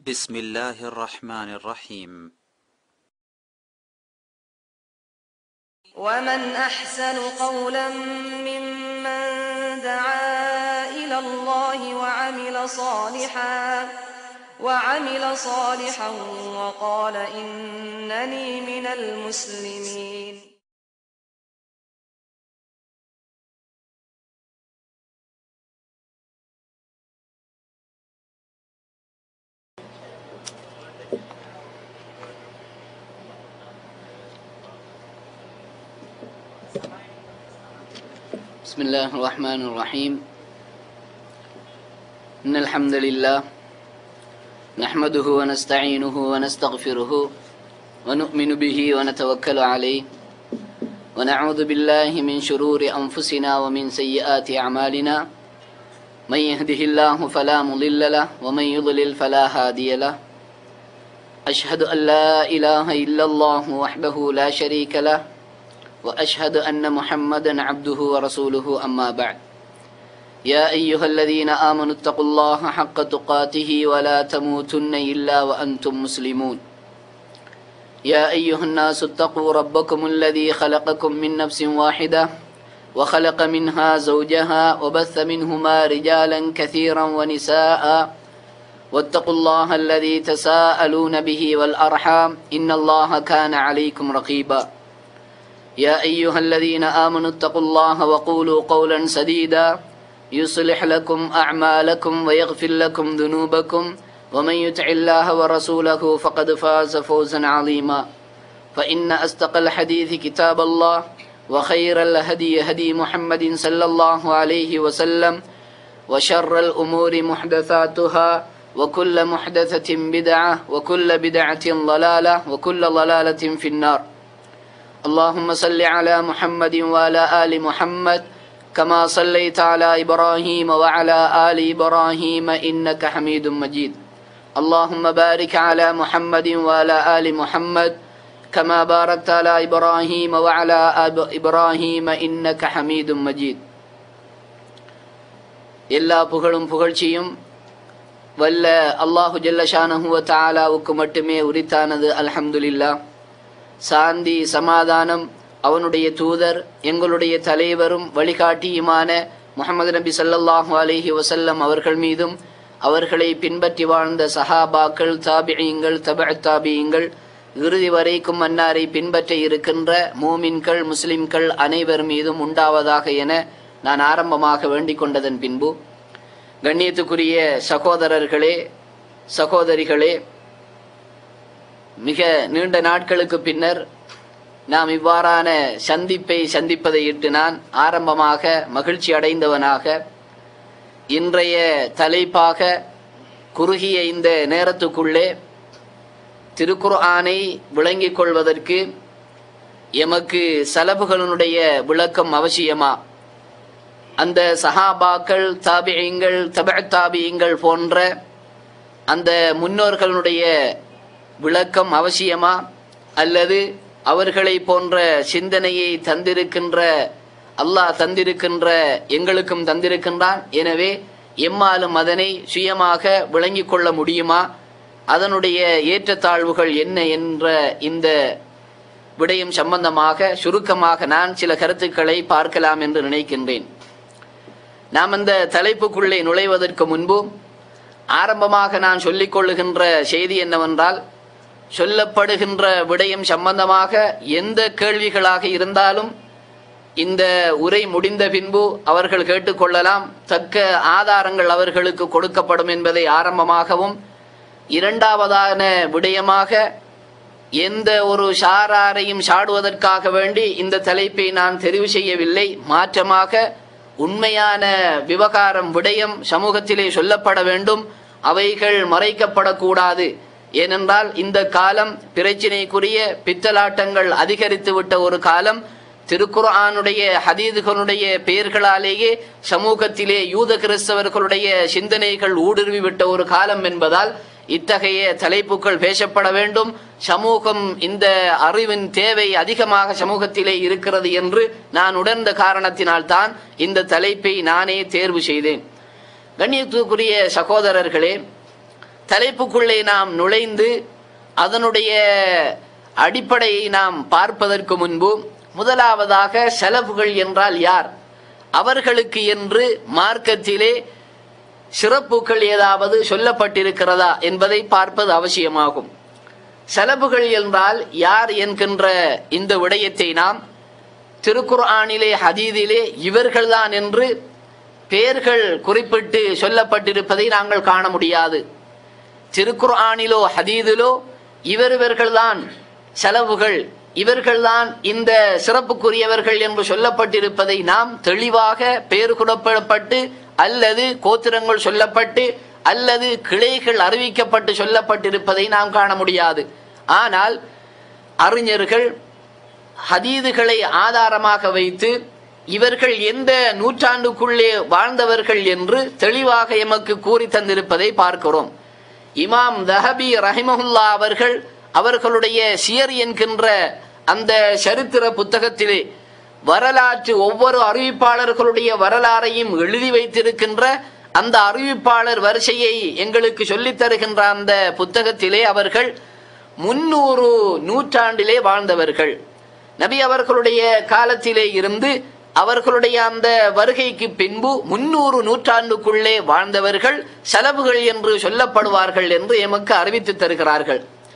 بسم الله الرحمن الرحيم ومن أحسن قولا ممن دعا إلى الله وعمل صالحا وعمل صالحا وقال إنني من المسلمين بسم الله الرحمن الرحيم إن الحمد لله نحمده ونستعينه ونستغفره ونؤمن به ونتوكل عليه ونعوذ بالله من شرور أنفسنا ومن سيئات أعمالنا من يهده الله فلا مضل له ومن يضلل فلا هادي له أشهد أن لا إله إلا الله وحده لا شريك له واشهد ان محمدا عبده ورسوله اما بعد يا ايها الذين امنوا اتقوا الله حق تقاته ولا تموتن الا وانتم مسلمون يا ايها الناس اتقوا ربكم الذي خلقكم من نفس واحده وخلق منها زوجها وبث منهما رجالا كثيرا ونساء واتقوا الله الذي تساءلون به والارحام ان الله كان عليكم رقيبا يا أيها الذين آمنوا اتقوا الله وقولوا قولا سديدا يصلح لكم أعمالكم ويغفر لكم ذنوبكم ومن يطع الله ورسوله فقد فاز فوزا عظيما فإن أصدق الحديث كتاب الله وخير الهدي هدي محمد صلى الله عليه وسلم وشر الأمور محدثاتها وكل محدثة بدعة وكل بدعة ضلالة وكل ضلالة في النار اللهم صل على محمد وعلى آل محمد كما صليت على إبراهيم وعلى آل إبراهيم إنك حميد مجيد اللهم بارك على محمد وعلى آل محمد كما باركت على إبراهيم وعلى آل إبراهيم إنك حميد مجيد எல்லா புகழும் புகழ்ச்சியும் வல்ல அல்லாஹு ஜல்லஷானஹுவ தாலாவுக்கு மட்டுமே உரித்தானது அல்ஹம்துலில்லாஹ் சாந்தி சமாதானம் அவனுடைய தூதர் எங்களுடைய தலைவரும் வழிகாட்டியுமான முகமது நபி சல்லல்லாஹு அலிஹி வசல்லம் அவர்கள் மீதும் அவர்களை பின்பற்றி வாழ்ந்த சஹாபாக்கள் தாபியங்கள் தப தாபியங்கள் இறுதி வரைக்கும் மன்னாரை பின்பற்ற இருக்கின்ற மூமின்கள் முஸ்லிம்கள் அனைவர் மீதும் உண்டாவதாக என நான் ஆரம்பமாக வேண்டிக் கொண்டதன் பின்பு கண்ணியத்துக்குரிய சகோதரர்களே சகோதரிகளே மிக நீண்ட நாட்களுக்கு பின்னர் நாம் இவ்வாறான சந்திப்பை சந்திப்பதை இட்டு நான் ஆரம்பமாக மகிழ்ச்சி அடைந்தவனாக இன்றைய தலைப்பாக குறுகிய இந்த நேரத்துக்குள்ளே திருக்குர் ஆனை விளங்கிக் கொள்வதற்கு எமக்கு சலபுகளினுடைய விளக்கம் அவசியமா அந்த சஹாபாக்கள் தாபியங்கள் தப தாபியங்கள் போன்ற அந்த முன்னோர்களுடைய விளக்கம் அவசியமா அல்லது அவர்களை போன்ற சிந்தனையை தந்திருக்கின்ற அல்லாஹ் தந்திருக்கின்ற எங்களுக்கும் தந்திருக்கின்றான் எனவே எம்மாலும் அதனை சுயமாக விளங்கிக் கொள்ள முடியுமா அதனுடைய ஏற்றத்தாழ்வுகள் என்ன என்ற இந்த விடயம் சம்பந்தமாக சுருக்கமாக நான் சில கருத்துக்களை பார்க்கலாம் என்று நினைக்கின்றேன் நாம் அந்த தலைப்புக்குள்ளே நுழைவதற்கு முன்பு ஆரம்பமாக நான் சொல்லிக் கொள்ளுகின்ற செய்தி என்னவென்றால் சொல்லப்படுகின்ற விடயம் சம்பந்தமாக எந்த கேள்விகளாக இருந்தாலும் இந்த உரை முடிந்த பின்பு அவர்கள் கேட்டுக்கொள்ளலாம் தக்க ஆதாரங்கள் அவர்களுக்கு கொடுக்கப்படும் என்பதை ஆரம்பமாகவும் இரண்டாவதான விடயமாக எந்த ஒரு சாராரையும் சாடுவதற்காக வேண்டி இந்த தலைப்பை நான் தெரிவு செய்யவில்லை மாற்றமாக உண்மையான விவகாரம் விடயம் சமூகத்திலே சொல்லப்பட வேண்டும் அவைகள் மறைக்கப்படக்கூடாது ஏனென்றால் இந்த காலம் பிரச்சினைக்குரிய பித்தலாட்டங்கள் அதிகரித்து விட்ட ஒரு காலம் திருக்குர்ஆனுடைய ஹதீதுகளுடைய பெயர்களாலேயே சமூகத்திலே யூத கிறிஸ்தவர்களுடைய சிந்தனைகள் ஊடுருவி விட்ட ஒரு காலம் என்பதால் இத்தகைய தலைப்புகள் பேசப்பட வேண்டும் சமூகம் இந்த அறிவின் தேவை அதிகமாக சமூகத்திலே இருக்கிறது என்று நான் உணர்ந்த காரணத்தினால் தான் இந்த தலைப்பை நானே தேர்வு செய்தேன் கண்ணியத்துக்குரிய சகோதரர்களே தலைப்புக்குள்ளே நாம் நுழைந்து அதனுடைய அடிப்படையை நாம் பார்ப்பதற்கு முன்பு முதலாவதாக செலவுகள் என்றால் யார் அவர்களுக்கு என்று மார்க்கத்திலே சிறப்புகள் ஏதாவது சொல்லப்பட்டிருக்கிறதா என்பதை பார்ப்பது அவசியமாகும் செலவுகள் என்றால் யார் என்கின்ற இந்த விடயத்தை நாம் திருக்குர்ஆனிலே ஹதீதிலே இவர்கள்தான் என்று பெயர்கள் குறிப்பிட்டு சொல்லப்பட்டிருப்பதை நாங்கள் காண முடியாது திருக்குர்ஆனிலோ ஹதீதிலோ இவர் இவர்கள்தான் செலவுகள் இவர்கள்தான் இந்த சிறப்புக்குரியவர்கள் என்று சொல்லப்பட்டிருப்பதை நாம் தெளிவாக பெயர் குறிப்பிடப்பட்டு அல்லது கோத்திரங்கள் சொல்லப்பட்டு அல்லது கிளைகள் அறிவிக்கப்பட்டு சொல்லப்பட்டிருப்பதை நாம் காண முடியாது ஆனால் அறிஞர்கள் ஹதீதுகளை ஆதாரமாக வைத்து இவர்கள் எந்த நூற்றாண்டுக்குள்ளே வாழ்ந்தவர்கள் என்று தெளிவாக எமக்கு கூறி தந்திருப்பதை பார்க்கிறோம் இமாம் தஹபி ரஹிமஹுல்லா அவர்கள் அவர்களுடைய சியர் என்கின்ற அந்த சரித்திர புத்தகத்திலே வரலாற்று ஒவ்வொரு அறிவிப்பாளர்களுடைய வரலாறையும் எழுதி வைத்திருக்கின்ற அந்த அறிவிப்பாளர் வரிசையை எங்களுக்கு சொல்லித் தருகின்ற அந்த புத்தகத்திலே அவர்கள் முன்னூறு நூற்றாண்டிலே வாழ்ந்தவர்கள் நபி அவர்களுடைய காலத்திலே இருந்து அவர்களுடைய அந்த வருகைக்கு பின்பு முன்னூறு நூற்றாண்டுக்குள்ளே வாழ்ந்தவர்கள் செலவுகள் என்று சொல்லப்படுவார்கள் என்று எமக்கு அறிவித்து தருகிறார்கள்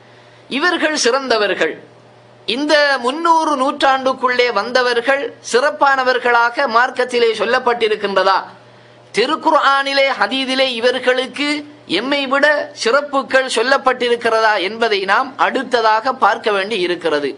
இவர்கள் சிறந்தவர்கள் இந்த முன்னூறு நூற்றாண்டுக்குள்ளே வந்தவர்கள் சிறப்பானவர்களாக மார்க்கத்திலே சொல்லப்பட்டிருக்கின்றதா திருக்குர்ஆனிலே ஹதீதிலே இவர்களுக்கு எம்மை விட சிறப்புகள் சொல்லப்பட்டிருக்கிறதா என்பதை நாம் அடுத்ததாக பார்க்க வேண்டி இருக்கிறது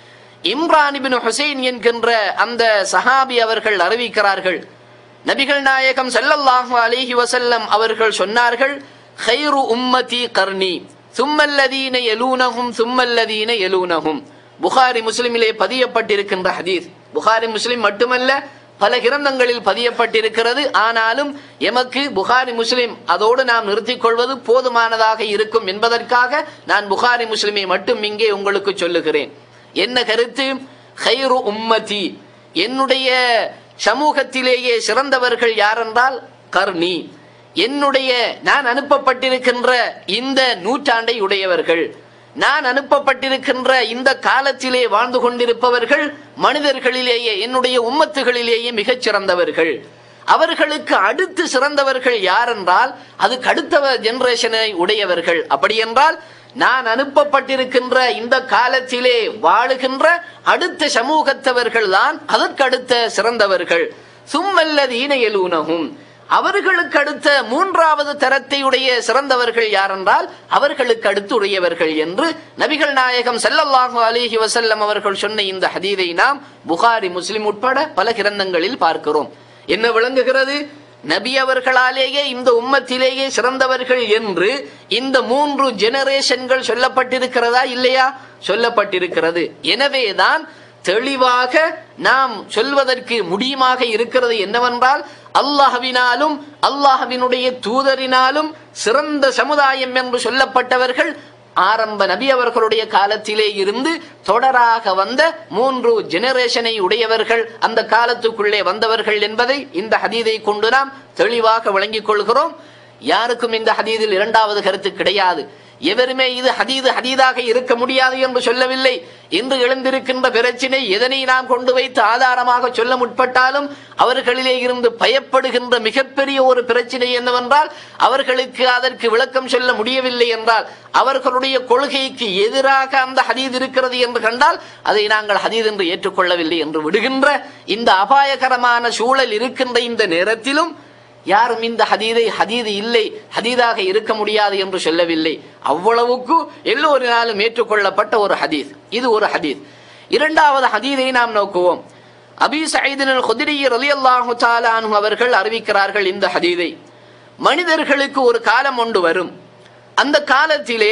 இம்ரான் இபின் ஹுசைன் என்கின்ற அந்த சஹாபி அவர்கள் அறிவிக்கிறார்கள் நபிகள் நாயகம் ஸல்லல்லாஹு அலைஹி வஸல்லம் அவர்கள் சொன்னார்கள் ஹைரு உம்மதி கர்ணி சும்மல்லதீன எலூனஹும் சும்மல்லதீன எலூனஹும் புகாரி முஸ்லிமிலே பதியப்பட்டிருக்கின்ற ஹதீஸ் புகாரி முஸ்லிம் மட்டுமல்ல பல கிரந்தங்களில் பதியப்பட்டிருக்கிறது ஆனாலும் எமக்கு புகாரி முஸ்லிம் அதோடு நாம் நிறுத்திக் கொள்வது போதுமானதாக இருக்கும் என்பதற்காக நான் புகாரி முஸ்லிமை மட்டும் இங்கே உங்களுக்கு சொல்லுகிறேன் என்ன கருத்து ஹைரு உம்மதி என்னுடைய சமூகத்திலேயே சிறந்தவர்கள் யாரென்றால் கர்ணி என்னுடைய நான் அனுப்பப்பட்டிருக்கின்ற இந்த நூற்றாண்டை உடையவர்கள் நான் அனுப்பப்பட்டிருக்கின்ற இந்த காலத்திலே வாழ்ந்து கொண்டிருப்பவர்கள் மனிதர்களிலேயே என்னுடைய உம்மத்துகளிலேயே மிகச் சிறந்தவர்கள் அவர்களுக்கு அடுத்து சிறந்தவர்கள் யார் என்றால் அதுக்கு அடுத்த ஜெனரேஷனை உடையவர்கள் அப்படி என்றால் நான் அனுப்பப்பட்டிருக்கின்ற இந்த காலத்திலே வாழுகின்ற அடுத்த சமூகத்தவர்கள் தான் அதற்கு அடுத்த சிறந்தவர்கள் சும்மல்லதீன எலூனகும் அவர்களுக்கு அடுத்த மூன்றாவது தரத்தை உடைய சிறந்தவர்கள் யாரென்றால் அவர்களுக்கு அடுத்து உடையவர்கள் என்று நபிகள் நாயகம் ஸல்லல்லாஹு அலைஹி வஸல்லம் அவர்கள் சொன்ன இந்த ஹதீதை நாம் புகாரி முஸ்லிம் உட்பட பல கிரந்தங்களில் பார்க்கிறோம் என்ன விளங்குகிறது நபி அவர்களாலேயே இந்த உம்மத்திலேயே சிறந்தவர்கள் என்று இந்த மூன்று ஜெனரேஷன்கள் சொல்லப்பட்டிருக்கிறதா இல்லையா சொல்லப்பட்டிருக்கிறது எனவேதான் தெளிவாக நாம் சொல்வதற்கு முடியுமாக இருக்கிறது என்னவென்றால் அல்லாஹ்வினாலும் அல்லாஹ்வினுடைய தூதரினாலும் சிறந்த சமுதாயம் என்று சொல்லப்பட்டவர்கள் ஆரம்ப நபி அவர்களுடைய காலத்திலே இருந்து தொடராக வந்த மூன்று ஜெனரேஷனை உடையவர்கள் அந்த காலத்துக்குள்ளே வந்தவர்கள் என்பதை இந்த ஹதீதை கொண்டு நாம் தெளிவாக விளங்கிக் கொள்கிறோம் யாருக்கும் இந்த ஹதீதில் இரண்டாவது கருத்து கிடையாது எவருமே இது ஹதீது ஹதீதாக இருக்க முடியாது என்று சொல்லவில்லை இன்று எழுந்திருக்கின்ற பிரச்சினை எதனை நாம் கொண்டு வைத்து ஆதாரமாக சொல்ல முற்பட்டாலும் அவர்களிலே இருந்து பயப்படுகின்ற மிகப்பெரிய ஒரு பிரச்சினை என்னவென்றால் அவர்களுக்கு அதற்கு விளக்கம் சொல்ல முடியவில்லை என்றால் அவர்களுடைய கொள்கைக்கு எதிராக அந்த ஹதீத் இருக்கிறது என்று கண்டால் அதை நாங்கள் ஹதீத் என்று ஏற்றுக்கொள்ளவில்லை என்று விடுகின்ற இந்த அபாயகரமான சூழல் இருக்கின்ற இந்த நேரத்திலும் யாரும் இந்த ஹதீதை ஹதீது இல்லை ஹதீதாக இருக்க முடியாது என்று சொல்லவில்லை அவ்வளவுக்கு எல்லோரினாலும் ஏற்றுக்கொள்ளப்பட்ட ஒரு ஹதீஸ் இது ஒரு ஹதீஸ் இரண்டாவது ஹதீதை நாம் நோக்குவோம் அபி சயீதின் குதிரி ரலியல்லாஹு தஆலா அன்ஹு அவர்கள் அறிவிக்கிறார்கள் இந்த ஹதீதை மனிதர்களுக்கு ஒரு காலம் ஒன்று வரும் அந்த காலத்திலே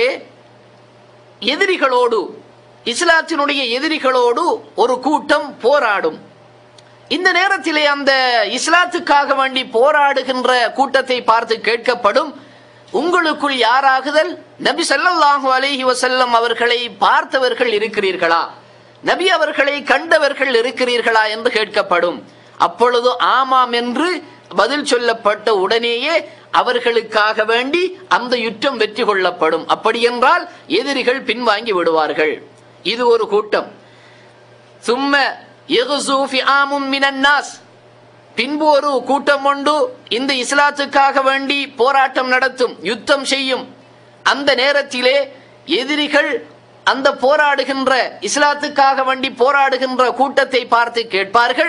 எதிரிகளோடு இஸ்லாத்தினுடைய எதிரிகளோடு ஒரு கூட்டம் போராடும் இந்த நேரத்திலே அந்த இஸ்லாத்துக்காக வேண்டி போராடுகின்ற கூட்டத்தை பார்த்து கேட்கப்படும் உங்களுக்குள் யாராகுதல் நபி ஸல்லல்லாஹு அலைஹி வஸல்லம் அவர்களை பார்த்தவர்கள் இருக்கிறீர்களா நபி அவர்களை கண்டவர்கள் இருக்கிறீர்களா என்று கேட்கப்படும் அப்பொழுது ஆமாம் என்று பதில் சொல்லப்பட்ட உடனேயே அவர்களுக்காக வேண்டி அந்த யுத்தம் வெற்றி கொள்ளப்படும் அப்படி என்றால் எதிரிகள் பின்வாங்கி விடுவார்கள் இது ஒரு கூட்டம் சும்ம யகுசு ஃபிஆமும் மினன் நாஸ் பின்பு ஒரு கூட்டம் உண்டு இந்த இஸ்லாத்துக்காக வேண்டி போராட்டம் நடத்தும் யுத்தம் செய்யும் அந்த நேரத்திலே எதிரிகள் அந்த போராடுகின்ற இஸ்லாத்துக்காக வேண்டி போராடுகின்ற கூட்டத்தை பார்த்து கேட்பார்கள்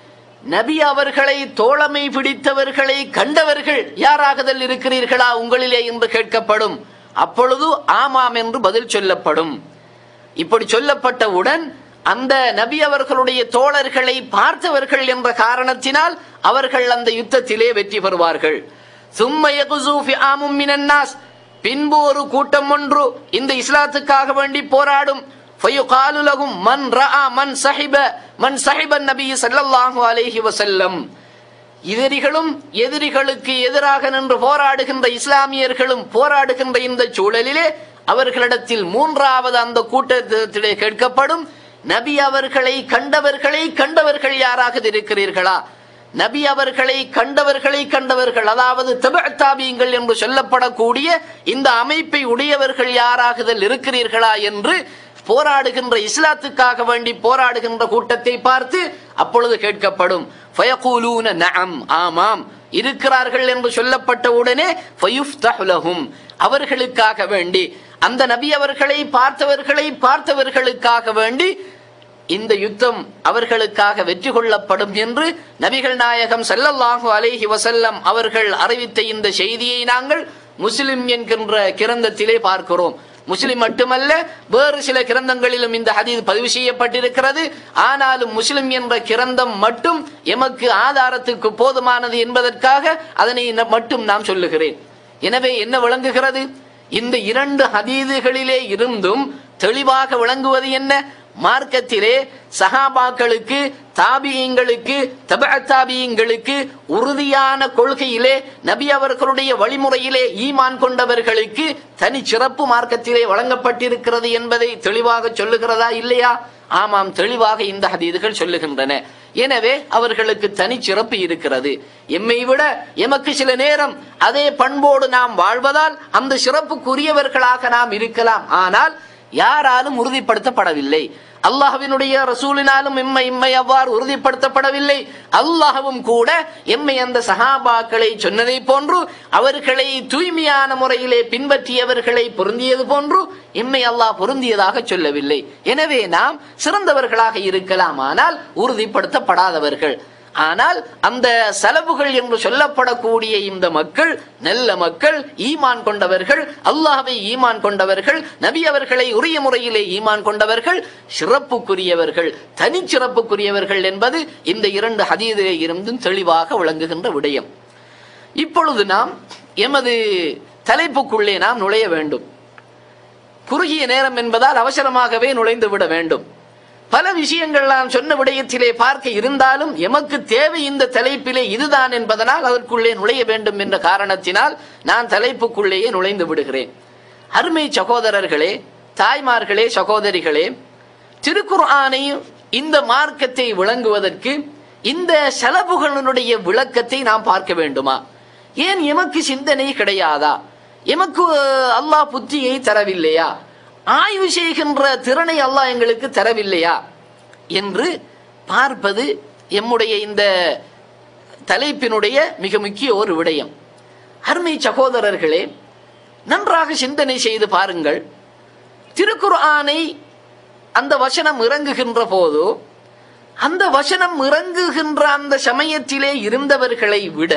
நபி அவர்களை தோழமை பிடித்தவர்களை கண்டவர்கள் யாராகதல் இருக்கிறீர்களா உங்களிலே என்று கேட்கப்படும் அப்பொழுது ஆமாம் என்று பதில் சொல்லப்படும் இப்படி சொல்லப்பட்டவுடன் அந்த நபி அவர்களுடைய தோழர்களை பார்த்தவர்கள் என்ற காரணத்தினால் அவர்கள் அந்த யுத்தத்திலே வெற்றி பெறுவார்கள் சும்ம யகுசு ஃபிஆமும் மினன் நாஸ் பின்பு ஒரு கூட்டம் ஒன்று இந்த இஸ்லாத்துக்காக வேண்டி போராடும் ஃபயுகாலு லஹும் மன் ரஆ மன் சஹிப மன் சஹிபன் நபி ஸல்லல்லாஹு அலைஹி வஸல்லம் எதிரிகளும் எதிரிகளுக்கு எதிராக நின்று போராடுகின்ற இஸ்லாமியர்களும் போராடுகின்ற இந்த சூழலிலே அவர்களிடத்தில் மூன்றாவது அந்த கூட்டத்திலே கேட்கப்படும் நபி அவர்களை கண்டவர்களை கண்டவர்கள் யாராக இருக்கிறீர்களா நபி அவர்களை கண்டவர்களை கண்டவர்கள் அதாவது தபியங்கள் என்று சொல்லப்படக்கூடிய இந்த அமைப்பை உடையவர்கள் யாராகுதல் இருக்கிறீர்களா என்று போராடுகின்ற இஸ்லாத்துக்காக வேண்டி போராடுகின்ற கூட்டத்தை பார்த்து அப்பொழுது கேட்கப்படும் ஃபயகூலூன நஅம் ஆமாம் இருக்கிறார்கள் என்று சொல்லப்பட்ட உடனே ஃபயுஃப்தஹு லஹும் அவர்களுக்காக வேண்டி அந்த நபி அவர்களை பார்த்தவர்களை பார்த்தவர்களுக்காக வேண்டி இந்த யுத்தம் அவர்களுக்காக வெற்றி கொள்ளப்படும் என்று நபிகள் நாயகம் ஸல்லல்லாஹு அலைஹி வஸல்லம் அவர்கள் அறிவித்த இந்த செய்தியை நாங்கள் முஸ்லிம் என்கின்ற கிரந்தத்திலே பார்க்கிறோம் முஸ்லிம் மட்டுமல்ல வேறு சில கிரந்தங்களிலும் இந்த ஹதீஸ் பதிவு செய்யப்பட்டிருக்கிறது ஆனாலும் முஸ்லிம் என்ற கிரந்தம் மட்டும் எமக்கு ஆதாரத்துக்கு போதுமானது என்பதற்காக அதனை ந- மட்டும் நாம் சொல்லுகிறேன் எனவே என்ன விளங்குகிறது இந்த இரண்டு ஹதீதுகளிலே இருந்தும் தெளிவாக விளங்குவது என்ன மார்க்கத்திலே சஹாபாக்களுக்கு தாபியங்களுக்கு தபத்தாபியங்களுக்கு உறுதியான கொள்கையிலே நபி அவர்களுடைய வழிமுறையிலே ஈமான் கொண்டவர்களுக்கு தனி சிறப்பு மார்க்கத்திலே வழங்கப்பட்டிருக்கிறது என்பதை தெளிவாக சொல்லுகிறதா இல்லையா ஆமாம் தெளிவாக இந்த ஹதீதுகள் சொல்லுகின்றன எனவே அவர்களுக்கு தனி சிறப்பு இருக்கிறது எம்மை விட எமக்கு சில நேரம் அதே பண்போடு நாம் வாழ்வதால் அந்த சிறப்புக்குரியவர்களாக நாம் இருக்கலாம் ஆனால் யாராலும் உறுதிப்படுத்தப்படவில்லை அல்லாஹ்வினுடைய ரசூலினாலும் எம்மை இம்மை அவ்வாறு உறுதிப்படுத்தப்படவில்லை அல்லாஹ்வும் கூட எம்மை அந்த சஹாபாக்களை சொன்னதை போன்று அவர்களை தூய்மையான முறையிலே பின்பற்றியவர்களை பொருந்தியது போன்று எம்மை அல்லாஹ் பொருந்தியதாக சொல்லவில்லை எனவே நாம் சிறந்தவர்களாக இருக்கலாம் ஆனால் உறுதிப்படுத்தப்படாதவர்கள் ஆனால் அந்த செலவுகள் என்று சொல்லப்படக்கூடிய இந்த மக்கள் நல்ல மக்கள் ஈமான் கொண்டவர்கள் அல்லாஹ்வை ஈமான் கொண்டவர்கள் நபி அவர்களை உரிய முறையிலே ஈமான் கொண்டவர்கள் சிறப்புக்குரியவர்கள் தனிச்சிறப்புக்குரியவர்கள் என்பது இந்த இரண்டு ஹதீதிலே இருந்தும் தெளிவாக விளங்குகின்ற விடயம் இப்பொழுது நாம் எமது தலைப்புக்குள்ளே நாம் நுழைய வேண்டும் குறுகிய நேரம் என்பதால் அவசரமாகவே நுழைந்து விட வேண்டும் பல விஷயங்கள் நான் சொன்ன விடயத்திலே பார்க்க இருந்தாலும் எமக்கு தேவை இந்த தலைப்பிலே இதுதான் என்பதனால் அதற்குள்ளே நுழைய வேண்டும் என்ற காரணத்தினால் நான் தலைப்புக்குள்ளேயே நுழைந்து விடுகிறேன் அருமை சகோதரர்களே தாய்மார்களே சகோதரிகளே திருக்குர்ஆனை இந்த மார்க்கத்தை விளங்குவதற்கு இந்த செலவுகளுடைய விளக்கத்தை நாம் பார்க்க வேண்டுமா ஏன் எமக்கு சிந்தனை கிடையாதா எமக்கு அல்லாஹ் புத்தியை தரவில்லையா ஆய்வு செய்கின்ற திறனை அல்லாஹ் எங்களுக்கு தரவில்லையா என்று பார்ப்பது எம்முடைய இந்த தலைப்பினுடைய மிக முக்கிய ஒரு விடயம் அருமை சகோதரர்களே நன்றாக சிந்தனை செய்து பாருங்கள் திருக்குர்ஆனை அந்த வசனம் இறங்குகின்ற போது அந்த வசனம் இறங்குகின்ற அந்த சமயத்திலே இருந்தவர்களை விட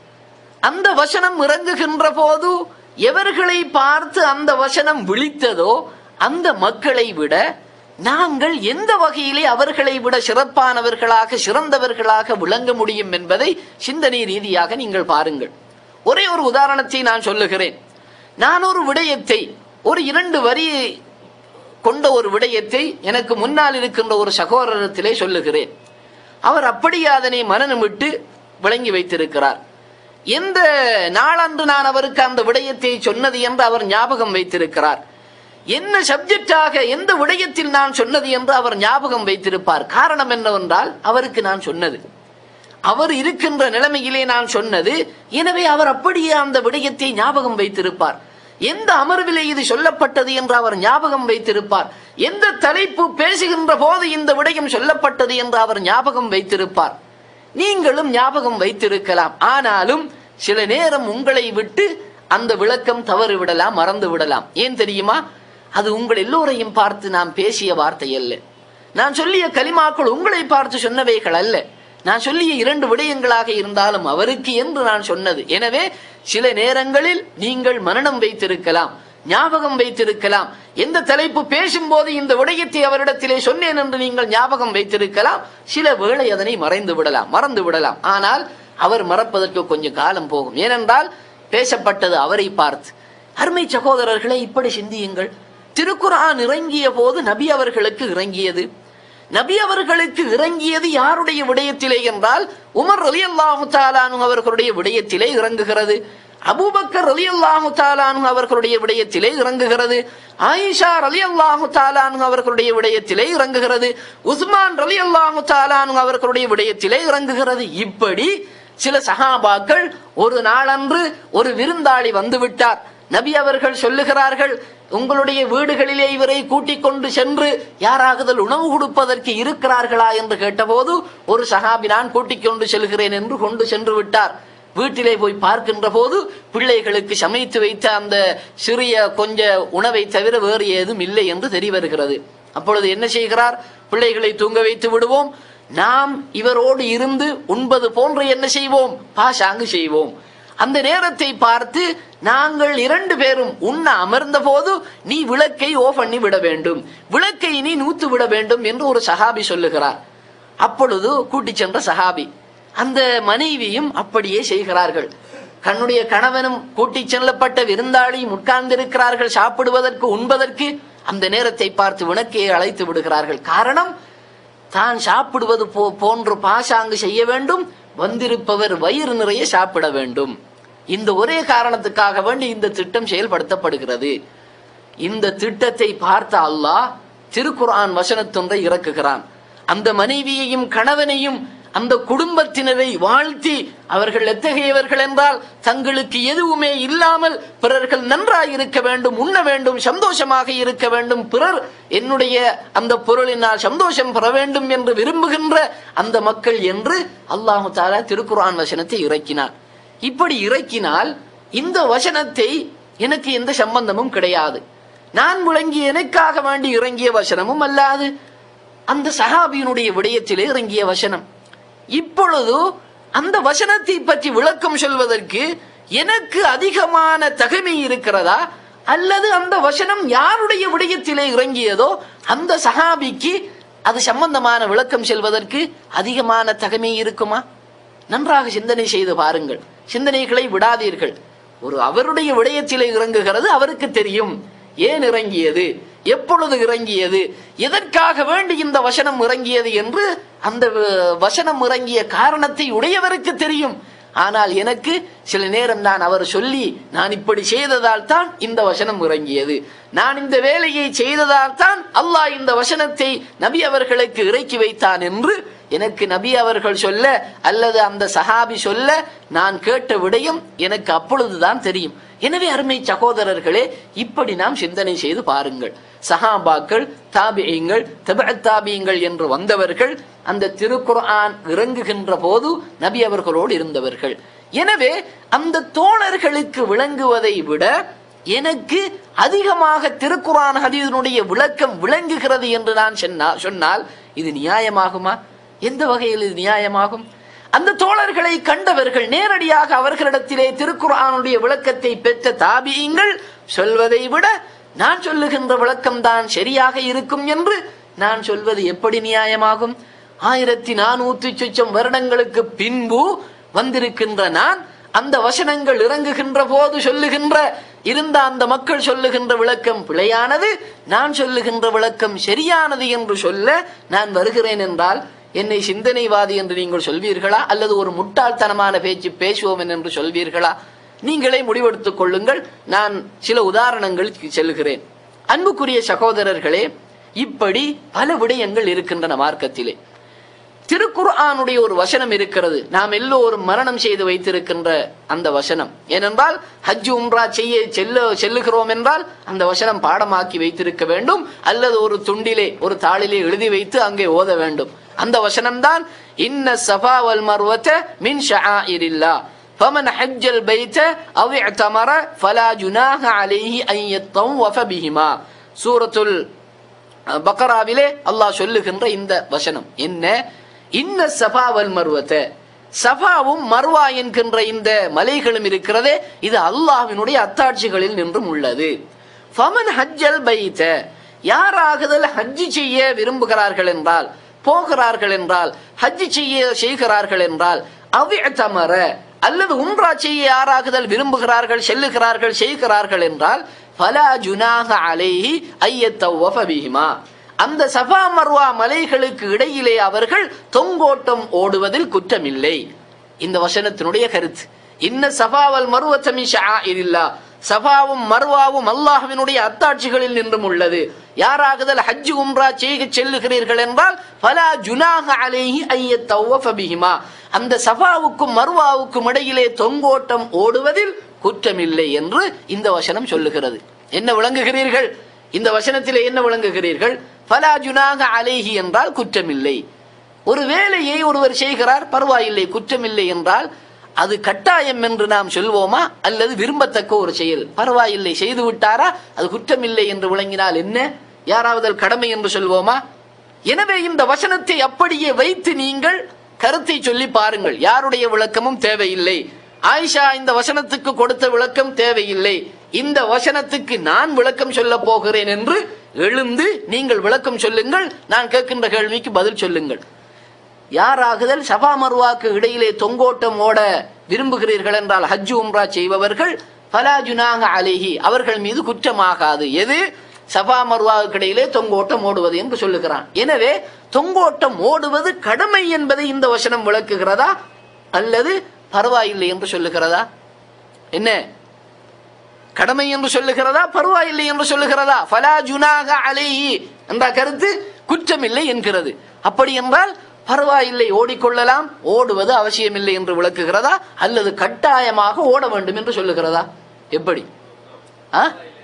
அந்த வசனம் இறங்குகின்ற போது எவர்களை பார்த்து அந்த வசனம் விழித்ததோ அந்த மக்களை விட நாங்கள் எந்த வகையிலே அவர்களை விட சிறப்பானவர்களாக சிறந்தவர்களாக விளங்க முடியும் என்பதை சிந்தனை ரீதியாக நீங்கள் பாருங்கள் ஒரே ஒரு உதாரணத்தை நான் சொல்லுகிறேன் நான் ஒரு விடயத்தை ஒரு இரண்டு வரி கொண்ட ஒரு விடயத்தை எனக்கு முன்னால் இருக்கின்ற ஒரு சகோதரத்திலே சொல்லுகிறேன் அவர் அப்படியே அதனை மனநமிட்டு விளங்கி வைத்திருக்கிறார் எந்த நாளன்று நான் அவருக்கு அந்த விடயத்தை சொன்னது என்று அவர் ஞாபகம் வைத்திருக்கிறார் என்ன சப்ஜெக்டாக எந்த விடயத்தில் நான் சொன்னது என்று அவர் ஞாபகம் வைத்திருப்பார் காரணம் என்னவென்றால் அவருக்கு நான் சொன்னது அவர் இருக்கின்ற நிலைமையிலே நான் சொன்னது எனவே அவர் அப்படியே அந்த விடயத்தை ஞாபகம் வைத்திருப்பார் எந்த அமர்விலே இது சொல்லப்பட்டது என்று அவர் ஞாபகம் வைத்திருப்பார் எந்த தலைப்பு பேசுகின்ற போது இந்த விடயம் சொல்லப்பட்டது என்று அவர் ஞாபகம் வைத்திருப்பார் நீங்களும் ஞாபகம் வைத்திருக்கலாம் ஆனாலும் சில நேரம் உங்களை விட்டு அந்த விளக்கம் தவறு விடலாம் மறந்து விடலாம் ஏன் தெரியுமா அது உங்கள் எல்லோரையும் பார்த்து நாம் பேசிய வார்த்தை அல்ல நான் சொல்லிய கலிமாக்கள் உங்களை பார்த்து சொன்னவைகள் அல்ல நான் சொல்லிய இரண்டு விடயங்களாக இருந்தாலும் அவருக்கு என்று நான் சொன்னது எனவே சில நேரங்களில் நீங்கள் மனனம் வைத்திருக்கலாம் ஞாபகம் வைத்திருக்கலாம் எந்த தலைப்பு பேசும்போது இந்த விடயத்தை அவரிடத்திலே சொன்னேன் என்று நீங்கள் ஞாபகம் வைத்திருக்கலாம் சில வேளை அதனை மறைந்து விடலாம் மறந்து விடலாம் ஆனால் அவர் மறப்பதற்கு கொஞ்சம் காலம் போகும் ஏனென்றால் பேசப்பட்டது அவரை பார்த்து அருமை சகோதரர்களை இப்படி சிந்தியுங்கள் திருக்குர்ஆன் இறங்கிய போது நபி அவர்களுக்கு இறங்கியது நபி அவர்களுக்கு இறங்கியது யாருடைய விடயத்திலே என்றால் உமர் ரலி அல்லாஹு தாலானு அவர்களுடைய விடயத்திலே இறங்குகிறது அபூபக்கர் ரலி அல்லாஹு தாலானு அவர்களுடைய விடயத்திலே இறங்குகிறது ஆயிஷா ரலி அல்லாஹு தாலானு அவர்களுடைய விடயத்திலே இறங்குகிறது உஸ்மான் ரலி அல்லாஹு தாலானு அவர்களுடைய விடயத்திலே இறங்குகிறது இப்படி சில சஹாபாக்கள் ஒரு நாளன்று ஒரு விருந்தாளி வந்து விட்டார் நபி அவர்கள் சொல்லுகிறார்கள் உங்களுடைய வீடுகளிலே இவரை கூட்டிக் கொண்டு சென்று யாராகுதல் உணவு கொடுப்பதற்கு இருக்கிறார்களா என்று கேட்டபோது ஒரு சஹாபி நான் கூட்டிக் கொண்டு செல்கிறேன் என்று கொண்டு சென்று விட்டார் வீட்டிலே போய் பார்க்கின்ற போது பிள்ளைகளுக்கு சமைத்து வைத்த அந்த சிறிய கொஞ்ச உணவை தவிர வேறு ஏதும் இல்லை என்று தெரிய வருகிறது அப்பொழுது என்ன செய்கிறார் பிள்ளைகளை தூங்க வைத்து விடுவோம் நாம் இவரோடு இருந்து உண்பது போன்று என்ன செய்வோம் பாஷாங்கு செய்வோம் அந்த நேரத்தை பார்த்து நாங்கள் இரண்டு பேரும் உண்ண அமர்ந்த போது நீ விளக்கை ஓ பண்ணி விட வேண்டும் விளக்கை நீ நூத்து விட வேண்டும் என்று ஒரு சஹாபி சொல்லுகிறார் அப்பொழுது கூட்டிச் சென்ற சஹாபி அந்த மனைவியும் அப்படியே செய்கிறார்கள் கண்ணுடைய கணவனும் கூட்டிச் செல்லப்பட்ட விருந்தாளியும் உட்கார்ந்திருக்கிறார்கள் சாப்பிடுவதற்கு உண்பதற்கு அந்த நேரத்தை பார்த்து விளக்கையை அழைத்து விடுகிறார்கள் காரணம் தான் சாப்பிடுவது போ போன்று பாசாங்கு செய்ய வேண்டும் வந்திருப்பவர் வயிறு நிறைய சாப்பிட வேண்டும் இந்த ஒரே காரணத்துக்காக வேண்டி இந்த திட்டம் செயல்படுத்தப்படுகிறது இந்த திட்டத்தை பார்த்த அல்லாஹ் திருக்குர்ஆன் வசனத்தொன்றை இறக்குகிறான் அந்த மனைவியையும் கணவனையும் அந்த குடும்பத்தினரை வாழ்த்தி அவர்கள் எத்தகையவர்கள் என்றால் தங்களுக்கு எதுவுமே இல்லாமல் பிறர்கள் நன்றாய் இருக்க வேண்டும் உண்ண வேண்டும் சந்தோஷமாக இருக்க வேண்டும் பிறர் என்னுடைய அந்த பொருளினால் சந்தோஷம் பெற வேண்டும் என்று விரும்புகின்ற அந்த மக்கள் என்று அல்லாஹு தாலா திருக்குர்ஆன் வசனத்தை இறக்கினார் இப்படி இறக்கினால் இந்த வசனத்தை எனக்கு எந்த சம்பந்தமும் கிடையாது நான் விளங்கி எனக்காக வேண்டி இறங்கிய வசனமும் அல்லாது அந்த சஹாபியினுடைய விடயத்திலே இறங்கிய வசனம் இப்பொழுது அந்த வசனத்தை பற்றி விளக்கம் சொல்வதற்கு எனக்கு அதிகமான தகுமை இருக்கிறதா அல்லது அந்த வசனம் யாருடைய விடயத்திலே இறங்கியதோ அந்த சஹாபிக்கு அது சம்பந்தமான விளக்கம் செல்வதற்கு அதிகமான தகுமை இருக்குமா நன்றாக சிந்தனை செய்து பாருங்கள் சிந்தனைகளை விடாதீர்கள் ஒரு அவருடைய விடயத்திலே இறங்குகிறது அவருக்கு தெரியும் ஏன் இறங்கியது எப்பொழுது இறங்கியது எதற்காக வேண்டி இந்த வசனம் இறங்கியது என்று அந்த வ- வசனம் இறங்கிய காரணத்தை உடையவருக்கு தெரியும் ஆனால் எனக்கு சில நேரம் நான் அவர் சொல்லி நான் இப்படி செய்ததால் தான் இந்த வசனம் இறங்கியது நான் இந்த வேலையை செய்ததால் தான் அல்லாஹ் இந்த வசனத்தை நபி அவர்களுக்கு இறக்கி வைத்தான் என்று எனக்கு நபி அவர்கள் சொல்ல அல்லது அந்த சஹாபி சொல்ல நான் கேட்ட விடயம் எனக்கு அப்பொழுதுதான் தெரியும் எனவே அருமை சகோதரர்களே இப்படி நாம் சிந்தனை செய்து பாருங்கள் சஹாபாக்கள் தாபியங்கள் தாபியங்கள் என்று வந்தவர்கள் அந்த திருக்குர்ஆன் இறங்குகின்ற போது நபி அவர்களோடு இருந்தவர்கள் எனவே அந்த தோழர்களுக்கு விளங்குவதை விட எனக்கு அதிகமாக திருக்குர்ஆன் ஹதீஸினுடைய விளக்கம் விளங்குகிறது என்று நான் சொன்னா சொன்னால் இது நியாயமாகுமா எந்த வகையில் இது நியாயமாகும் அந்த தோழர்களை கண்டவர்கள் நேரடியாக அவர்களிடத்திலே திருக்குர்ஆனுடைய விளக்கத்தை பெற்ற தாபியங்கள் சொல்வதை விட நான் சொல்லுகின்ற விளக்கம் தான் சரியாக இருக்கும் என்று நான் சொல்வது எப்படி நியாயமாகும் ஆயிரத்தி நானூத்தி சுச்சம் வருடங்களுக்கு பின்பு வந்திருக்கின்ற நான் அந்த வசனங்கள் இறங்குகின்ற போது சொல்லுகின்ற இருந்த அந்த மக்கள் சொல்லுகின்ற விளக்கம் பிழையானது நான் சொல்லுகின்ற விளக்கம் சரியானது என்று சொல்ல நான் வருகிறேன் என்றால் என்னை சிந்தனைவாதி என்று நீங்கள் சொல்வீர்களா அல்லது ஒரு முட்டாள்தனமான பேச்சு பேசுவோம் என்று சொல்வீர்களா நீங்களே முடிவெடுத்துக் கொள்ளுங்கள் நான் சில உதாரணங்களுக்கு செல்கிறேன் அன்புக்குரிய சகோதரர்களே இப்படி பல விடயங்கள் இருக்கின்றன மார்க்கத்திலே திருக்குர்ஆனுடைய ஒரு வசனம் இருக்கிறது நாம் எல்லோரும் மரணம் செய்து வைத்திருக்கின்ற அந்த வசனம் ஏனென்றால் ஹஜ் உம்ரா செய்ய செல்ல செல்லுகிறோம் என்றால் அந்த வசனம் பாடமாக்கி வைத்திருக்க வேண்டும் அல்லது ஒரு துண்டிலே ஒரு தாளிலே எழுதி வைத்து அங்கே ஓத வேண்டும் அந்த வசனம்தான் இன்ன சஃபா வல் மர்வத மின் ஷஆஇரில்லா فمن حج البيت أو اعتمر فلا جناح عليه أن يطوف بهما சூரத்துல் பக்கராவிலே அல்லாஹ் சொல்லுகின்ற இந்த வசனம் என்ன இன்ன சஃபாவல் மர்வத்த சஃபாவும் மர்வா என்கின்ற இந்த மலைகளும் இருக்கிறதே இது அல்லாஹ்வினுடைய அத்தாட்சிகளில் நின்றும் உள்ளது ஃபமன் ஹஜ்ஜல் பைத்த யாராகுதல் ஹஜ்ஜி செய்ய விரும்புகிறார்கள் என்றால் போகிறார்கள் என்றால் ஹஜ்ஜி செய்ய செய்கிறார்கள் என்றால் அவிஅத்தமர அல்லது உம்ரா செய்ய யாராகுதல் விரும்புகிறார்கள் செல்லுகிறார்கள் செய்கிறார்கள் என்றால் ஃபலா ஜுனாக அலைஹி ஐயத்தவ்வஃப பிஹிமா அந்த சஃபா மர்வா மலைகளுக்கு இடையிலே அவர்கள் தொங்கோட்டம் ஓடுவதில் குற்றமில்லை இந்த வசனத்தினுடைய கருத்து இன்ன சஃபாவல் மருவத்தமி ஷஆஇரில்லா சஃபாவும் மர்வாவும் அல்லாஹ்வினுடைய அத்தாட்சிகளில் நின்றும் உள்ளது யாராகுதல் ஹஜ் உம்ரா செய்க செல்லுகிறீர்கள் என்றால் ஃபலா ஜுனாக அலைஹி ஐயத்தவ்வஃப பிஹிமா அந்த சஃபாவுக்கும் மர்வாவுக்கும் இடையிலே தொங்கோட்டம் ஓடுவதில் குற்றமில்லை என்று இந்த வசனம் சொல்லுகிறது என்ன விளங்குகிறீர்கள் இந்த வசனத்திலே என்ன விளங்குகிறீர்கள் ஃபலா ஜுனாக அலைஹி என்றால் குற்றமில்லை ஒரு வேலையை ஒருவர் செய்கிறார் பரவாயில்லை குற்றமில்லை என்றால் அது கட்டாயம் என்று நாம் சொல்வோமா அல்லது விரும்பத்தக்க ஒரு செயல் பரவாயில்லை செய்து விட்டாரா அது குற்றமில்லை என்று விளங்கினால் என்ன யாராவது அது கடமை என்று சொல்வோமா எனவே இந்த வசனத்தை அப்படியே வைத்து நீங்கள் கருத்தை சொல்லி பாருங்கள் யாருடைய விளக்கமும் தேவையில்லை ஆயிஷா இந்த வசனத்துக்கு கொடுத்த விளக்கம் தேவையில்லை இந்த வசனத்துக்கு நான் விளக்கம் சொல்ல போகிறேன் என்று எழுந்து நீங்கள் விளக்கம் சொல்லுங்கள் நான் கேட்கின்ற கேள்விக்கு பதில் சொல்லுங்கள் யாராகுதல் சபா மர்வாக்கு இடையிலே தொங்கோட்டம் ஓட விரும்புகிறீர்கள் என்றால் ஹஜ் உம்ரா செய்பவர்கள் ஃபலா ஜுனாக அலைஹி அவர்கள் மீது குற்றமாகாது எது சபா மர்வாவுக்கு இடையிலே தொங்கோட்டம் ஓடுவது என்று சொல்லுகிறான் எனவே தொங்கோட்டம் ஓடுவது கடமை என்பதை இந்த வசனம் விளக்குகிறதா அல்லது பரவாயில்லை என்று சொல்லுகிறதா என்ன கடமை என்று சொல்லுகிறதா பரவாயில்லை என்று சொல்லுகிறதா ஃபலா ஜுனாக அலைஹி என்ற கருத்து குற்றமில்லை என்கிறது அப்படி என்றால் பரவாயில்லை ஓடிக்கொள்ளலாம் ஓடுவது அவசியமில்லை என்று விளக்குகிறதா அல்லது கட்டாயமாக ஓட வேண்டும் என்று சொல்லுகிறதா எப்படி ஆ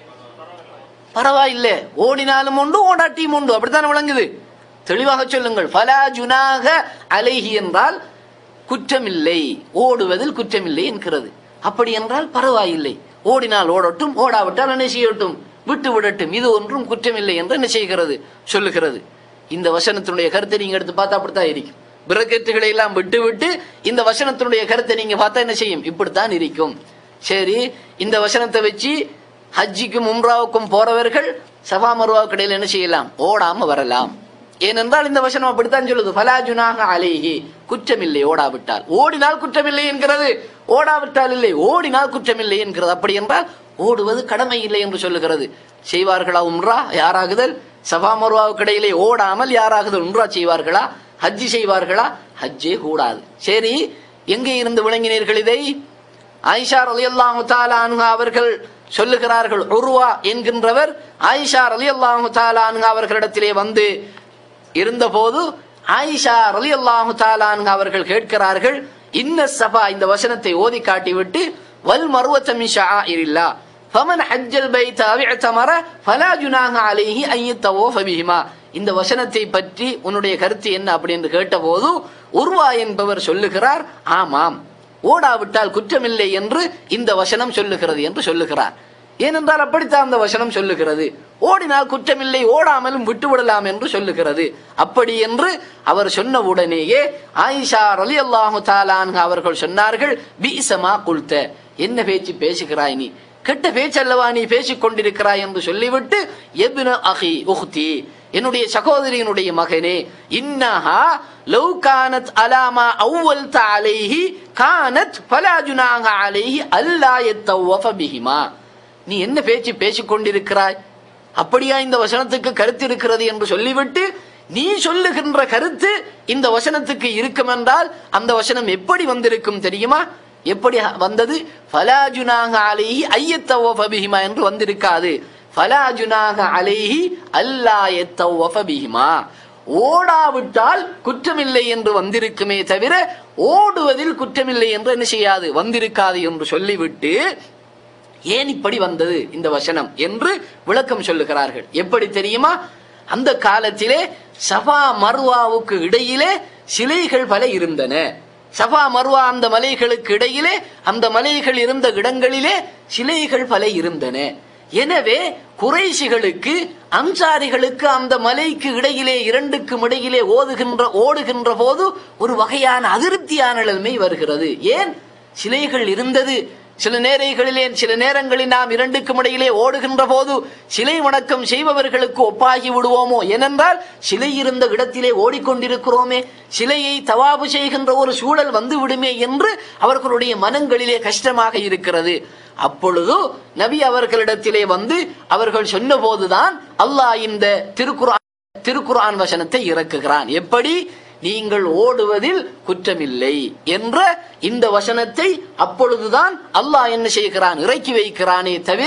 பரவாயில்லை ஓடினாலும் உண்டு ஓடாட்டியும் உண்டு அப்படித்தான் விளங்குது தெளிவாக சொல்லுங்கள் ஃபலா ஜுனாக அலைஹி என்றால் குற்றமில்லை ஓடுவதில் குற்றமில்லை என்கிறது அப்படி என்றால் பரவாயில்லை ஓடினால் ஓடட்டும் ஓடாவிட்டால் என்ன செய்யட்டும் விட்டு விடட்டும் இது ஒன்றும் குற்றமில்லை என்று என்ன செய்கிறது சொல்லுகிறது இந்த வசனத்தினுடைய கருத்தை நீங்க எடுத்து பார்த்தா அப்படித்தான் இருக்கும் பிரக்கத்துகளை எல்லாம் விட்டு விட்டு இந்த வசனத்தினுடைய கருத்தை நீங்க பார்த்தா என்ன செய்யும் இப்படித்தான் இருக்கும் சரி இந்த வசனத்தை வச்சு ஹஜ்ஜிக்கும் உம்ராவுக்கும் போறவர்கள் சஃபா மருவாவுக்கு இடையில என்ன செய்யலாம் ஓடாம வரலாம் ஏனென்றால் இந்த வசனம் அப்படித்தான் சொல்லுது ஃபலா ஜுனாக அலைஹி குற்றமில்லை ஓடாவிட்டால் ஓடினால் குற்றமில்லை என்கிறது ஓடாவிட்டால் இல்லை ஓடினால் குற்றமில்லை என்கிறது அப்படி என்றால் ஓடுவது கடமை இல்லை என்று சொல்லுகிறது செய்வார்களா உம்ரா யாராகுதல் சபா மருவாவுக்கு இடையிலே ஓடாமல் யாராகுதல் உம்ரா செய்வார்களா ஹஜ்ஜி செய்வார்களா ஹஜ்ஜே கூடாது சரி எங்கே இருந்து விளங்கினீர்கள் இதை ஆயிஷா ரலியல்லாஹு தஆலா அன்ஹா அவர்கள் சொல்லுகிறார்கள் உருவா என்கின்றவர் ஆயிஷா ரலியல்லாஹு தஆலா அன்ஹா அவர்களிடத்திலே வந்து இருந்தபோது ஆயிஷா ரலியல்லாஹு தஆலா அன்ஹா அவர்கள் கேட்கிறார்கள் இன்ன சபா இந்த வசனத்தை ஓதி காட்டிவிட்டு வல் மருவத்த மின் ஷஆஇரில்லா ஃபமன் ஹஜ்ஜல் பைத அவ் இஅ்தமர ஃபலா ஜுனாஹ அலைஹி அன் யத்தவஃப பிஹிமா இந்த வசனத்தை பற்றி உன்னுடைய கருத்து என்ன அப்படி என்று கேட்டபோது உருவா என்பவர் சொல்லுகிறார் ஆமாம் ஓடாவிட்டால் குற்றமில்லை என்று இந்த வசனம் சொல்லுகிறது என்று சொல்லுகிறார் ஏனென்றால் அப்படித்தான் அந்த வசனம் சொல்லுகிறது ஓடினால் குற்றமில்லை ஓடாமலும் விட்டுவிடலாம் என்று சொல்லுகிறது அப்படி என்று அவர் சொன்ன உடனேயே ஆயிஷா ரலி அல்லாஹு தாலான் அவர்கள் சொன்னார்கள் பீசமா குல்த என்ன பேச்சு பேசுகிறாய் நீ கெட்ட பேச்சல்லவா நீ பேசிக் கொண்டிருக்கிறாய் என்று சொல்லிவிட்டு எபின அஹி உஹ்தி என்னுடைய சகோதரியினுடைய மகனே இன்னஹா லவ் கானத் அலாமா அவ்வல் அலைஹி கானத் ஃபலா ஜுனாஹ அலைஹி அல்லா யத்தவஃப பிஹிமா நீ என்ன பேச்சு பேசிக் கொண்டிருக்கிறாய் அப்படியா இந்த வசனத்துக்கு கருத்து இருக்கிறது என்று சொல்லிவிட்டு நீ சொல்லுகின்ற கருத்து இந்த வசனத்துக்கு இருக்கும் என்றால் அந்த வசனம் எப்படி வந்திருக்கும் தெரியுமா எப்படி வந்தது ஃபலாஜுனாக அலைஹி ஐயத்தவஃப பிஹிமா என்று வந்திருக்காது ஃபலாஜுனாக அலைஹி அல்லா எத்தவஃப பிஹிமா ஓடாவிட்டால் குற்றமில்லை என்று வந்திருக்குமே தவிர ஓடுவதில் குற்றமில்லை என்று என்ன செய்யாது வந்திருக்காது என்று சொல்லிவிட்டு ஏன் இப்படி வந்தது இந்த வசனம் என்று விளக்கம் சொல்லுகிறார்கள் எப்படி தெரியுமா அந்த காலத்திலே சபா மர்வாவுக்கு இடையிலே சிலைகள் பல இருந்தன சபா மர்வா அந்த மலைகளுக்கு இடையிலே அந்த மலைகள் இருந்த இடங்களிலே சிலைகள் பல இருந்தன எனவே குறைசிகளுக்கு அன்சாரிகளுக்கு அந்த மலைக்கு இடையிலே இரண்டுக்கும் இடையிலே ஓதுகின்ற ஓடுகின்ற போது ஒரு வகையான அதிருப்தியான நிலைமை வருகிறது ஏன் சிலைகள் இருந்தது சில நேரங்களிலே சில நேரங்களில் நாம் இரண்டுக்கும் இடையிலே ஓடுகின்ற போது சிலை வணக்கம் செய்பவர்களுக்கு ஒப்பாகி விடுவோமோ ஏனென்றால் சிலை இருந்த இடத்திலே ஓடிக்கொண்டிருக்கிறோமே சிலையை தவாபு செய்கின்ற ஒரு சூழல் வந்து விடுமே என்று அவர்களுடைய மனங்களிலே கஷ்டமாக இருக்கிறது அப்பொழுது நபி அவர்களிடத்திலே வந்து அவர்கள் சொன்னபோதுதான் அல்லாஹ் இந்த திருக்குர்ஆன் திருக்குர்ஆன் வசனத்தை இறக்குகிறான் எப்படி நீங்கள் ஓடுவதில் குற்றமில்லை என்ற இந்த வசனத்தை அப்பொழுதுதான் அல்லாஹ் என்ன செய்கிறான் இறக்கி வைக்கிறானே தவிர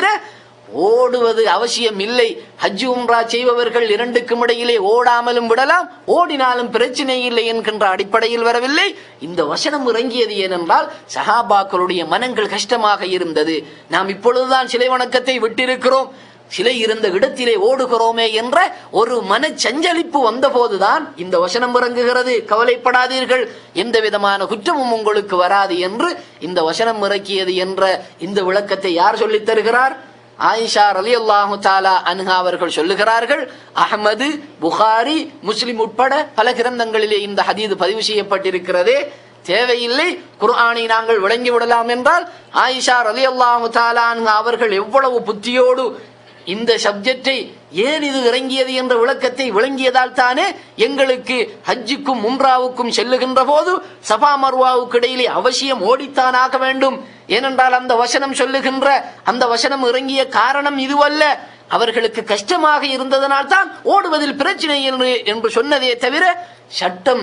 ஓடுவது அவசியம் இல்லை ஹஜ் உம்ரா செய்பவர்கள் இரண்டுக்கும் இடையிலே ஓடாமலும் விடலாம் ஓடினாலும் பிரச்சனை இல்லை என்கின்ற அடிப்படையில் வரவில்லை இந்த வசனம் இறங்கியது ஏனென்றால் சஹாபாக்களுடைய மனங்கள் கஷ்டமாக இருந்தது நாம் இப்பொழுதுதான் சிலை வணக்கத்தை விட்டிருக்கிறோம் சிலை இருந்த இடத்திலே ஓடுகிறோமே என்ற ஒரு மனச்சஞ்சலிப்பு வந்தபோதுதான் இந்த வசனம் இறங்குகிறது கவலைப்படாதீர்கள் எந்த விதமான குற்றமும் உங்களுக்கு வராது என்று இந்த வசனம் இறக்கியது என்ற இந்த விளக்கத்தை யார் சொல்லித் தருகிறார் ஆயிஷா ரலி அல்லாஹு தாலா அன்ஹா அவர்கள் சொல்லுகிறார்கள் அஹமது புகாரி முஸ்லிம் உட்பட பல கிரந்தங்களிலே இந்த ஹதீது பதிவு செய்யப்பட்டிருக்கிறதே தேவையில்லை குர்ஆனை நாங்கள் விளங்கி விடலாம் என்றால் ஆயிஷா ரலி அல்லாஹு தாலா அன்ஹா அவர்கள் எவ்வளவு புத்தியோடு இந்த சப்ஜெக்டை ஏன் இது இறங்கியது என்ற விளக்கத்தை விளங்கியதால் தானே எங்களுக்கு ஹஜ்ஜுக்கும் உம்ராவுக்கும் செல்லுகின்ற போது சபா மர்வாவுக்கு இடையிலே அவசியம் ஓடித்தான் ஆக வேண்டும் ஏனென்றால் அந்த வசனம் சொல்லுகின்ற அந்த வசனம் இறங்கிய காரணம் இதுவல்ல அவர்களுக்கு கஷ்டமாக இருந்ததனால் தான் ஓடுவதில் பிரச்சனை என்று என்று சொன்னதே தவிர சட்டம்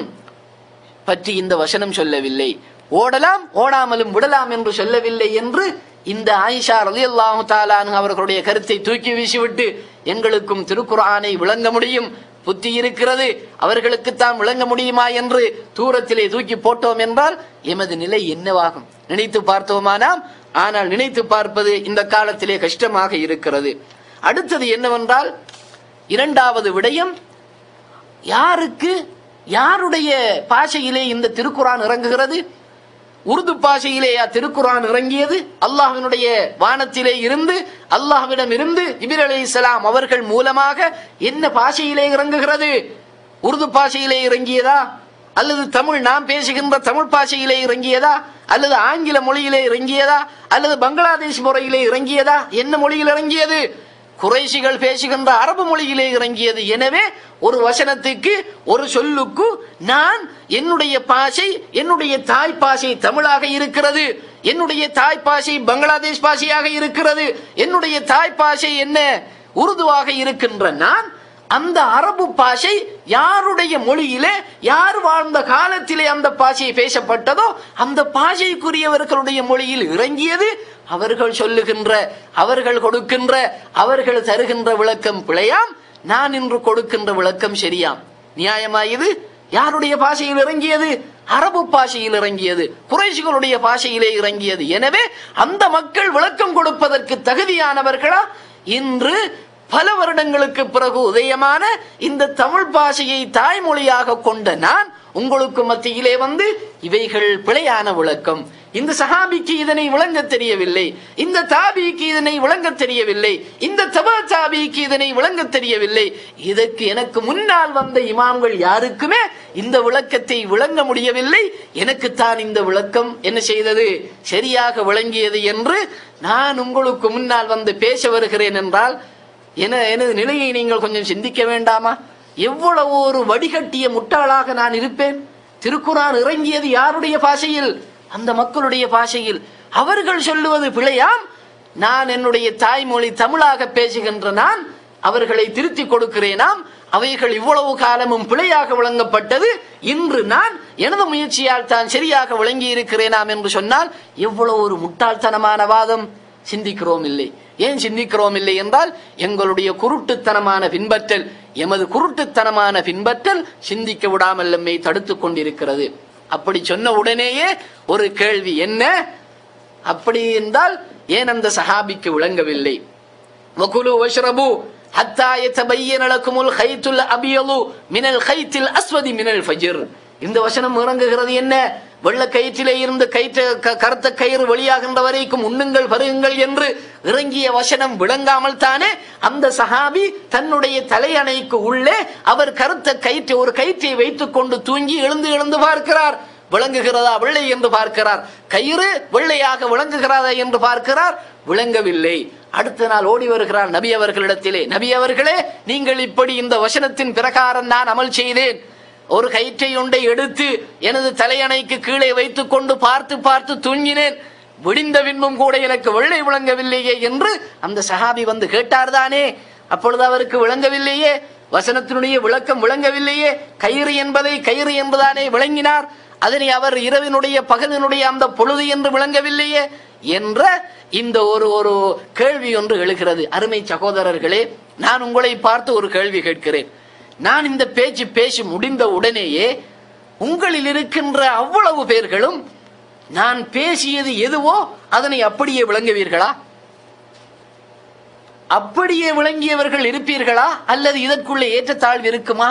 பற்றி இந்த வசனம் சொல்லவில்லை ஓடலாம் ஓடாமலும் விடலாம் என்று சொல்லவில்லை என்று இந்த ஆயிஷா ரலியல்லாஹு தாலான் அவர்களுடைய கருத்தை தூக்கி வீசிவிட்டு எங்களுக்கும் திருக்குர்ஆனை விளங்க முடியும் புத்தி இருக்கிறது அவர்களுக்குத்தான் விளங்க முடியுமா என்று தூரத்திலே தூக்கி போட்டோம் என்றால் எமது நிலை என்னவாகும் நினைத்து பார்த்தோமானாம் ஆனால் நினைத்து பார்ப்பது இந்த காலத்திலே கஷ்டமாக இருக்கிறது அடுத்தது என்னவென்றால் இரண்டாவது விடயம் யாருக்கு யாருடைய பாஷையிலே இந்த திருக்குரான் இறங்குகிறது உருது பாஷையிலேயா திருக்குரான் இறங்கியது அல்லாஹ்வினுடைய வானத்திலே இருந்து அல்லாஹ்விடம் இருந்து இபிர் அலி இஸ்லாம் அவர்கள் மூலமாக என்ன பாஷையிலே இறங்குகிறது உருது பாஷையிலே இறங்கியதா அல்லது தமிழ் நாம் பேசுகின்ற தமிழ் பாஷையிலே இறங்கியதா அல்லது ஆங்கில மொழியிலே இறங்கியதா அல்லது பங்களாதேஷ் முறையிலே இறங்கியதா என்ன மொழியில் இறங்கியது குறைஷிகள் பேசுகின்ற அரபு மொழியிலே இறங்கியது எனவே ஒரு வசனத்துக்கு ஒரு சொல்லுக்கு நான் என்னுடைய பாஷை என்னுடைய தாய் பாஷை தமிழாக இருக்கிறது என்னுடைய தாய் பாஷை பங்களாதேஷ் பாஷையாக இருக்கிறது என்னுடைய தாய் பாஷை என்ன உருதுவாக இருக்கின்ற நான் அந்த அரபு பாஷை யாருடைய மொழியிலே யார் வாழ்ந்த காலத்திலே அந்த பாஷை பேசப்பட்டதோ அந்த பாஷைக்குரியவர்களுடைய மொழியில் இறங்கியது அவர்கள் சொல்லுகின்ற அவர்கள் கொடுக்கின்ற அவர்கள் தருகின்ற விளக்கம் பிழையாம் நான் இன்று கொடுக்கின்ற விளக்கம் சரியாம் நியாயமா இது யாருடைய பாஷையில் இறங்கியது அரபு பாஷையில் இறங்கியது குறைஷிகளுடைய பாஷையிலே இறங்கியது எனவே அந்த மக்கள் விளக்கம் கொடுப்பதற்கு தகுதியானவர்களா இன்று பல வருடங்களுக்கு பிறகு உதயமான இந்த தமிழ் பாஷையை தாய்மொழியாக கொண்ட நான் உங்களுக்கு மத்தியிலே வந்து இவைகள் பிழையான விளக்கம் இந்த சஹாபிக்கு இதனை விளங்க தெரியவில்லை இந்த தாபிக்கு இதனை விளங்க தெரியவில்லை இந்த தபா தாபிக்கு இதனை விளங்க தெரியவில்லை இதற்கு எனக்கு முன்னால் வந்த இமாம்கள் யாருக்குமே இந்த விளக்கத்தை விளங்க முடியவில்லை எனக்குத்தான் இந்த விளக்கம் என்ன செய்தது சரியாக விளங்கியது என்று நான் உங்களுக்கு முன்னால் வந்து பேச வருகிறேன் என்றால் என எனது நிலையை நீங்கள் கொஞ்சம் சிந்திக்க வேண்டாமா எவ்வளவு ஒரு வடிகட்டிய முட்டாளாக நான் இருப்பேன் திருக்குரான் இறங்கியது யாருடைய பாஷையில் அந்த மக்களுடைய பாஷையில் அவர்கள் சொல்லுவது பிழையாம் நான் என்னுடைய தாய்மொழி தமிழாக பேசுகின்ற நான் அவர்களை திருத்தி கொடுக்கிறேனாம் அவைகள் இவ்வளவு காலமும் பிழையாக விளங்கப்பட்டது இன்று நான் எனது முயற்சியால் தான் சரியாக விளங்கி இருக்கிறேனாம் என்று சொன்னால் எவ்வளவு ஒரு முட்டாள்தனமான வாதம் சிந்திக்கிறோம் இல்லை ஏன் சிந்திக்கிறோம் இல்லை என்றால் எங்களுடைய குருட்டுத்தனமான பின்பற்றல் எமது குருட்டுத்தனமான பின்பற்றல் சிந்திக்க விடாமல் நம்மை தடுத்துக் கொண்டிருக்கிறது அப்படி சொன்ன உடனேயே ஒரு கேள்வி என்ன அப்படி என்றால் ஏன் அந்த சஹாபிக்கு விளங்கவில்லை وكلوا واشربوا حتى يتبين لكم الخيط الابيض من الخيط الاسود من الفجر இந்த வசனம் இறங்குகிறது என்ன வெள்ள கயிற்றிலே இருந்து கயிற்று க- கருத்த கயிறு வெளியாகின்ற வரைக்கும் உண்ணுங்கள் பருகுங்கள் என்று இறங்கிய வசனம் விளங்காமல் தானே அந்த சஹாபி தன்னுடைய தலையணைக்கு உள்ளே அவர் கருத்த கயிற்றை ஒரு கயிற்றை வைத்துக் கொண்டு தூங்கி எழுந்து எழுந்து பார்க்கிறார் விளங்குகிறதா வெள்ளை என்று பார்க்கிறார் கயிறு வெள்ளையாக விளங்குகிறதா என்று பார்க்கிறார் விளங்கவில்லை அடுத்த நாள் ஓடி வருகிறார் நபி அவர்களிடத்திலே நபி அவர்களே நீங்கள் இப்படி இந்த வசனத்தின் பிரகாரம் நான் அமல் செய்தேன் ஒரு கயிற்றை ஒன்றை எடுத்து எனது தலையணைக்கு கீழே வைத்துக் கொண்டு பார்த்து பார்த்து தூங்கினேன் விடிந்த பின்பும் கூட எனக்கு வெள்ளை விளங்கவில்லையே என்று அந்த சஹாபி வந்து கேட்டார்தானே அப்பொழுது அவருக்கு விளங்கவில்லையே வசனத்தினுடைய விளக்கம் விளங்கவில்லையே கயிறு என்பதை கயிறு என்பதானே விளங்கினார் அதனை அவர் இரவினுடைய பகலினுடைய அந்த பொழுது என்று விளங்கவில்லையே என்ற இந்த ஒரு ஒரு கேள்வி ஒன்று எழுகிறது அருமை சகோதரர்களே நான் உங்களை பார்த்து ஒரு கேள்வி கேட்கிறேன் நான் இந்த பேச்சு பேசி முடிந்த உடனேயே உங்களில் இருக்கின்ற அவ்வளவு பேர்களும் நான் பேசியது எதுவோ அதனை அப்படியே விளங்குவீர்களா அப்படியே விளங்கியவர்கள் இருப்பீர்களா அல்லது இதற்குள்ள ஏற்றத்தாழ்வு இருக்குமா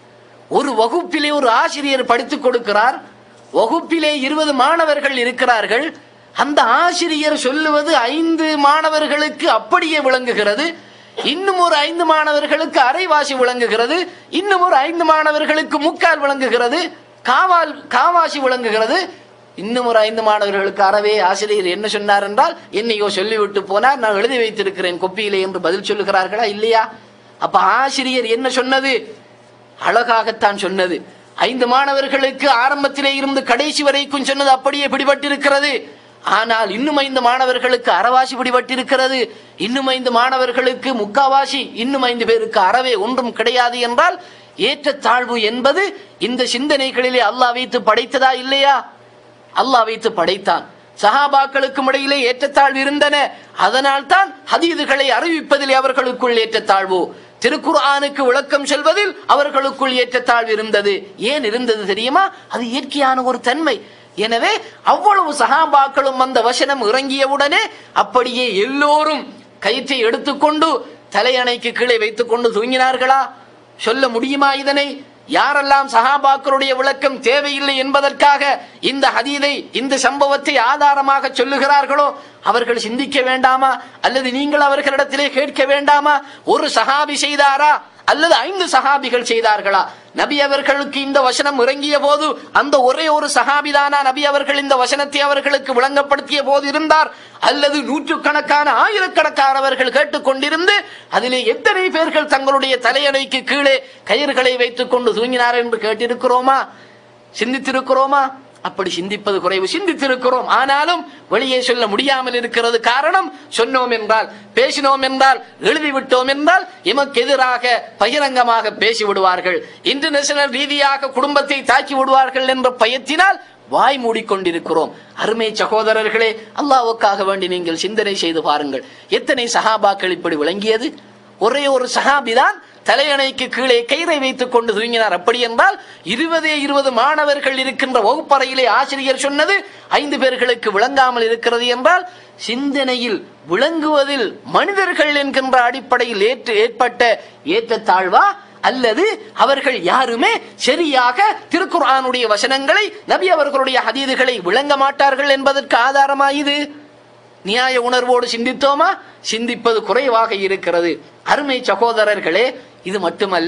ஒரு வகுப்பிலே ஒரு ஆசிரியர் படித்துக் கொடுக்கிறார் வகுப்பிலே இருபது மாணவர்கள் இருக்கிறார்கள் அந்த ஆசிரியர் சொல்லுவது ஐந்து மாணவர்களுக்கு அப்படியே விளங்குகிறது இன்னும் ஒரு ஐந்து மாணவர்களுக்கு அரைவாசி விளங்குகிறது இன்னும் ஒரு ஐந்து மாணவர்களுக்கு முக்கால் விளங்குகிறது காவால் காவாசி விளங்குகிறது இன்னும் ஒரு ஐந்து மாணவர்களுக்கு அறவே ஆசிரியர் என்ன சொன்னார் என்றால் என்னையோ சொல்லிவிட்டு போனார் நான் எழுதி வைத்திருக்கிறேன் கொப்பியிலே என்று பதில் சொல்லுகிறார்களா இல்லையா அப்ப ஆசிரியர் என்ன சொன்னது அழகாகத்தான் சொன்னது ஐந்து மாணவர்களுக்கு ஆரம்பத்திலே இருந்து கடைசி வரைக்கும் சொன்னது அப்படியே பிடிபட்டிருக்கிறது ஆனால் இன்னும் ஐந்து மாணவர்களுக்கு அறவாசி பிடிபட்டிருக்கிறது இன்னும் ஐந்து மாணவர்களுக்கு முக்காவாசி இன்னும் ஐந்து பேருக்கு அறவே ஒன்றும் கிடையாது என்றால் ஏற்றத்தாழ்வு என்பது இந்த சிந்தனைகளிலே அல்லாஹ் வைத்து படைத்ததா இல்லையா அல்லாஹ் வைத்து படைத்தான் சஹாபாக்களுக்கும் இடையிலே ஏற்றத்தாழ்வு இருந்தன அதனால் தான் ஹதீதுகளை அறிவிப்பதில் அவர்களுக்குள் ஏற்றத்தாழ்வு திருக்குர்ஆனுக்கு விளக்கம் சொல்வதில் அவர்களுக்குள் ஏற்றத்தாழ்வு இருந்தது ஏன் இருந்தது தெரியுமா அது இயற்கையான ஒரு தன்மை எனவே அவ்வளவு சஹாபாக்களும் அந்த வசனம் இறங்கியவுடனே அப்படியே எல்லோரும் கயிற்றை எடுத்துக்கொண்டு தலையணைக்கு கீழே வைத்துக்கொண்டு தூங்கினார்களா சொல்ல முடியுமா இதனை யாரெல்லாம் சஹாபாக்களுடைய விளக்கம் தேவையில்லை என்பதற்காக இந்த ஹதீதை இந்த சம்பவத்தை ஆதாரமாக சொல்லுகிறார்களோ அவர்கள் சிந்திக்க வேண்டாமா அல்லது நீங்கள் அவர்களிடத்திலே கேட்க வேண்டாமா ஒரு சஹாபி செய்தாரா அல்லது ஐந்து சஹாபிகள் செய்தார்களா நபி அவர்களுக்கு இந்த வசனம் இறங்கிய போது அந்த ஒரே ஒரு சஹாபிதானா நபி அவர்கள் இந்த வசனத்தை அவர்களுக்கு விளங்கப்படுத்திய போது இருந்தார் அல்லது நூற்றுக்கணக்கான ஆயிரக்கணக்கானவர்கள் கேட்டுக்கொண்டிருந்து அதிலே எத்தனை பேர்கள் தங்களுடைய தலையணைக்கு கீழே கயிறுகளை வைத்துக் கொண்டு தூங்கினார் என்று கேட்டிருக்கிறோமா சிந்தித்திருக்கிறோமா அப்படி சிந்திப்பது குறைவு சிந்தித்திருக்கிறோம் ஆனாலும் வெளியே சொல்ல முடியாமல் இருக்கிறது காரணம் சொன்னோம் என்றால் பேசினோம் என்றால் எழுதிவிட்டோம் என்றால் எமக்கு எதிராக பகிரங்கமாக பேசி விடுவார்கள் இன்டர்நேஷனல் ரீதியாக குடும்பத்தை தாக்கி விடுவார்கள் என்ற பயத்தினால் வாய் மூடிக்கொண்டிருக்கிறோம் அருமை சகோதரர்களே அல்லாவுக்காக வேண்டி நீங்கள் சிந்தனை செய்து பாருங்கள் எத்தனை சஹாபாக்கள் இப்படி விளங்கியது ஒரே ஒரு சஹாபிதான் தலையணைக்கு கீழே கயிறை வைத்துக் கொண்டு தூங்கினார் அப்படி என்றால் இருபதே இருபது மாணவர்கள் இருக்கின்ற வகுப்பறையிலே ஆசிரியர் சொன்னது ஐந்து பேர்களுக்கு விளங்காமல் இருக்கிறது என்றால் சிந்தனையில் விளங்குவதில் மனிதர்கள் என்கின்ற அடிப்படையில் ஏற்று ஏற்பட்ட ஏற்றத்தாழ்வா அல்லது அவர்கள் யாருமே சரியாக திருக்குர்ஆனுடைய வசனங்களை நபி அவர்களுடைய ஹதீதுகளை விளங்க மாட்டார்கள் என்பதற்கு ஆதாரமா இது நியாய உணர்வோடு சிந்தித்தோமா சிந்திப்பது குறைவாக இருக்கிறது அருமை சகோதரர்களே இது மட்டுமல்ல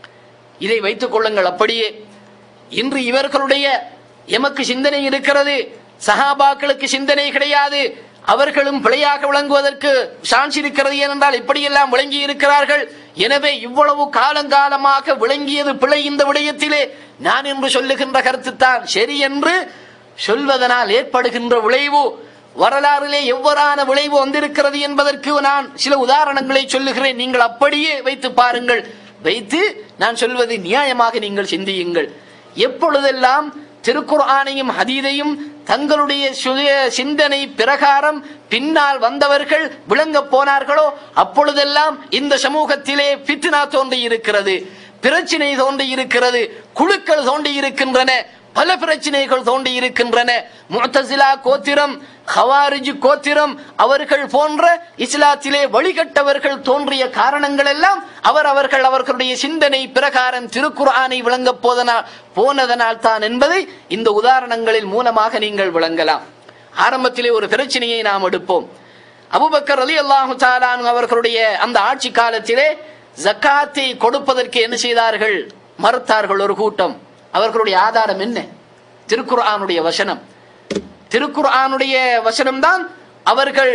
இதை வைத்துக் கொள்ளுங்கள் அப்படியே இன்று இவர்களுடைய எமக்கு சிந்தனை இருக்கிறது சஹாபாக்களுக்கு சிந்தனை கிடையாது அவர்களும் பிழையாக விளங்குவதற்கு சான்ஸ் இருக்கிறது ஏனென்றால் இப்படியெல்லாம் விளங்கி இருக்கிறார்கள் எனவே இவ்வளவு காலங்காலமாக விளங்கியது பிழை இந்த விடயத்திலே நான் என்று சொல்லுகின்ற கருத்துத்தான் சரி என்று சொல்வதனால் ஏற்படுகின்ற விளைவு வரலாறிலே எவ்வாறான விளைவு வந்திருக்கிறது என்பதற்கு நான் சில உதாரணங்களை சொல்லுகிறேன் நீங்கள் அப்படியே வைத்து பாருங்கள் வைத்து நான் சொல்வது நியாயமாக நீங்கள் சிந்தியுங்கள் எப்பொழுதெல்லாம் திருக்குர்ஆனையும் ஹதீதையும் தங்களுடைய சுய சிந்தனை பிரகாரம் பின்னால் வந்தவர்கள் விளங்க போனார்களோ அப்பொழுதெல்லாம் இந்த சமூகத்திலே பித்னா தோன்றி இருக்கிறது பிரச்சினை தோன்றி இருக்கிறது குழுக்கள் தோன்றி இருக்கின்றன பல பிரச்சனைகள் தோண்டி இருக்கின்றன முத்தசிலா கோத்திரம் ஹவாரிஜ் கோத்திரம் அவர்கள் போன்ற இஸ்லாத்திலே வழிகட்டவர்கள் தோன்றிய காரணங்கள் எல்லாம் அவர் அவர்கள் அவர்களுடைய சிந்தனை பிரகாரம் திருக்குர்ஆனை விளங்க போதனால் போனதனால் தான் என்பதை இந்த உதாரணங்களில் மூலமாக நீங்கள் விளங்கலாம் ஆரம்பத்திலே ஒரு பிரச்சனையை நாம் எடுப்போம் அபுபக்கர் அலி அல்லாஹு தாலான் அவர்களுடைய அந்த ஆட்சி காலத்திலே ஜக்காத்தை கொடுப்பதற்கு என்ன செய்தார்கள் மறுத்தார்கள் ஒரு கூட்டம் அவர்களுடைய ஆதாரம் என்ன திருக்குர்ஆனுடைய வசனம் திருக்குர்ஆனுடைய வசனம் தான் அவர்கள்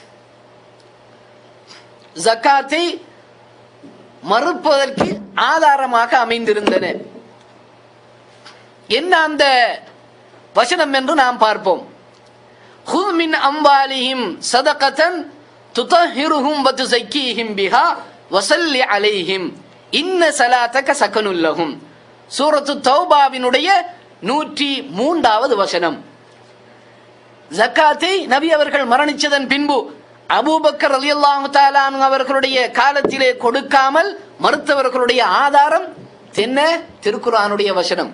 ஜக்காத்தை மறுப்பதற்கு ஆதாரமாக அமைந்திருந்தன என்ன அந்த வசனம் என்று நாம் பார்ப்போம் خذ من أموالهم صدقة تطهرهم وتزكيهم بها وصل عليهم إن صلاتك سكن لهم சூரத்து தௌபாவினுடைய நூற்றி மூன்றாவது வசனம் ஜக்காத்தை நபி அவர்கள் மரணிச்சதன் பின்பு அபூபக்கர் அலி அல்லாஹு அவர்களுடைய காலத்திலே கொடுக்காமல் மறுத்தவர்களுடைய ஆதாரம் என்ன திருக்குரானுடைய வசனம்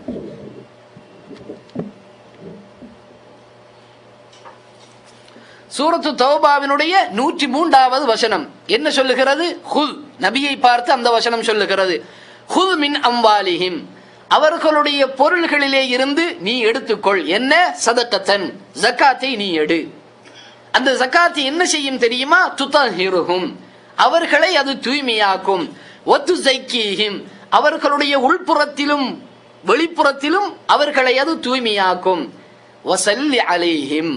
சூரத்து தௌபாவினுடைய நூற்றி மூன்றாவது வசனம் என்ன சொல்லுகிறது ஹுல் நபியை பார்த்து அந்த வசனம் சொல்லுகிறது ஹுல் மின் அம்வாலிஹிம் அவர்களுடைய பொருள்களிலே இருந்து நீ எடுத்துக்கொள் என்ன சதக்கத்தன் ஜக்காத்தை நீ எடு அந்த ஜக்காத்து என்ன செய்யும் தெரியுமா துதஹிருஹும் அவர்களை அது தூய்மையாக்கும் ஒத்து ஜைக்கீஹிம் அவர்களுடைய உள்புறத்திலும் வெளிப்புறத்திலும் அவர்களை அது தூய்மையாக்கும் வசல்லி அலைஹிம்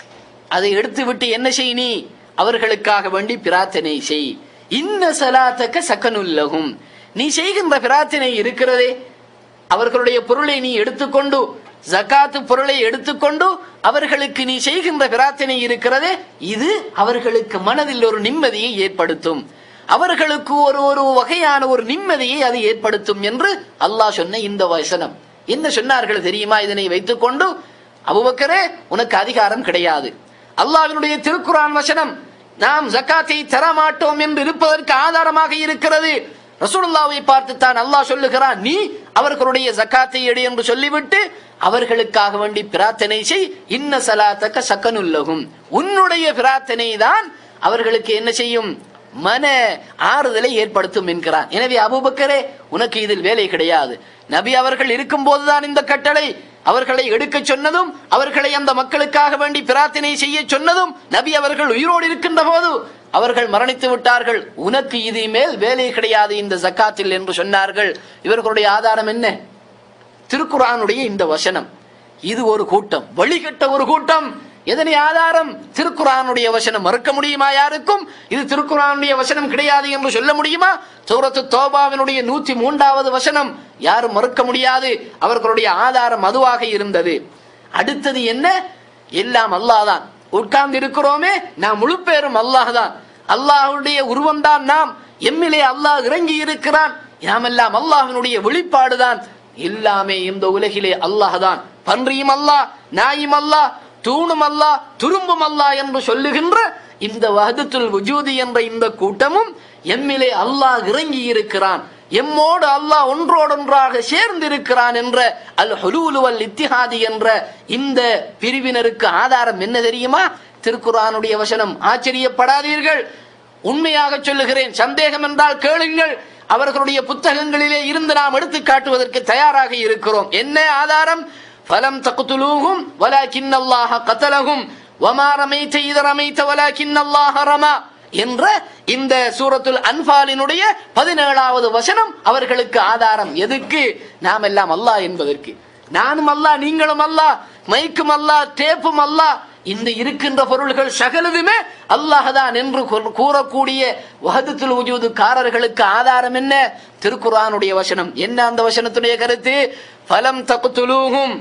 அதை எடுத்துவிட்டு என்ன செய் நீ அவர்களுக்காக வேண்டி பிரார்த்தனை செய் இன்ன சலாத்தக்க சக்கனுல்லகும் நீ செய்கின்ற பிரார்த்தனை இருக்கிறதே அவர்களுடைய பொருளை நீ எடுத்துக்கொண்டு ஜக்காத்து பொருளை எடுத்துக்கொண்டு அவர்களுக்கு நீ செய்கின்ற பிரார்த்தனை இருக்கிறதே இது அவர்களுக்கு மனதில் ஒரு நிம்மதியை ஏற்படுத்தும் அவர்களுக்கு ஒரு ஒரு வகையான ஒரு நிம்மதியை அது ஏற்படுத்தும் என்று அல்லாஹ் சொன்ன இந்த வசனம் என்ன சொன்னார்கள் தெரியுமா இதனை வைத்துக்கொண்டு அபுபக்கரே உனக்கு அதிகாரம் கிடையாது அல்லாஹ்வினுடைய திருக்குரான் வசனம் நாம் ஜக்காத்தை தர மாட்டோம் என்று இருப்பதற்கு ஆதாரமாக இருக்கிறது ரசூலுல்லாவை பார்த்து தான் அல்லாஹ் சொல்லுகிறான் நீ அவர்களுடைய ஜக்காத்தை எடு என்று சொல்லிவிட்டு அவர்களுக்காக வேண்டி பிரார்த்தனை செய் இன்ன சலாத்தக்க சக்கனுல்லகும் உன்னுடைய பிரார்த்தனை தான் அவர்களுக்கு என்ன செய்யும் மன ஆறுதலை ஏற்படுத்தும் என்கிறான் எனவே அபூபக்கரே உனக்கு இதில் வேலை கிடையாது நபி அவர்கள் இருக்கும் போதுதான் இந்த கட்டளை அவர்களை எடுக்க சொன்னதும் அவர்களை அந்த மக்களுக்காக வேண்டி பிரார்த்தனை செய்ய சொன்னதும் நபி அவர்கள் உயிரோடு இருக்கின்ற போது அவர்கள் மரணித்து விட்டார்கள் உனக்கு இது மேல் வேலை கிடையாது இந்த ஜக்காத்தில் என்று சொன்னார்கள் இவர்களுடைய ஆதாரம் என்ன திருக்குரானுடைய இந்த வசனம் இது ஒரு கூட்டம் வழிகட்ட ஒரு கூட்டம் எதனை ஆதாரம் திருக்குரானுடைய வசனம் மறுக்க முடியுமா யாருக்கும் இது திருக்குரானுடைய வசனம் கிடையாது என்று சொல்ல முடியுமா சூரத்து தோபாவினுடைய நூத்தி மூன்றாவது வசனம் யாரும் மறுக்க முடியாது அவர்களுடைய ஆதாரம் அதுவாக இருந்தது அடுத்தது என்ன எல்லாம் அல்லாஹ்தான் உட்கார்ந்து இருக்கிறோமே நாம் முழு பேரும் அல்லாஹ் தான் அல்லாஹுடைய உருவம் தான் நாம் எம்மிலே அல்லாஹ் இறங்கி இருக்கிறான் நாமெல்லாம் அல்லாஹினுடைய வெளிப்பாடுதான் எல்லாமே இந்த உலகிலே அல்லாஹ் தான் பன்றியும் அல்லாஹ் நாயும் அல்லாஹ் தூணும் அல்லாஹ் துரும்பும் அல்லாஹ் என்று சொல்லுகின்ற இந்த வஹதத்துல் வஜூதி என்ற இந்த கூட்டமும் எம்மிலே அல்லாஹ் இறங்கி இருக்கிறான் எம்மோடு அல்லாஹ் ஒன்றோடொன்றாக சேர்ந்திருக்கிறான் என்ற அல் ஹுலூலு வல் இத்திஹாதி என்ற இந்த பிரிவினருக்கு ஆதாரம் என்ன தெரியுமா திருக்குரானுடைய வசனம் ஆச்சரியப்படாதீர்கள் உண்மையாக சொல்லுகிறேன் சந்தேகம் என்றால் கேளுங்கள் அவர்களுடைய புத்தகங்களிலே இருந்து நாம் எடுத்து காட்டுவதற்கு தயாராக இருக்கிறோம் என்ன ஆதாரம் ஃபலம் தக்துலூஹும் வலாகின் அல்லாஹ கத்தலகும் வமா ரமைத்த இத ரமைத்த வலாகின் அல்லாஹ ரமா என்ற இந்த சூரத்துல் அன்பாலினுடைய பதினேழாவது வசனம் அவர்களுக்கு ஆதாரம் எதுக்கு நாம் எல்லாம் அல்லாஹ் என்பதற்கு நானும் அல்லாஹ் நீங்களும் அல்லாஹ் மைக்கும் அல்லாஹ் டேப்பும் அல்லாஹ் இந்த இருக்கின்ற பொருள்கள் சகலதுமே அல்லாஹ்தான் என்று கூ- கூறக்கூடிய வஹதத்துல் வஜூதுக்காரர்களுக்கு ஆதாரம் என்ன திருக்குர்ஆனுடைய வசனம் என்ன அந்த வசனத்துடைய கருத்து ஃபலம் தக்துலூஹும்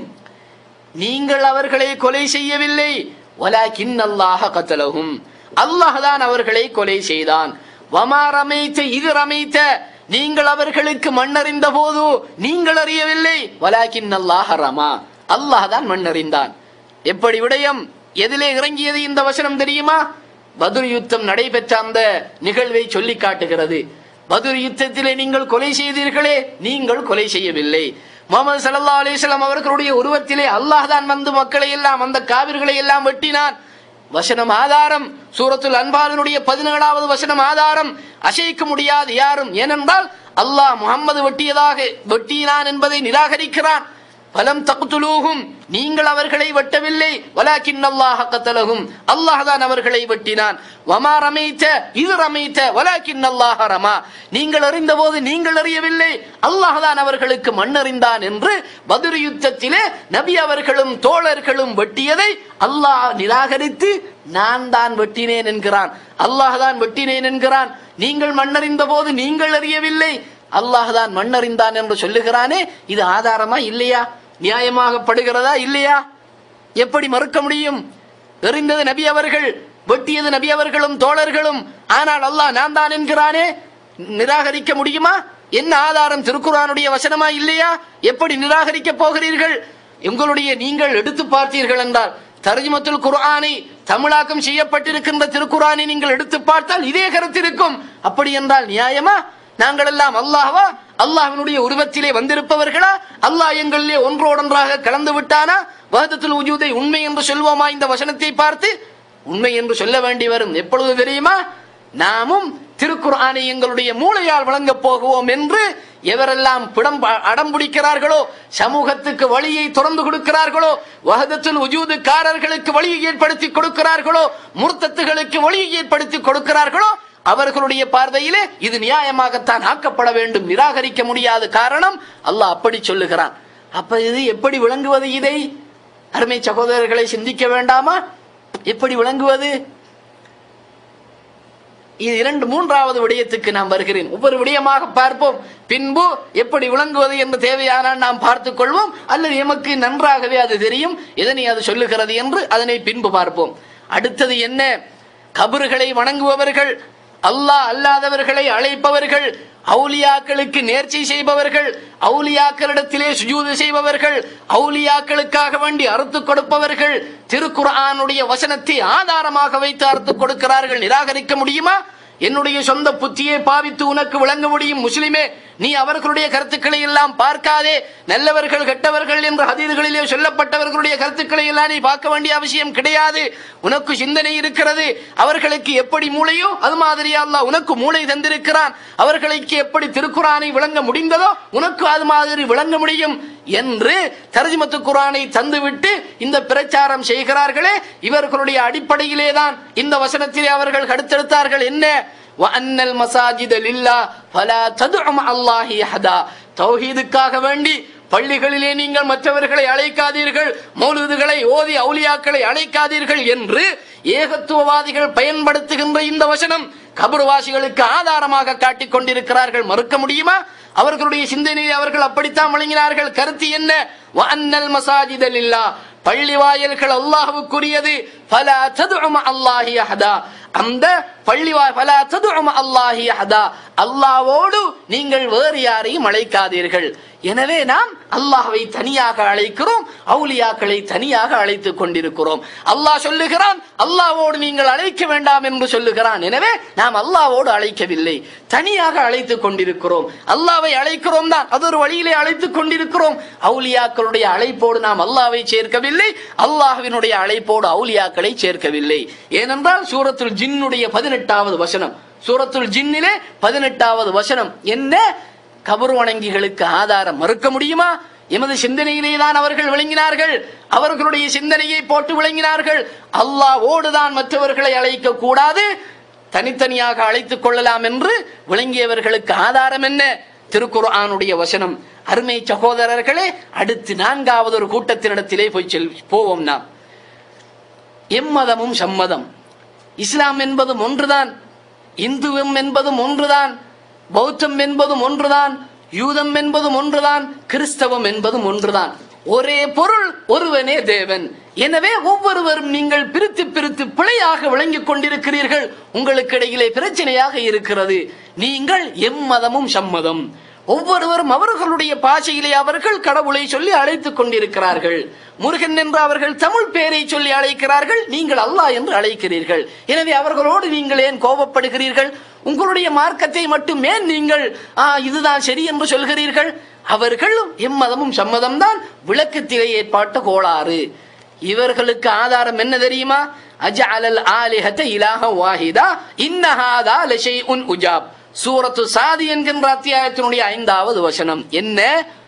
நீங்கள் அவர்களை கொலை செய்யவில்லை வலாக்கின் அல்லாஹ கத்தலகும் அல்லாஹ் தான் அவர்களை கொலை செய்தான் வமா ரமைத்த இது ரமைத்த நீங்கள் அவர்களுக்கு மண்ணறிந்த போது நீங்கள் அறியவில்லை வலாக்கின் அல்லாஹ ரமா அல்லாஹ் தான் மண்ணறிந்தான் எப்படி விடயம் எதிலே இறங்கியது இந்த வசனம் தெரியுமா பதுர் யுத்தம் நடைபெற்ற அந்த நிகழ்வை சொல்லி காட்டுகிறது பதுர் யுத்தத்திலே நீங்கள் கொலை செய்தீர்களே நீங்கள் கொலை செய்யவில்லை முகமது சல்லா அலிஸ்லாம் அவர்களுடைய உருவத்திலே அல்லாஹ் தான் வந்து மக்களை எல்லாம் அந்த காவிர்களை எல்லாம் வெட்டினான் வசனம் ஆதாரம் சூரத்துல் அன்பாலினுடைய பதினேழாவது வசனம் ஆதாரம் அசைக்க முடியாது யாரும் ஏனென்றால் அல்லாஹ் முகம்மது வெட்டியதாக வெட்டினான் என்பதை நிராகரிக்கிறான் பலம் தகுத்துலூகும் நீங்கள் அவர்களை வெட்டவில்லை வலாக்கின் அல்லாஹ் கத்தலகும் அல்லாஹ் தான் அவர்களை வெட்டினான் வமா ரமைத்த இது ரமைத்த வலாக்கின் அல்லாஹ் ரமா நீங்கள் அறிந்த போது நீங்கள் அறியவில்லை அல்லாஹ் தான் அவர்களுக்கு மண்ணறிந்தான் என்று பதுர் யுத்தத்திலே நபி அவர்களும் தோழர்களும் வெட்டியதை அல்லாஹ் நிராகரித்து நான் தான் வெட்டினேன் என்கிறான் அல்லாஹ் தான் வெட்டினேன் என்கிறான் நீங்கள் மண்ணறிந்த போது நீங்கள் அறியவில்லை அல்லாஹ் தான் மண்ணறிந்தான் என்று சொல்லுகிறானே இது ஆதாரமா இல்லையா நியாயமாகப்படுகிறதா இல்லையா எப்படி மறுக்க முடியும் எறிந்தது நபி அவர்கள் வெட்டியது நபி அவர்களும் தோழர்களும் ஆனால் அல்லாஹ் நான் தான் என்கிறானே நிராகரிக்க முடியுமா என்ன ஆதாரம் திருக்குறானுடைய வசனமா இல்லையா எப்படி நிராகரிக்க போகிறீர்கள் உங்களுடைய நீங்கள் எடுத்து பார்த்தீர்கள் என்றால் தர்ஜுமத்துல் குர்ஆனை தமிழாக்கம் செய்யப்பட்டிருக்கின்ற திருக்குறானை நீங்கள் எடுத்து பார்த்தால் இதே கருத்து இருக்கும் அப்படி என்றால் நியாயமா நாங்கள் எல்லாம் அல்லாஹ்வா அல்லாஹ்வினுடைய உருவத்திலே வந்திருப்பவர்களா அல்லாஹ் எங்களிலே ஒன்றோடொன்றாக கலந்து விட்டானா வஹதத்துல் உஜூதை உண்மை என்று சொல்வோமா இந்த வசனத்தை பார்த்து உண்மை என்று சொல்ல வேண்டி வரும் எப்பொழுது தெரியுமா நாமும் திருக்குர்ஆனை எங்களுடைய மூளையால் வழங்கப் போகுவோம் என்று எவரெல்லாம் பிடம் அடம் பிடிக்கிறார்களோ சமூகத்துக்கு வழியை திறந்து கொடுக்கிறார்களோ வஹதத்துல் உஜூதுக்காரர்களுக்கு வழியை ஏற்படுத்தி கொடுக்கிறார்களோ முர்த்தத்துகளுக்கு வழியை ஏற்படுத்தி கொடுக்கிறார்களோ அவர்களுடைய பார்வையிலே இது நியாயமாகத்தான் ஆக்கப்பட வேண்டும் நிராகரிக்க முடியாத காரணம் அல்லாஹ் அப்படி சொல்லுகிறான் அப்ப இது எப்படி விளங்குவது இதை அருமை சகோதரர்களை சிந்திக்க வேண்டாமா எப்படி விளங்குவது இது இரண்டு மூன்றாவது விடயத்துக்கு நாம் வருகிறேன் ஒவ்வொரு விடயமாக பார்ப்போம் பின்பு எப்படி விளங்குவது என்று தேவையானால் நாம் பார்த்துக் கொள்வோம் அல்லது எமக்கு நன்றாகவே அது தெரியும் எதனை அது சொல்லுகிறது என்று அதனை பின்பு பார்ப்போம் அடுத்தது என்ன கபறுகளை வணங்குபவர்கள் அல்லாஹ் அல்லாதவர்களை அழைப்பவர்கள் அவுலியாக்களுக்கு நேர்ச்சி செய்பவர்கள் அவுலியாக்களிடத்திலே சுஜூது செய்பவர்கள் அவுலியாக்களுக்காக வேண்டி அறுத்து கொடுப்பவர்கள் திருக்குர்ஆனுடைய வசனத்தை ஆதாரமாக வைத்து அறுத்து கொடுக்கிறார்கள் நிராகரிக்க முடியுமா என்னுடைய சொந்த புத்தியை பாவித்து உனக்கு விளங்க முடியும் முஸ்லிமே நீ அவர்களுடைய கருத்துக்களை எல்லாம் பார்க்காதே நல்லவர்கள் கெட்டவர்கள் என்று ஹதீதுகளிலே சொல்லப்பட்டவர்களுடைய கருத்துக்களை எல்லாம் நீ பார்க்க வேண்டிய அவசியம் கிடையாது உனக்கு சிந்தனை இருக்கிறது அவர்களுக்கு எப்படி மூளையோ அது மாதிரி அல்லாஹ் உனக்கு மூளை தந்திருக்கிறான் அவர்களுக்கு எப்படி திருக்குறானை விளங்க முடிந்ததோ உனக்கு அது மாதிரி விளங்க முடியும் என்று தர்ஜிமத்து குரானை தந்துவிட்டு இந்த பிரச்சாரம் செய்கிறார்களே இவர்களுடைய அடிப்படையிலே தான் இந்த வசனத்திலே அவர்கள் கடுத்தெடுத்தார்கள் என்ன وأن المساجد لله فلا تدعوا مع الله أحدا தௌஹீதுக்காக வேண்டி பள்ளிகளிலே நீங்கள் மற்றவர்களை அழைக்காதீர்கள் மௌலூதுகளை ஓதி அவுலியாக்களை அழைக்காதீர்கள் என்று ஏகத்துவவாதிகள் பயன்படுத்துகின்ற இந்த வசனம் கபர்வாசிகளுக்கு ஆதாரமாக காட்டிக் கொண்டிருக்கிறார்கள் மறுக்க முடியுமா அவர்களுடைய சிந்தனையை அவர்கள் அப்படித்தான் வழங்கினார்கள் கருத்து என்ன வஅன்னல் மசாஜிதல் இல்லா பள்ளி வாயல்கள் அல்லாஹ்வுக்குரியது ஃபலா ததுஉ மஅ அல்லாஹி அஹதா அந்த பள்ளி வா ஃபலா ததுஉ மஅ அல்லாஹி அஹதா அல்லாஹ்வோடு நீங்கள் வேறு யாரையும் அழைக்காதீர்கள் எனவே நாம் அல்லாஹ்வை தனியாக அழைக்கிறோம் அவுலியாக்களை தனியாக அழைத்துக் கொண்டிருக்கிறோம் அல்லாஹ் சொல்லுகிறான் அல்லாஹ்வோடு நீங்கள் அழைக்க வேண்டாம் என்று சொல்லுகிறான் எனவே நாம் அல்லாஹ்வோடு அழைக்கவில்லை தனியாக அழைத்துக் கொண்டிருக்கிறோம் அல்லாஹ்வை அழைக்கிறோம் தான் அது ஒரு வழியிலே அழைத்துக் கொண்டிருக்கிறோம் அவுலியாக்களுடைய அழைப்போடு நாம் அல்லாஹ்வை சேர்க்கவில்லை அல்லாஹ்வினுடைய அழைப்போடு அவுலியாக்களை சேர்க்கவில்லை ஏனென்றால் சூரத்துல் ஜின்னுடைய பதினெட்டாவது வசனம் சூரத்துல் ஜின்னிலே பதினெட்டாவது வசனம் என்ன கபர் வணங்கிகளுக்கு ஆதாரம் மறுக்க முடியுமா எமது சிந்தனையிலே தான் அவர்கள் விளங்கினார்கள் அவர்களுடைய சிந்தனையை போட்டு விளங்கினார்கள் அல்லாஹ் ஓடுதான் மற்றவர்களை அழைக்க கூடாது தனித்தனியாக அழைத்துக் கொள்ளலாம் என்று விளங்கியவர்களுக்கு ஆதாரம் என்ன திருக்குர்ஆனுடைய வசனம் அருமை சகோதரர்களே அடுத்து நான்காவது ஒரு கூட்டத்தினிடத்திலே போய் செல் போவோம் நாம் எம்மதமும் சம்மதம் இஸ்லாம் என்பதும் ஒன்றுதான் இந்துவம் என்பதும் ஒன்றுதான் பௌத்தம் என்பதும் ஒன்றுதான் யூதம் என்பதும் ஒன்றுதான் கிறிஸ்தவம் என்பதும் ஒன்றுதான் ஒரே பொருள் ஒருவனே தேவன் எனவே ஒவ்வொருவரும் நீங்கள் பிரித்து பிரித்து பிழையாக விளங்கிக் கொண்டிருக்கிறீர்கள் உங்களுக்கு இடையிலே பிரச்சனையாக இருக்கிறது நீங்கள் எம்மதமும் சம்மதம் ஒவ்வொருவரும் அவர்களுடைய பாஷையிலே அவர்கள் கடவுளை சொல்லி அழைத்துக் கொண்டிருக்கிறார்கள் முருகன் என்று அவர்கள் தமிழ் பேரை சொல்லி அழைக்கிறார்கள் நீங்கள் அல்லாஹ் என்று அழைக்கிறீர்கள் எனவே அவர்களோடு நீங்கள் ஏன் கோபப்படுகிறீர்கள் உங்களுடைய மார்க்கத்தை மட்டும் ஏன் நீங்கள் ஆ, இதுதான் சரி என்று சொல்கிறீர்கள் அவர்கள் எம்மதமும் சம்மதம் தான் விளக்கத்திலே ஏற்பட்ட கோளாறு இவர்களுக்கு ஆதாரம் என்ன தெரியுமா அஜஅலல் ஆலிஹத இலாஹ வாஹிதா இன்னஹாதா லஷைஉன் உஜாப் சூரத்து சாதி என்கின்ற அத்தியாயத்தினுடைய ஐந்தாவது வசனம் என்ன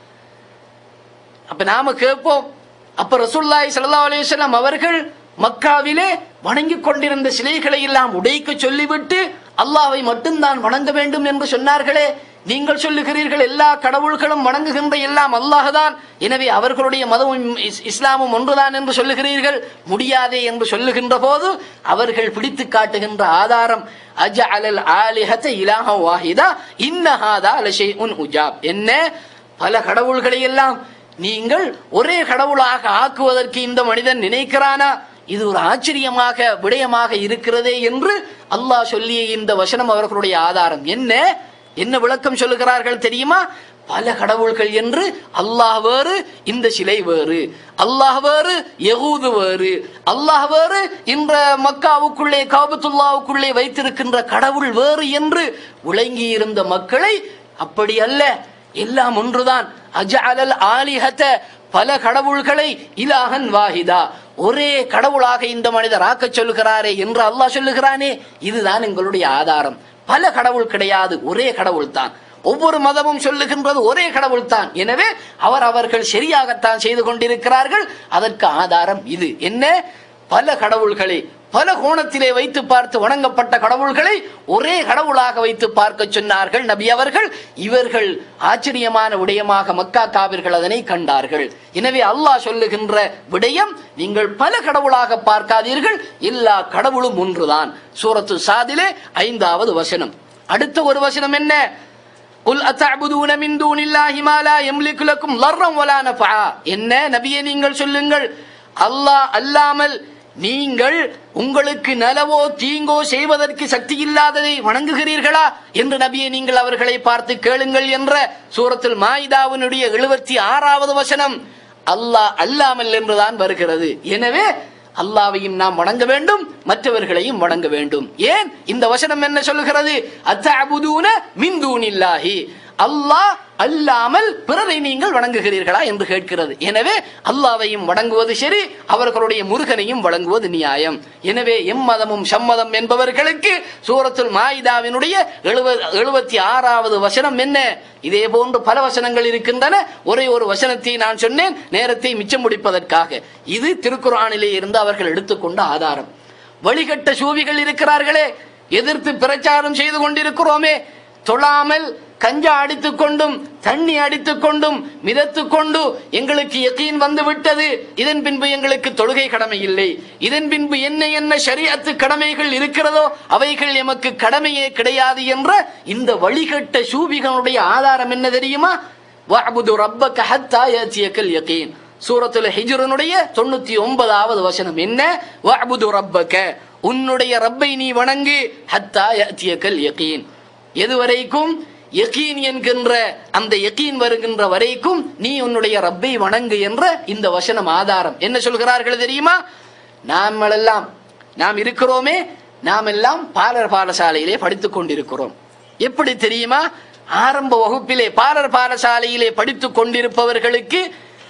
அப்ப நாம கேட்போம் அப்ப ரசூலுல்லாஹி ஸல்லல்லாஹு அலைஹி வஸல்லம் அவர்கள் மக்காவிலே வணங்கிக் கொண்டிருந்த சிலைகளை எல்லாம் உடைக்க சொல்லிவிட்டு அல்லாஹ்வை மட்டும்தான் வணங்க வேண்டும் என்று சொன்னார்களே நீங்கள் சொல்லுகிறீர்கள் எல்லா கடவுள்களும் வணங்குகின்ற எல்லாம் அல்லாஹ்தான் எனவே அவர்களுடைய மதமும் இஸ்- இஸ்லாமும் ஒன்றுதான் என்று சொல்லுகிறீர்கள் முடியாதே என்று சொல்லுகின்ற போது அவர்கள் பிடித்து காட்டுகின்ற ஆதாரம் அஜஅலல் ஆலிஹத இலாஹ வாஹிதா இன்னஹாதா லஷைஉன் உஜாப் என்ன பல கடவுள்களை எல்லாம் நீங்கள் ஒரே கடவுளாக ஆக்குவதற்கு இந்த மனிதன் நினைக்கிறானா இது ஒரு ஆச்சரியமாக விடயமாக இருக்கிறதே என்று அல்லாஹ் சொல்லிய இந்த வசனம் அவர்களுடைய ஆதாரம் என்ன என்ன விளக்கம் சொல்லுகிறார்கள் தெரியுமா பல கடவுள்கள் என்று அல்லாஹ் வேறு இந்த சிலை வேறு அல்லாஹ் வேறு யகூது வேறு அல்லாஹ் வேறு இந்த மக்காவுக்குள்ளே காபத்துல்லாவுக்குள்ளே வைத்திருக்கின்ற கடவுள் வேறு என்று விளங்கி இருந்த மக்களை அப்படி அல்ல எல்லாம் ஒன்றுதான் அஜஅலல் ஆலிஹத பல கடவுள்களை இலாஹன் வாஹிதா ஒரே கடவுளாக இந்த மனிதர் ஆக்கச் சொல்லுகிறாரே என்று அல்லாஹ் சொல்லுகிறானே இதுதான் எங்களுடைய ஆதாரம் பல கடவுள் கிடையாது ஒரே கடவுள் தான் ஒவ்வொரு மதமும் சொல்லுகின்றது ஒரே கடவுள் தான் எனவே அவர் அவர்கள் சரியாகத்தான் செய்து கொண்டிருக்கிறார்கள் அதற்கு ஆதாரம் இது என்ன பல கடவுள்களை பல கோணத்திலே வைத்து பார்த்து வணங்கப்பட்ட கடவுள்களை ஒரே கடவுளாக வைத்து பார்க்க சொன்னார்கள் நபி அவர்கள் இவர்கள் ஆச்சரியமான விடயமாக மக்கா காவிர்கள் அதனை கண்டார்கள் எனவே அல்லாஹ் சொல்லுகின்ற விடயம் நீங்கள் பல கடவுளாக பார்க்காதீர்கள் எல்லா கடவுளும் ஒன்றுதான் சூரத்து சாதிலே ஐந்தாவது வசனம் அடுத்த ஒரு வசனம் என்ன குல் அத்தஅபுதூன மின் தூனில்லாஹி மா லா யம்லிகு லக்கும் லர்ரம் வலா நஃபஆ என்ன நபியே நீங்கள் சொல்லுங்கள் அல்லாஹ் அல்லாமல் நீங்கள் உங்களுக்கு நலவோ தீங்கோ செய்வதற்கு சக்தி இல்லாததை வணங்குகிறீர்களா என்று நபியை நீங்கள் அவர்களை பார்த்து கேளுங்கள் என்ற சூரத்தில் மாயிதாவினுடைய எழுபத்தி ஆறாவது வசனம் அல்லாஹ் அல்லாமல் என்றுதான் வருகிறது எனவே அல்லாவையும் நாம் வணங்க வேண்டும் மற்றவர்களையும் வணங்க வேண்டும் ஏன் இந்த வசனம் என்ன சொல்லுகிறது அத்தஅபுதூன மின் தூனில்லாஹி அல்லாஹ் அல்லாமல் பிறரை நீங்கள் வணங்குகிறீர்களா என்று கேட்கிறது எனவே அல்லாவையும் வணங்குவது சரி அவர்களுடைய முருகனையும் வணங்குவது நியாயம் எனவே எம்மதமும் சம்மதம் என்பவர்களுக்கு சூரத்துல் மாயிதாவினுடைய எழுபத்தி ஆறாவது வசனம் என்ன இதே போன்று பல வசனங்கள் இருக்கின்றன ஒரே ஒரு வசனத்தை நான் சொன்னேன் நேரத்தை மிச்சம் முடிப்பதற்காக இது திருக்குறானிலே இருந்து அவர்கள் எடுத்துக்கொண்ட ஆதாரம் வழிகட்ட சூவிகள் இருக்கிறார்களே எதிர்த்து பிரச்சாரம் செய்து கொண்டிருக்கிறோமே தொழாமல் கஞ்சா அடித்துக் கொண்டும் தண்ணி அடித்துக் கொண்டும் மிதத்துக் கொண்டு எங்களுக்கு யக்கீன் வந்து விட்டது இதன் பின்பு எங்களுக்கு தொழுகை கடமை இல்லை இதன் பின்பு என்ன என்ன ஷரியத்து கடமைகள் இருக்கிறதோ அவைகள் எமக்கு கடமையே கிடையாது என்ற இந்த வழிகட்ட சூபிகளுடைய ஆதாரம் என்ன தெரியுமா வஅபுது ரப்பக ஹத்தா யத்தியக்கல் யகீன் சூரத்துல் ஹிஜ்ரனுடைய தொண்ணூத்தி ஒன்பதாவது வசனம் என்ன வஅபுது ரப்பக உன்னுடைய ரப்பை நீ வணங்கு ஹத்தா யத்தியக்கல் யகீன் எதுவரைக்கும் யகீன் என்கின்ற அந்த யகீன் வருகின்ற வரைக்கும் நீ உன்னுடைய ரப்பை வணங்கு என்ற இந்த வசனம் ஆதாரம் என்ன சொல்கிறார்கள் தெரியுமா நாமெல்லாம் நாம் இருக்கிறோமே நாம் எல்லாம் பாலர் பாடசாலையிலே படித்துக் கொண்டிருக்கிறோம் எப்படி தெரியுமா ஆரம்ப வகுப்பிலே பாலர் பாடசாலையிலே படித்துக் கொண்டிருப்பவர்களுக்கு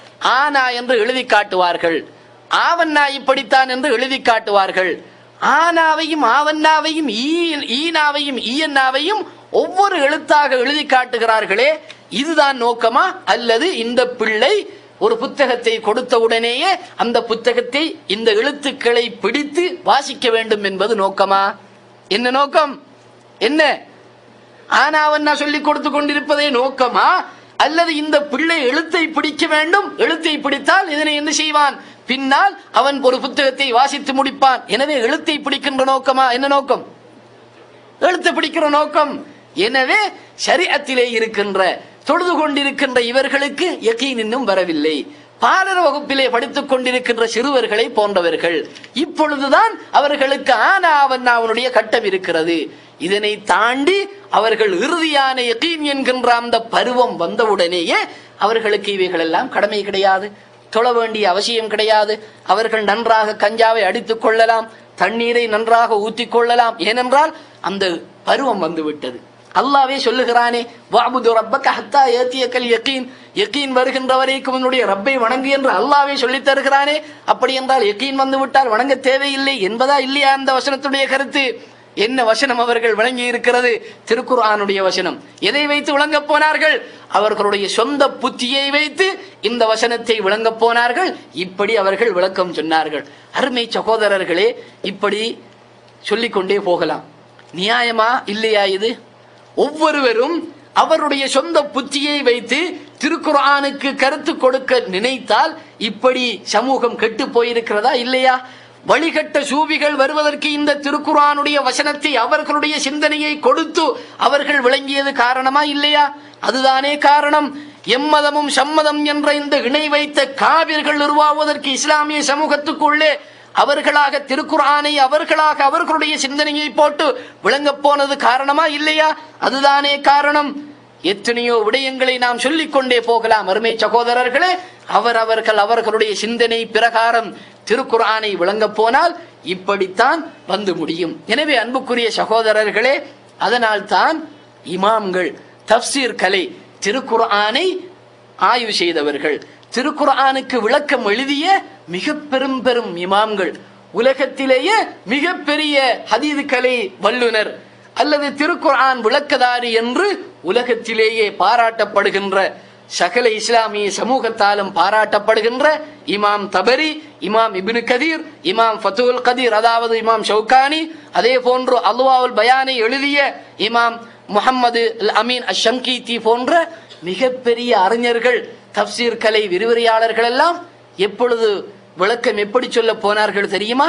ஆனா என்று எழுதி காட்டுவார்கள் ஆவண்ணா இப்படித்தான் என்று எழுதி காட்டுவார்கள் ஆனாவையும் ஆவண்ணாவையும் ஈ- ஈனாவையும் ஈயன்னாவையும் ஒவ்வொரு எழுத்தாக எழுதி காட்டுகிறார்களே இதுதான் நோக்கமா அல்லது இந்த பிள்ளை ஒரு புத்தகத்தை கொடுத்த உடனேயே அந்த புத்தகத்தை இந்த எழுத்துக்களை பிடித்து வாசிக்க வேண்டும் என்பது நோக்கமா என்ன நோக்கம் என்ன ஆனாவன் நான் சொல்லிக் கொடுத்து கொண்டிருப்பதே நோக்கமா அல்லது இந்த பிள்ளை எழுத்தை பிடிக்க வேண்டும் எழுத்தை பிடித்தால் இதனை என்ன செய்வான் பின்னால் அவன் ஒரு புத்தகத்தை வாசித்து முடிப்பான் எனவே எழுத்தை பிடிக்கின்ற நோக்கமா என்ன நோக்கம் எழுத்து பிடிக்கிற நோக்கம் எனவே ஷரியத்திலே இருக்கின்ற தொழுது கொண்டிருக்கின்ற இவர்களுக்கு யகீன் இன்னும் வரவில்லை பாலர் வகுப்பிலே படித்துக் கொண்டிருக்கின்ற சிறுவர்களை போன்றவர்கள் இப்பொழுதுதான் அவர்களுக்கு ஆனா அவன் அவனுடைய கட்டம் இருக்கிறது இதனை தாண்டி அவர்கள் இறுதியான யகீன் என்கின்ற அந்த பருவம் வந்தவுடனேயே அவர்களுக்கு இவைகள் எல்லாம் கடமை கிடையாது தொழ வேண்டிய அவசியம் கிடையாது அவர்கள் நன்றாக கஞ்சாவை அடித்துக் கொள்ளலாம் தண்ணீரை நன்றாக ஊத்திக் கொள்ளலாம் ஏனென்றால் அந்த பருவம் வந்து விட்டது அல்லாவே சொல்லுகிறானே வாபுது ரப்பக்க ஹத்தா ஏத்தியக்கல் யக்கீன் யக்கீன் வருகின்ற வரைக்கும் உன்னுடைய ரப்பை வணங்கு என்று அல்லாவே சொல்லித் தருகிறானே அப்படி என்றால் யக்கீன் வந்து விட்டால் வணங்க தேவையில்லை என்பதா இல்லையா அந்த வசனத்துடைய கருத்து என்ன வசனம் அவர்கள் வழங்கி இருக்கிறது திருக்குர்ஆனுடைய வசனம் எதை வைத்து விளங்கப் போனார்கள் அவர்களுடைய சொந்த புத்தியை வைத்து இந்த வசனத்தை விளங்கப் போனார்கள் இப்படி அவர்கள் விளக்கம் சொன்னார்கள் அருமை சகோதரர்களே இப்படி சொல்லிக்கொண்டே போகலாம் நியாயமா இல்லையா இது ஒவ்வொருவரும் அவருடைய சொந்த புத்தியை வைத்து திருக்குர்ஆனுக்கு கருத்து கொடுக்க நினைத்தால் இப்படி சமூகம் கெட்டு போயிருக்கிறதா இல்லையா வழிகட்ட சூவிகள் வருவதற்கு இந்த திருக்குர்ஆனுடைய வசனத்தை அவர்களுடைய சிந்தனையை கொடுத்து அவர்கள் விளங்கியது காரணமா இல்லையா அதுதானே காரணம் எம்மதமும் சம்மதம் என்ற இந்த இணை வைத்த காவிர்கள் உருவாவதற்கு இஸ்லாமிய சமூகத்துக்குள்ளே அவர்களாக திருக்குர்ஆனை அவர்களாக அவர்களுடைய சிந்தனையை போட்டு விளங்கப் போனது காரணமா இல்லையா அதுதானே காரணம் எத்தனையோ விடயங்களை நாம் சொல்லிக் கொண்டே போகலாம் அருமை சகோதரர்களே அவர் அவர்கள் அவர்களுடைய சிந்தனை பிரகாரம் திருக்குர்ஆனை விளங்கப் போனால் இப்படித்தான் வந்து முடியும் எனவே அன்புக்குரிய சகோதரர்களே அதனால் தான் இமாம்கள் தப்சீர் கலை திருக்குர்ஆனை ஆய்வு செய்தவர்கள் திருக்குர்ஆனுக்கு விளக்கம் எழுதிய மிக பெரும் பெரும் இமாம்கள் உலகத்திலேயே மிகப்பெரிய ஹதீது கலை வல்லுனர் அல்லது திருக்குர்ஆன் விளக்கதாரி என்று உலகத்திலேயே பாராட்டப்படுகின்ற சகல இஸ்லாமிய சமூகத்தாலும் பாராட்டப்படுகின்ற இமாம் தபரி இமாம் இப்னு கதீர் இமாம் ஃபத்துல் கதீர் அதாவது இமாம் ஷவுகானி அதே போன்று அல்வாவுல் பயானை எழுதிய இமாம் முஹம்மது அல் அமீன் அஷங்கீத்தி போன்ற மிகப்பெரிய அறிஞர்கள் தப்சீர் கலை விரிவுரையாளர்கள் எல்லாம் எப்பொழுது விளக்கம் எப்படி சொல்ல போனார்கள் தெரியுமா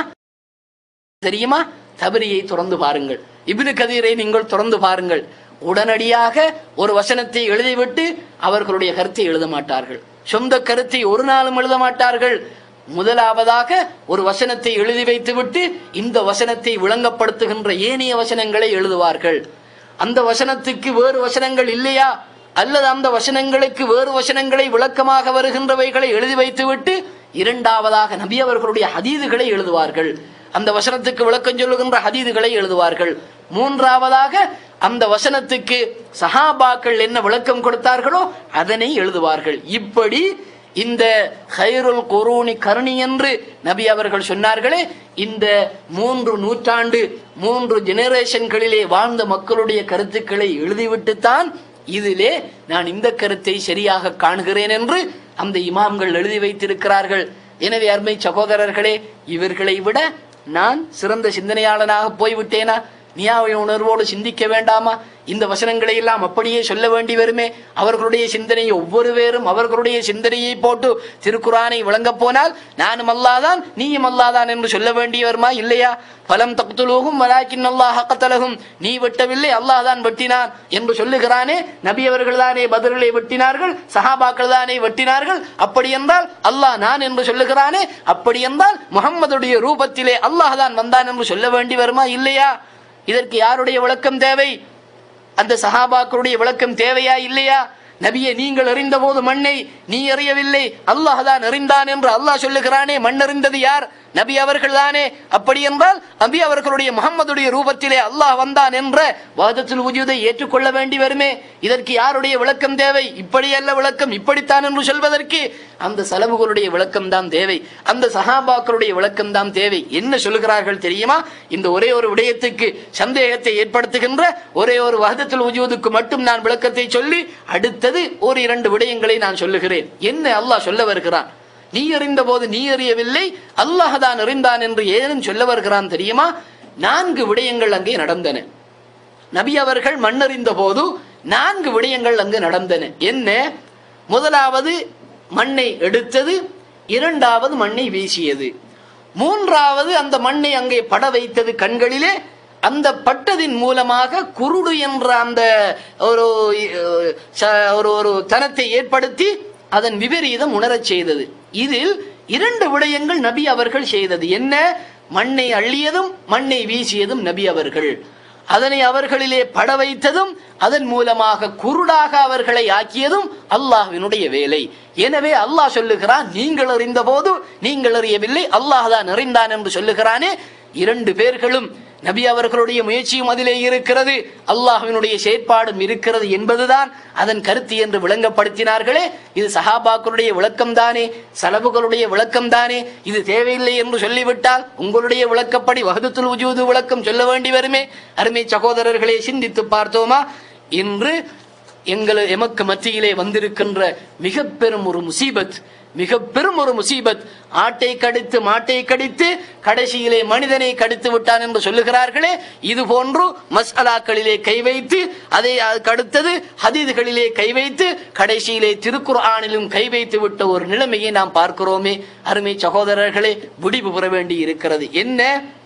தெரியுமா தபரியை தொடர்ந்து பாருங்கள் இப்னு கதீரை நீங்கள் தொடர்ந்து பாருங்கள் உடனடியாக ஒரு வசனத்தை எழுதிவிட்டு அவர்களுடைய கருத்தை எழுத மாட்டார்கள் சொந்த கருத்தை ஒரு நாளும் எழுத மாட்டார்கள் முதலாவதாக ஒரு வசனத்தை எழுதி வைத்துவிட்டு இந்த வசனத்தை விளங்கப்படுத்துகின்ற ஏனைய வசனங்களை எழுதுவார்கள் அந்த வசனத்துக்கு வேறு வசனங்கள் இல்லையா அல்லது அந்த வசனங்களுக்கு வேறு வசனங்களை விளக்கமாக வருகின்றவைகளை எழுதி வைத்துவிட்டு இரண்டாவதாக நபி அவர்களுடைய ஹதீதுகளை எழுதுவார்கள் அந்த வசனத்துக்கு விளக்கம் சொல்லுகின்ற ஹதீதுகளை எழுதுவார்கள் மூன்றாவதாக அந்த வசனத்துக்கு சஹாபாக்கள் என்ன விளக்கம் கொடுத்தார்களோ அதனை எழுதுவார்கள் இப்படி இந்த ஹைருல் குரூனி கருணி என்று நபி அவர்கள் சொன்னார்களே இந்த மூன்று நூற்றாண்டு மூன்று ஜெனரேஷன்களிலே வாழ்ந்த மக்களுடைய கருத்துக்களை எழுதிவிட்டுத்தான் இதிலே நான் இந்த கருத்தை சரியாக காணுகிறேன் என்று அந்த இமாம்கள் எழுதி வைத்திருக்கிறார்கள் எனவே அருமை சகோதரர்களே இவர்களை விட நான் சிறந்த சிந்தனையாளனாக போய்விட்டேனா நியாய உணர்வோடு சிந்திக்க வேண்டாமா இந்த வசனங்களை எல்லாம் அப்படியே சொல்ல வேண்டி வருமே அவர்களுடைய சிந்தனை ஒவ்வொரு பேரும் அவர்களுடைய சிந்தனையை போட்டு திருக்குறானை விளங்கப் போனால் நானும் அல்லாதான் நீயும் அல்லாதான் என்று சொல்ல வேண்டி வருமா இல்லையா பலம் தக்துலூகும் வலாக்கின் அல்லாஹ் கத்தலகும் நீ வெட்டவில்லை அல்லாஹ் தான் வெட்டினான் என்று சொல்லுகிறானே நபி அவர்கள் தானே பதிலை வெட்டினார்கள் சஹாபாக்கள் தானே வெட்டினார்கள் அப்படி என்றால் அல்லாஹ் நான் என்று சொல்லுகிறானே அப்படி என்றால் முகம்மதுடைய ரூபத்திலே அல்லாஹ் தான் வந்தான் என்று சொல்ல வேண்டி வருமா இல்லையா இதற்கு யாருடைய விளக்கம் தேவை அந்த சஹாபாக்களுடைய விளக்கம் தேவையா இல்லையா நபியை நீங்கள் அறிந்த போது மண்ணை நீ அறியவில்லை அல்லாஹ் தான் அறிந்தான் என்று அல்லாஹ் சொல்லுகிறானே மண் அறிந்தது யார் நபி அவர்கள் தானே அப்படி என்றால் நபி அவர்களுடைய முகம்மதுடைய ரூபத்திலே அல்லாஹ் வந்தான் என்ற வாதத்தில் உஜூதை ஏற்றுக்கொள்ள வேண்டி வருமே இதற்கு யாருடைய விளக்கம் தேவை இப்படியல்ல விளக்கம் இப்படித்தான் என்று சொல்வதற்கு அந்த செலவுகளுடைய விளக்கம் தான் தேவை அந்த சஹாபாக்களுடைய விளக்கம் தான் தேவை என்ன சொல்லுகிறார்கள் தெரியுமா இந்த ஒரே ஒரு விடயத்துக்கு சந்தேகத்தை ஏற்படுத்துகின்ற ஒரே ஒரு வகதத்தில் உஜூதுக்கு மட்டும் நான் விளக்கத்தை சொல்லி அடுத்தது ஒரு இரண்டு விடயங்களை நான் சொல்லுகிறேன் என்ன அல்லாஹ் சொல்ல வருகிறான் நீ அறிந்த போது நீ அறியவில்லை அல்லாஹ் தான் அறிந்தான் என்று ஏனும் சொல்ல வருகிறான் தெரியுமா நான்கு விடயங்கள் அங்கே நடந்தன நபி அவர்கள் மண்ணறிந்த போது நான்கு விடயங்கள் அங்கு நடந்தன என்ன முதலாவது மண்ணை எடுத்தது இரண்டாவது மண்ணை வீசியது மூன்றாவது அந்த மண்ணை அங்கே பட வைத்தது கண்களிலே அந்த பட்டதின் மூலமாக குருடு என்ற அந்த ஒரு அஹ், ச- ஒரு ஒரு தனத்தை ஏற்படுத்தி அதன் விபரீதம் உணரச் செய்தது இதில் இரண்டு விடயங்கள் நபி அவர்கள் செய்தது என்ன மண்ணை அள்ளியதும் மண்ணை வீசியதும் நபி அவர்கள் அதனை அவர்களிலே பட வைத்ததும் அதன் மூலமாக குருடாக அவர்களை ஆக்கியதும் அல்லாஹ்வினுடைய வேலை எனவே அல்லாஹ் சொல்லுகிறான் நீங்கள் அறிந்த போது நீங்கள் அறியவில்லை அல்லாஹ் தான் அறிந்தான் என்று சொல்லுகிறானே இரண்டு பேர்களும் நபி அவர்களுடைய முயற்சியும் அதிலே இருக்கிறது அல்லாஹ்வினுடைய செயற்பாடும் இருக்கிறது என்பதுதான் அதன் கருத்து என்று விளங்கப்படுத்தினார்களே இது சஹாபாக்களுடைய விளக்கம் தானே சலபுகளுடைய விளக்கம் தானே இது தேவையில்லை என்று சொல்லிவிட்டால் உங்களுடைய விளக்கப்படி வகதுத்துல் உஜூது விளக்கம் சொல்ல வேண்டி வருமே அருமை சகோதரர்களே சிந்தித்து பார்த்தோமா இன்று எங்கள் எமக்கு மத்தியிலே வந்திருக்கின்ற மிக பெரும் ஒரு முசீபத் மிக பெரும் ஒரு முசீபத் ஆட்டை கடித்து மாட்டை கடித்து கடைசியிலே மனிதனை கடித்து விட்டான் என்று சொல்லுகிறார்களே இது போன்று மஸ்அலாக்களிலே கை வைத்து அதை அடுத்தது ஹதீதுகளிலே கை வைத்து கடைசியிலே திருக்குர்ஆனிலும் கை வைத்து விட்ட ஒரு நிலைமையை நாம் பார்க்கிறோமே அருமை சகோதரர்களே முடிவு பெற வேண்டி இருக்கிறது என்ன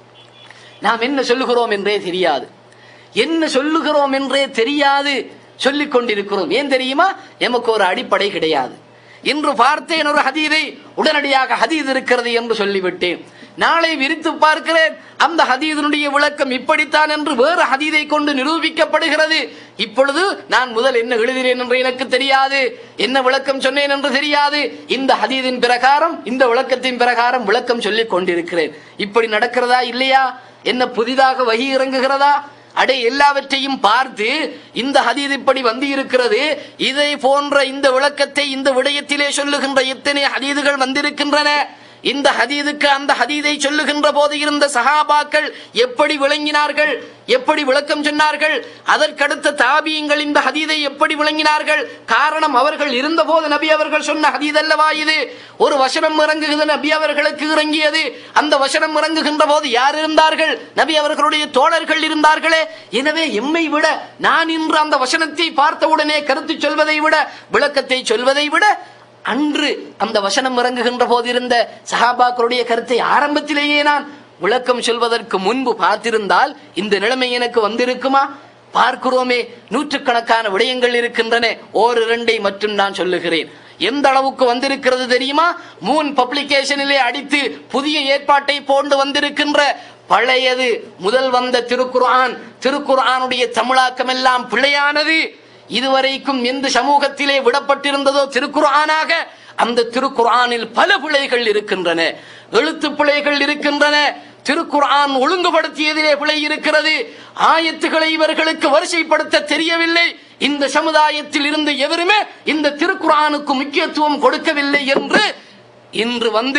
நாம் என்ன சொல்லுகிறோம் என்றே தெரியாது என்ன சொல்லுகிறோம் என்றே தெரியாது சொல்லிக் கொண்டிருக்கிறோம் ஏன் தெரியுமா எமக்கு ஒரு அடிப்படை கிடையாது இன்று பார்த்தேன் ஒரு ஹதீதை உடனடியாக ஹதீத் இருக்கிறது என்று சொல்லிவிட்டேன் நாளை விரித்து பார்க்கிறேன் அந்த ஹதீதனுடைய விளக்கம் இப்படித்தான் என்று வேறு ஹதீதை கொண்டு நிரூபிக்கப்படுகிறது இப்பொழுது நான் முதல் என்ன எழுதினேன் என்று எனக்கு தெரியாது என்ன விளக்கம் சொன்னேன் என்று தெரியாது இந்த ஹதீதின் பிரகாரம் இந்த விளக்கத்தின் பிரகாரம் விளக்கம் சொல்லிக் கொண்டிருக்கிறேன் இப்படி நடக்கிறதா இல்லையா என்ன புதிதாக வகி இறங்குகிறதா அடே எல்லாவற்றையும் பார்த்து இந்த ஹதீத் இப்படி வந்து இருக்கிறது இதை போன்ற இந்த விளக்கத்தை இந்த விடயத்திலே சொல்லுகின்ற எத்தனை ஹதீதுகள் வந்திருக்கின்றன இந்த ஹதீதுக்கு அந்த ஹதீதை சொல்லுகின்ற போது இருந்த சஹாபாக்கள் எப்படி விளங்கினார்கள் எப்படி விளக்கம் சொன்னார்கள் அதற்கடுத்த தாபியங்கள் இந்த ஹதீதை எப்படி விளங்கினார்கள் காரணம் அவர்கள் இருந்தபோது நபி அவர்கள் சொன்ன ஹதீத் அல்லவா இது ஒரு வசனம் இறங்குகிறது நபி அவர்களுக்கு இறங்கியது அந்த வசனம் இறங்குகின்ற போது யார் இருந்தார்கள் நபி அவர்களுடைய தோழர்கள் இருந்தார்களே எனவே எம்மை விட நான் இன்று அந்த வசனத்தை பார்த்தவுடனே கருத்து சொல்வதை விட விளக்கத்தை சொல்வதை விட அன்று அந்த வசனம் இறங்குகின்ற போது இருந்த சஹாபாக்களுடைய கருத்தை ஆரம்பத்திலேயே நான் விளக்கம் சொல்வதற்கு முன்பு பார்த்திருந்தால் இந்த நிலைமை எனக்கு வந்திருக்குமா பார்க்கிறோமே நூற்றுக்கணக்கான விடயங்கள் இருக்கின்றன ஓர் இரண்டை மட்டும் நான் சொல்லுகிறேன் எந்த அளவுக்கு வந்திருக்கிறது தெரியுமா மூன் பப்ளிகேஷனிலே அடித்து புதிய ஏற்பாட்டை போன்று வந்திருக்கின்ற பழையது முதல் வந்த திருக்குர்ஆன் திருக்குர்ஆனுடைய தமிழாக்கம் எல்லாம் பிழையானது இதுவரைக்கும் எந்த சமூகத்திலே விடப்பட்டிருந்ததோ திருக்குர்ஆனாக அந்த திருக்குர்ஆனில் பல பிழைகள் இருக்கின்றன எழுத்து பிழைகள் இருக்கின்றன திருக்குர்ஆன் ஒழுங்குபடுத்தியதிலே பிழை இருக்கிறது ஆயத்துக்களை இவர்களுக்கு வரிசைப்படுத்த தெரியவில்லை இந்த சமுதாயத்தில் இருந்து எவருமே இந்த திருக்குர்ஆனுக்கு முக்கியத்துவம் கொடுக்கவில்லை என்று இன்று வந்து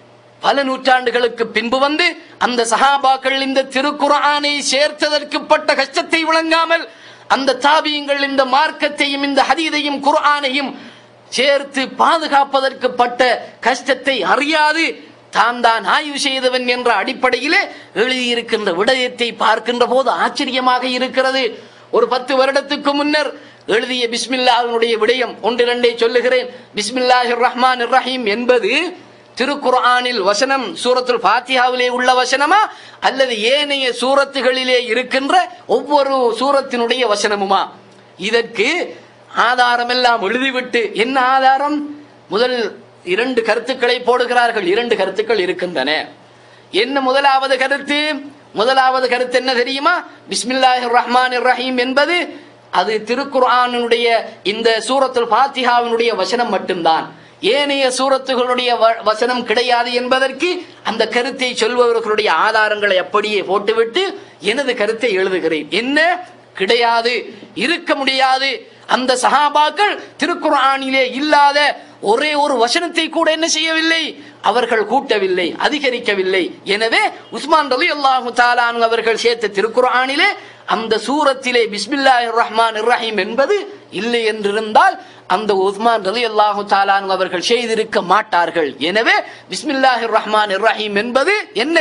பல நூற்றாண்டுகளுக்கு பின்பு வந்து அந்த சஹாபாக்கள் இந்த திருக்குர்ஆனை சேர்த்ததற்கு பட்ட கஷ்டத்தை விளங்காமல் அந்த தாபியங்கள் இந்த மார்க்கத்தையும் இந்த ஹதீதையும் குர்ஆனையும் சேர்த்து பாதுகாப்பதற்கு பட்ட கஷ்டத்தை அறியாது தான் தான் ஆய்வு செய்தவன் என்ற அடிப்படையிலே எழுதியிருக்கின்ற விடயத்தை பார்க்கின்ற போது ஆச்சரியமாக இருக்கிறது ஒரு பத்து வருடத்துக்கு முன்னர் எழுதிய பிஸ்மில்லாஹினுடைய விடயம் ஒன்றிரண்டை சொல்லுகிறேன் பிஸ்மில்லாஹிர் ரஹ்மான் ரஹீம் என்பது திருக்குர்ஆனில் வசனம் சூரத்துல் ஃபாத்திஹாவிலே உள்ள வசனமா அல்லது ஏனைய சூரத்துகளிலே இருக்கின்ற ஒவ்வொரு சூரத்தினுடைய வசனமுமா இதற்கு ஆதாரம் எல்லாம் எழுதிவிட்டு என்ன ஆதாரம் முதல் இரண்டு கருத்துக்களை போடுகிறார்கள் இரண்டு கருத்துக்கள் இருக்கின்றன என்ன முதலாவது கருத்து முதலாவது கருத்து என்ன தெரியுமா பிஸ்மில்லாஹிர் ரஹ்மான் ரஹீம் என்பது அது திருக்குர்ஆனுடைய இந்த சூரத்துல் ஃபாத்திஹாவினுடைய வசனம் மட்டும்தான் ஏனைய சூரத்துகளுடைய வ- வசனம் கிடையாது என்பதற்கு அந்த கருத்தை சொல்பவர்களுடைய ஆதாரங்களை அப்படியே போட்டுவிட்டு எனது கருத்தை எழுதுகிறேன் என்ன கிடையாது இருக்க முடியாது அந்த சஹாபாக்கள் திருக்குர்ஆனிலே இல்லாத ஒரே ஒரு வசனத்தை கூட என்ன செய்யவில்லை அவர்கள் கூட்டவில்லை அதிகரிக்கவில்லை எனவே உஸ்மான் ரலி அல்லாஹு தாலான் அவர்கள் சேர்த்த திருக்குர்ஆனிலே அந்த சூரத்திலே பிஸ்மில்லாஹிர் ரஹ்மான் ரஹீம் என்பது இல்லை என்றிருந்தால் அந்த உஸ்மான் ரலி அல்லாஹு தாலான் அவர்கள் செய்திருக்க மாட்டார்கள் எனவே பிஸ்மில்லாஹிர் ரஹ்மான் ரஹீம் என்பது என்ன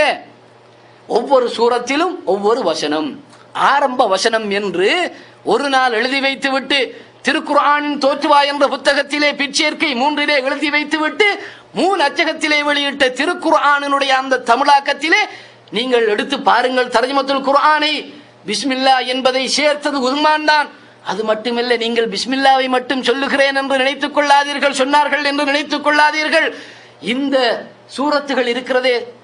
ஒவ்வொரு சூரத்திலும் ஒவ்வொரு வசனம் ஆரம்ப வசனம் என்று ஒரு நாள் எழுதி வைத்துவிட்டு திருக்குர்ஆனின் தோற்றுவா என்ற புத்தகத்திலே பிற்சேர்க்கை மூன்றிலே எழுதி வைத்துவிட்டு மூணு அச்சகத்திலே வெளியிட்ட திருக்குர்ஆனினுடைய அந்த தமிழாக்கத்திலே நீங்கள் எடுத்து பாருங்கள் தர்ஜமத்துல் குர்ஆனை பிஸ்மில்லா என்பதை சேர்த்தது உஸ்மான் தான் அது மட்டுமல்ல நீங்கள் பிஸ்மில்லாவை மட்டும் சொல்லுகிறேன் என்று நினைத்துக் கொள்ளாதீர்கள் சொன்னார்கள் என்று நினைத்துக் கொள்ளாதீர்கள் இந்த சூரத்துகள் இருக்கிறதே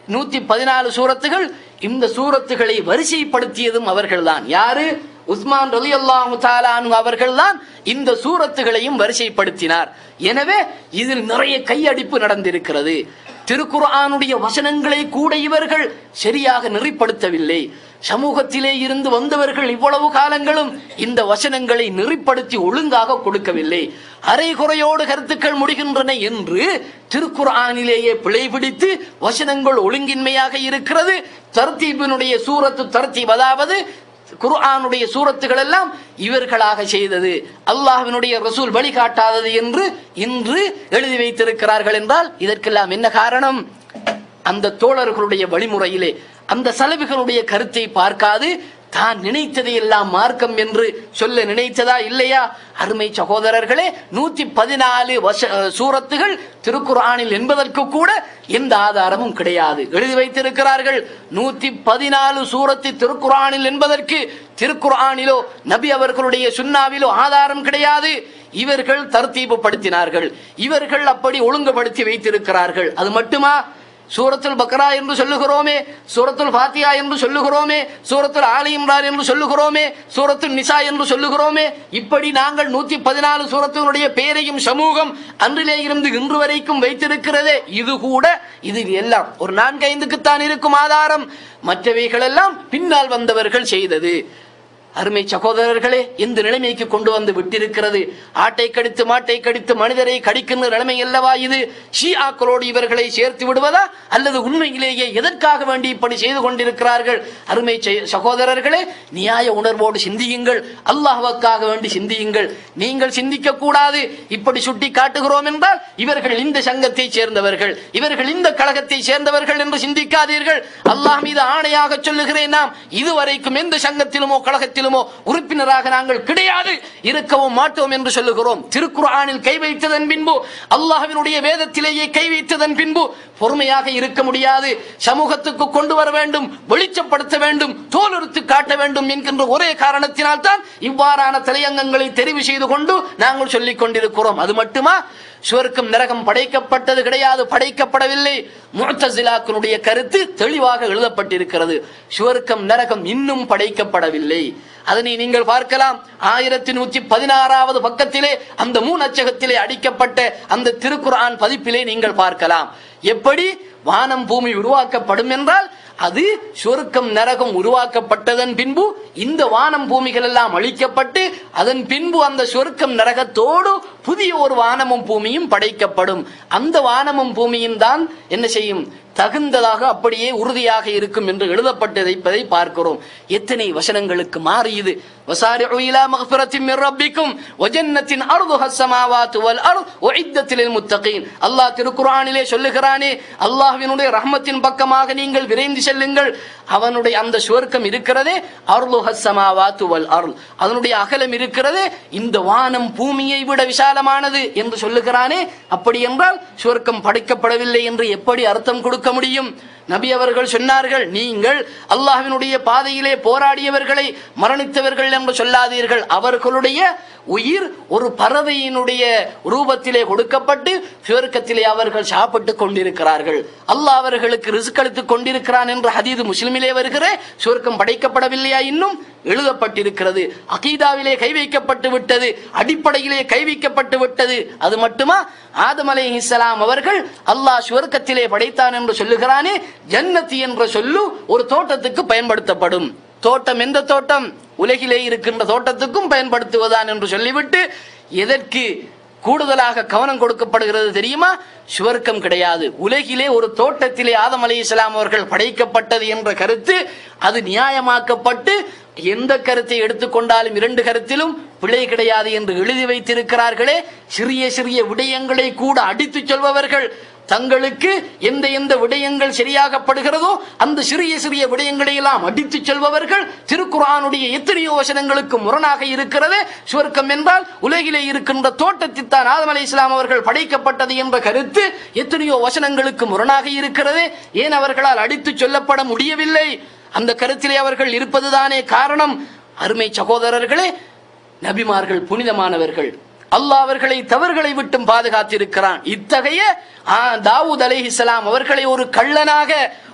நூத்தி பதினாலு சூரத்துகள் இந்த சூரத்துகளை வரிசைப்படுத்தியதும் அவர்கள்தான் யாரு உஸ்மான் ரலி அல்லாஹு தாலானு அவர்கள்தான் இந்த சூரத்துகளையும் வரிசைப்படுத்தினார் எனவே இதில் நிறைய கையடிப்பு நடந்திருக்கிறது திருக்குர்ஆனுடைய வசனங்களை கூட இவர்கள் சரியாக நெறிப்படுத்தவில்லை சமூகத்திலே இருந்து வந்தவர்கள் இவ்வளவு காலங்களும் இந்த வசனங்களை நெறிப்படுத்தி ஒழுங்காக கொடுக்கவில்லை அரைகுறையோடு கருத்துக்கள் முடிகின்றன என்று திருக்குர்ஆனிலேயே பிழை பிடித்து வசனங்கள் ஒழுங்கின்மையாக இருக்கிறது தர்த்தீபினுடைய சூரத்து தர்த்தீப் அதாவது குர்ஆனுடைய சூரத்துகள் எல்லாம் இவர்களாக செய்தது அல்லாஹ்வினுடைய ரசூல் வழிகாட்டாதது என்று இன்று எழுதி வைத்திருக்கிறார்கள் என்றால் இதற்கெல்லாம் என்ன காரணம் அந்த தோழர்களுடைய வழிமுறையிலே அந்த சலபிகளுடைய கருத்தை பார்க்காது தான் நினைத்ததை எல்லாம் மார்க்கம் என்று சொல்ல நினைத்ததா இல்லையா அருமை சகோதரர்களே நூத்தி பதினாலு வச சூரத்துகள் திருக்குர்ஆனில் என்பதற்கு கூட எந்த ஆதாரமும் கிடையாது எழுதி வைத்திருக்கிறார்கள் நூத்தி பதினாலு சூரத்து திருக்குர்ஆனில் என்பதற்கு திருக்குர்ஆனிலோ நபி அவர்களுடைய சுன்னாவிலோ ஆதாரம் கிடையாது இவர்கள் தர்த்தீபு படுத்தினார்கள் இவர்கள் அப்படி ஒழுங்குபடுத்தி வைத்திருக்கிறார்கள் அது மட்டுமா சூரத்துல் பக்ரா என்று சொல்லுகிறோமே சூரத்துல் ஃபாத்தியா என்று சொல்லுகிறோமே சூரத்துல் ஆலி இம்ரான் என்று சொல்லுகிறோமே சூரத்துல் நிசா என்று சொல்லுகிறோமே இப்படி நாங்கள் நூத்தி பதினாலு சூரத்தினுடைய பெயரையும் சமூகம் அன்றிலே இருந்து இன்று வரைக்கும் வைத்திருக்கிறதே இது கூட இது எல்லாம் ஒரு நான்கு ஐந்துக்குத்தான் இருக்கும் ஆதாரம் மற்றவைகள் எல்லாம் பின்னால் வந்தவர்கள் செய்தது அருமை சகோதரர்களே இந்த நிலைமைக்கு கொண்டு வந்து விட்டிருக்கிறது ஆட்டை கடித்து மாட்டை கடித்து மனிதரை கடிக்கின்ற நிலைமை அல்லவா இது ஷியாக்களோடு இவர்களை சேர்த்து விடுவதா அல்லது உண்மையிலேயே எதற்காக வேண்டி இப்படி செய்து கொண்டிருக்கிறார்கள் அருமை செ- சகோதரர்களே நியாய உணர்வோடு சிந்தியுங்கள் அல்லாஹ்வுக்காக வேண்டி சிந்தியுங்கள் நீங்கள் சிந்திக்க கூடாது இப்படி சுட்டி காட்டுகிறோம் என்றால் இவர்கள் இந்த சங்கத்தை சேர்ந்தவர்கள் இவர்கள் இந்த கழகத்தை சேர்ந்தவர்கள் என்று சிந்திக்காதீர்கள் அல்லாஹ் மீது ஆணையாக சொல்லுகிறேன் நாம் இதுவரைக்கும் எந்த சங்கத்திலுமோ கழகத்திலுமோ உறுப்பினராக நாங்கள் கிடையாது இருக்கவும் மாட்டோம் என்று சொல்லுகிறோம் திருக்குர்ஆனில் கை வைத்ததன் பின்பு அல்லாஹ்வினுடைய வேதத்திலேயே கை வைத்ததன் பின்பு பொறுமையாக இருக்க முடியாது சமூகத்துக்கு கொண்டு வர வேண்டும் வெளிச்சப்படுத்த வேண்டும் தோலுறுத்து காட்ட வேண்டும் என்கின்ற ஒரே காரணத்தினால் தான் இவ்வாறான தலையங்கங்களை தெரிவு செய்து கொண்டு நாங்கள் சொல்லிக் கொண்டிருக்கிறோம் அது மட்டுமா சுவர்க்கம் நரகம் படைக்கப்பட்டது கிடையாது படைக்கப்படவில்லை முத்தசிலாக்களுடைய கருத்து தெளிவாக எழுதப்பட்டிருக்கிறது சுவர்க்கம் நரகம் இன்னும் படைக்கப்படவில்லை அதனை நீங்கள் பார்க்கலாம் ஆயிரத்தி நூற்றி பதினாறாவது பக்கத்திலே அந்த மூணு அச்சகத்திலே அடிக்கப்பட்ட அந்த திருக்குர்ஆன் பதிப்பிலே நீங்கள் பார்க்கலாம் எப்படி வானம் பூமி உருவாக்கப்படும் என்றால் அது சொர்க்கம் நரகம் உருவாக்கப்பட்டதன் பின்பு இந்த வானம் பூமிகள் எல்லாம் அழிக்கப்பட்டு அதன் பின்பு அந்த சொர்க்கம் நரகத்தோடு புதிய ஒரு வானமும் பூமியும் படைக்கப்படும் அந்த வானமும் பூமியும் தான் என்ன செய்யும் தகுந்ததாக அப்படியே உறுதியாக இருக்கும் என்று எழுதப்பட்டிருப்பதை பார்க்கிறோம் எத்தனை வசனங்களுக்கு மாறியது வசாரிஉ இலா மக்ஃபிரத்தின் மின் ரப்பிக்கும் வஜன்னத்தின் அர்துஹ ஸமாவாத்து வல் அர்த் உஇத்தத் லில் முத்தகீன் அல்லாஹ் திருக்குர்ஆனிலே சொல்லுகிறானே அல்லாஹ்வினுடைய ரஹ்மத்தின் பக்கமாக நீங்கள் விரைந்து செல்லுங்கள் அவனுடைய அந்த சுவர்க்கம் இருக்கிறதே அர்துஹ ஸமாவாத்து வல் அர்த் அதனுடைய அகலம் இருக்கிறதே இந்த வானம் பூமியை விட விசாலமானது என்று சொல்லுகிறானே அப்படி என்றால் சுவர்க்கம் படைக்கப்படவில்லை என்று எப்படி அர்த்தம் கொடுக்க முடியும் நபி அவர்கள் சொன்னார்கள் நீங்கள் அல்லாஹ்வினுடைய பாதையிலே போராடியவர்களை மரணித்தவர்கள் என்று சொல்லாதீர்கள் அவர்களுடைய உயிர் ஒரு பறவையினுடைய ரூபத்திலே கொடுக்கப்பட்டு சுவர்க்கத்திலே அவர்கள் சாப்பிட்டு கொண்டிருக்கிறார்கள் அல்லாஹ் அவர்களுக்கு ரிஸ்க் அளித்துக் கொண்டிருக்கிறான் என்ற ஹதீது முஸ்லிமிலே வருகிற சுவர்க்கம் படைக்கப்படவில்லையா இன்னும் எழுதப்பட்டிருக்கிறது அகீதாவிலே கை வைக்கப்பட்டு விட்டது அடிப்படையிலே கை வைக்கப்பட்டு விட்டது அது மட்டுமா ஆதம் அலைஹிஸ்ஸலாம் அவர்கள் அல்லாஹ் சுவர்க்கத்திலே படைத்தான் என்று சொல்லுகிறானே ஜன்னத்தி என்ற சொல்லு ஒரு தோட்டத்துக்கு பயன்படுத்தப்படும் தோட்டம் எந்த தோட்டம் உலகிலே இருக்கின்ற தோட்டத்துக்கும் பயன்படுத்துவதான் என்று சொல்லிவிட்டு எதற்கு கூடுதலாக கவனம் கொடுக்கப்படுகிறது தெரியுமா சுவர்க்கம் கிடையாது உலகிலே ஒரு தோட்டத்திலே ஆதம் அலி இஸ்லாம் அவர்கள் படைக்கப்பட்டது என்ற கருத்து அது நியாயமாக்கப்பட்டு எந்த கருத்தை எடுத்துக்கொண்டாலும் இரண்டு கருத்திலும் பிழை கிடையாது என்று எழுதி வைத்திருக்கிறார்களே சிறிய சிறிய விடயங்களை கூட அடித்துச் சொல்பவர்கள் தங்களுக்கு எந்த எந்த விடயங்கள் சரியாகப்படுகிறதோ அந்த சிறிய சிறிய விடயங்களை எல்லாம் அடித்துச் செல்பவர்கள் திருக்குர்ஆனுடைய எத்தனையோ வசனங்களுக்கு முரணாக இருக்கிறது சுவர்க்கம் என்றால் உலகிலே இருக்கின்ற தோட்டத்தில் தான் ஆதம் அலை இஸ்லாம் அவர்கள் படைக்கப்பட்டது என்ற கருத்து எத்தனையோ வசனங்களுக்கு முரணாக இருக்கிறது ஏன் அவர்களால் அடித்துச் சொல்லப்பட முடியவில்லை அந்த கருத்திலே அவர்கள் இருப்பதுதானே காரணம் அருமை சகோதரர்களே நபிமார்கள் புனிதமானவர்கள் அல்லாஹ் அவர்களை தவறுகளை விட்டும் பாதுகாத்திருக்கிறான் இத்தகைய ஆ, தாவூத் அலைஹிஸ்ஸலாம் அவர்களை ஒரு கள்ளனாக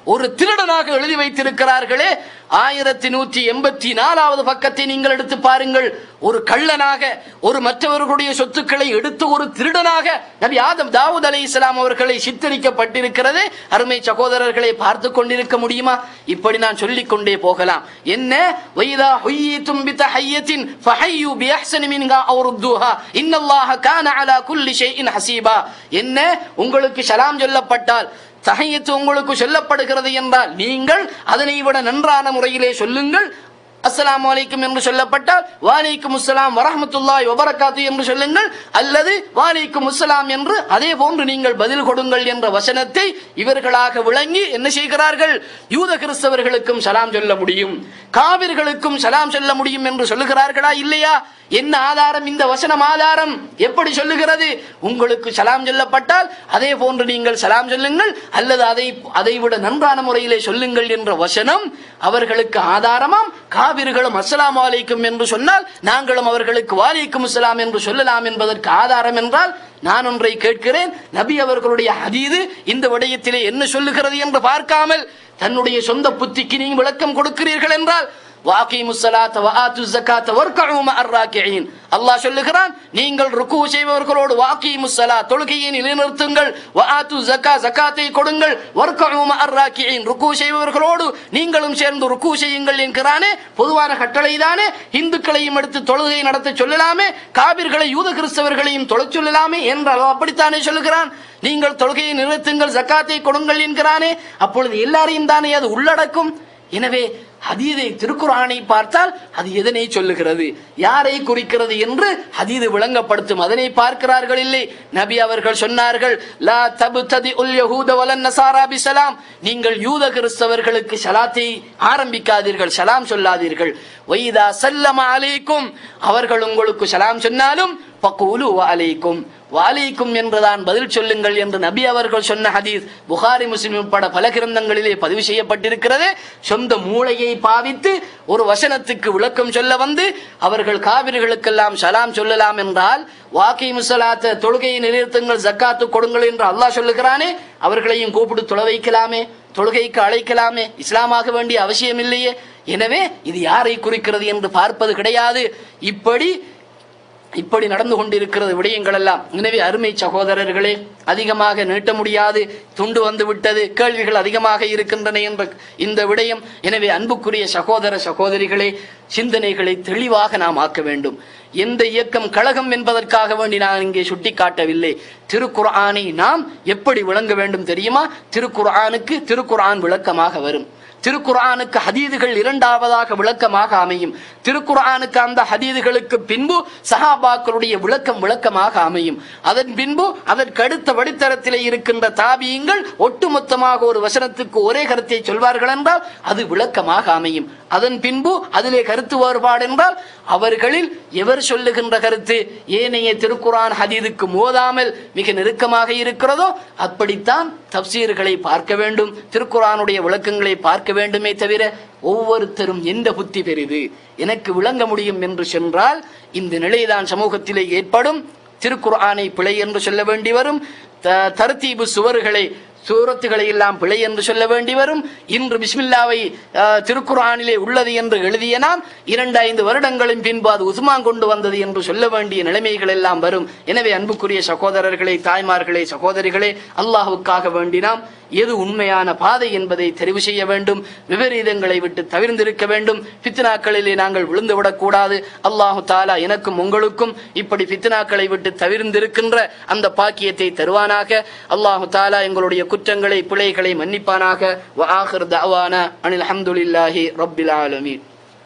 ஒரு திருடனாக எழுதி வைத்திருக்கிறார்களே ஆயிரத்தி நூற்றி எண்பத்தி நாலாவது பக்கத்தை நீங்கள் எடுத்து பாருங்கள் ஒரு கள்ளனாக ஒரு மற்றவர்களுடைய சொத்துக்களை எடுத்து ஒரு திருடனாக நபி ஆதம் தாவூத் அலை இஸ்லாம் அவர்களை சித்தரிக்கப்பட்டிருக்கிறது அருமை சகோதரர்களை பார்த்து கொண்டிருக்க முடியுமா இப்படி நான் சொல்லிக் கொண்டே போகலாம் என்ன வைதா ஹுய்யிதும் பிதஹய்யத்தின் ஃபஹய்யு பிஅஹ்சனி மின்ஹா அw ருத்துஹா இன்னல்லாஹ கான அலா குல்லி ஷைஇன் ஹசீபா என்ன உங்களுக்கு சலாம் சொல்லப்பட்டால் தஹையத்து உங்களுக்கு சொல்லப்படுகிறது என்றால் நீங்கள் அதனை விட நன்றான முறையிலே சொல்லுங்கள் அஸ்ஸலாமு அலைக்கும் என்று சொல்லப்பட்டால் வாலைக்கும் அஸ்ஸலாம் வரஹ்மத்துல்லாஹி வபரகாத்து என்று சொல்லுங்கள் அல்லது வாலைக்கும் அஸ்ஸலாம் என்று அதே போன்று நீங்கள் பதில் கொடுங்கள் என்ற வசனத்தை இவர்களாக விளங்கி என்ன செய்கிறார்கள் யூத கிறிஸ்தவர்களுக்கும் சலாம் சொல்ல முடியும் காவிர்களுக்கும் சலாம் சொல்ல முடியும் என்று சொல்லுகிறார்களா இல்லையா என்ன ஆதாரம் இந்த வசனம் ஆதாரம் எப்படி சொல்லுகிறது உங்களுக்கு சலாம் சொல்லப்பட்டால் அதே போன்று நீங்கள் சலாம் சொல்லுங்கள் அல்லது அதை அதை விட நன்றான முறையிலே சொல்லுங்கள் என்ற வசனம் அவர்களுக்கு ஆதாரமாம் காவிர்களும் அஸ்ஸலாமு அலைக்கும் என்று சொன்னால் நாங்களும் அவர்களுக்கு வாலைக்கும் அஸ்ஸலாம் என்று சொல்லலாம் என்பதற்கு ஆதாரம் என்றால் நான் ஒன்றை கேட்கிறேன் நபி அவர்களுடைய ஹதீது இந்த விடயத்திலே என்ன சொல்லுகிறது என்று பார்க்காமல் தன்னுடைய சொந்த புத்திக்கு நீ விளக்கம் கொடுக்கிறீர்கள் என்றால் வாக்கிமு ஸலாத்த வஆத்து ஸகாத்த வர்கஉ மஅர் ராக்கிஈன் அல்லாஹ் சொல்லுகிறான் நீங்கள் ருக்கு செய்பவர்களோடு வாக்கிமு ஸலா தொழுகையை நிலைநிறுத்துங்கள் வஆத்து ஸகா ஸகாத்தை கொடுங்கள் வர்கஉ மஅர் ராக்கிஈன் ருக்கு செய்பவர்களோடு நீங்களும் சேர்ந்து ருக்கு செய்யுங்கள் என்கிறானே பொதுவான கட்டளைதானே இந்துக்களையும் எடுத்து தொழுகை நடத்த சொல்லலாமே காபிர்களை யூத கிறிஸ்தவர்களையும் தொழச் சொல்லலாமே என்றால் அப்படித்தானே சொல்லுகிறான் நீங்கள் தொழுகையை நிறுத்துங்கள் ஜக்காத்தை கொடுங்கள் என்கிறானே அப்பொழுது எல்லாரையும் தானே அது உள்ளடக்கும் எனவே ஹதீதை திருக்குரானை பார்த்தால் அது எதனை சொல்லுகிறது யாரை குறிக்கிறது என்று ஹதீது விளங்கப்படுத்தும் அதனை பார்க்கிறார்கள் இல்லை நபி அவர்கள் சொன்னார்கள் லா தபுததி உல் யஹூத வலன் நசாரா பிசலாம் நீங்கள் யூத கிறிஸ்தவர்களுக்கு சலாத்தை ஆரம்பிக்காதீர்கள் சலாம் சொல்லாதீர்கள் வைதா சல்லம அலைக்கும் அவர்கள் உங்களுக்கு சலாம் சொன்னாலும் பக்கூலு அலைக்கும் வாலைக்கும் என்றுதான் பதில் சொல்லுங்கள் என்று நபி அவர்கள் சொன்ன ஹதீஸ் புகாரி முஸ்லிம் உட்பட பல கிரந்தங்களிலே பதிவு செய்யப்பட்டிருக்கிறது சொந்த மூளையை பாவித்து ஒரு வசனத்துக்கு விளக்கம் சொல்ல வந்து அவர்கள் காவிர்களுக்கெல்லாம் சலாம் சொல்லலாம் என்றால் வாக்கை முசலாத்த தொழுகையை நிலைநிறுத்துங்கள் ஜக்காத்து கொடுங்கள் என்று அல்லாஹ் சொல்லுகிறானே அவர்களையும் கூப்பிட்டு தொலை வைக்கலாமே தொழுகைக்கு அழைக்கலாமே இஸ்லாமாக வேண்டிய அவசியம் இல்லையே எனவே இது யாரை குறிக்கிறது என்று பார்ப்பது கிடையாது இப்படி இப்படி நடந்து கொண்டிருக்கிறது விடயங்கள் எல்லாம் எனவே அருமை சகோதரர்களே அதிகமாக நீட்ட முடியாது துண்டு வந்து விட்டது கேள்விகள் அதிகமாக இருக்கின்றன என்ற இந்த விடயம் எனவே அன்புக்குரிய சகோதர சகோதரிகளே சிந்தனைகளை தெளிவாக நாம் ஆக்க வேண்டும் எந்த இயக்கம் கழகம் என்பதற்காக வேண்டி நான் இங்கே சுட்டிக்காட்டவில்லை திருக்குர்ஆனை நாம் எப்படி விளங்க வேண்டும் தெரியுமா திருக்குர்ஆனுக்கு திருக்குர்ஆன் விளக்கமாக வரும் திருக்குர்ஆனுக்கு ஹதீதுகள் இரண்டாவதாக விளக்கமாக அமையும் திருக்குர்ஆனுக்கு அந்த ஹதீதுகளுக்கு பின்பு சஹாபாக்களுடைய விளக்கம் விளக்கமாக அமையும் அதன் பின்பு அதற்கு அடுத்த வடித்தரத்திலே இருக்கின்ற தாபியங்கள் ஒட்டுமொத்தமாக ஒரு வசனத்துக்கு ஒரே கருத்தை சொல்வார்கள் என்றால் அது விளக்கமாக அமையும் அதன் பின்பு அதிலே கருத்து வேறுபாடு என்றால் அவர்களில் எவர் சொல்லுகின்ற கருத்து ஏனைய திருக்குர்ஆன் ஹதீதுக்கு மோதாமல் மிக நெருக்கமாக இருக்கிறதோ அப்படித்தான் தப்சீர்களை பார்க்க வேண்டும் திருக்குர்ஆனுடைய விளக்கங்களை பார்க்க வேண்டுமே தவிர ஒவ்வொருத்தரும் எந்த புத்தி பெரிது எனக்கு விளங்க முடியும் என்று சென்றால் இந்த நிலைதான் சமூகத்திலே ஏற்படும் திருக்குர்ஆனை பிழை என்று சொல்ல வேண்டி வரும் த- தர்தீபு சுவர்களை சூரத்துகளை எல்லாம் பிழை என்று சொல்ல வேண்டி வரும் இன்று பிஸ்மில்லாவை அஹ், திருக்குர்ஆனிலே உள்ளது என்று எழுதிய நாம் இரண்டு ஐந்து வருடங்களின் பின்பு அது உஸ்மான் கொண்டு வந்தது என்று சொல்ல வேண்டிய நிலைமைகள் எல்லாம் வரும் எனவே அன்புக்குரிய சகோதரர்களே தாய்மார்களே சகோதரிகளே அல்லாஹுக்காக வேண்டி நாம் எது உண்மையான பாதை என்பதை தெரிவு செய்ய வேண்டும் விபரீதங்களை விட்டு தவிர்ந்திருக்க வேண்டும் பித்னாக்களிலே நாங்கள் விழுந்து விடக்கூடாது அல்லாஹு தாலா எனக்கும் உங்களுக்கும் இப்படி பித்னாக்களை விட்டு தவிர்ந்திருக்கின்ற அந்த பாக்கியத்தை தருவானாக அல்லாஹு தாலா எங்களுடைய குற்றங்களை பிழைகளை மன்னிப்பானாக வ ஆஹிர் தஅவானா அனில் அல்ஹம்துலில்லாஹி ரப்பில் ஆலமீன்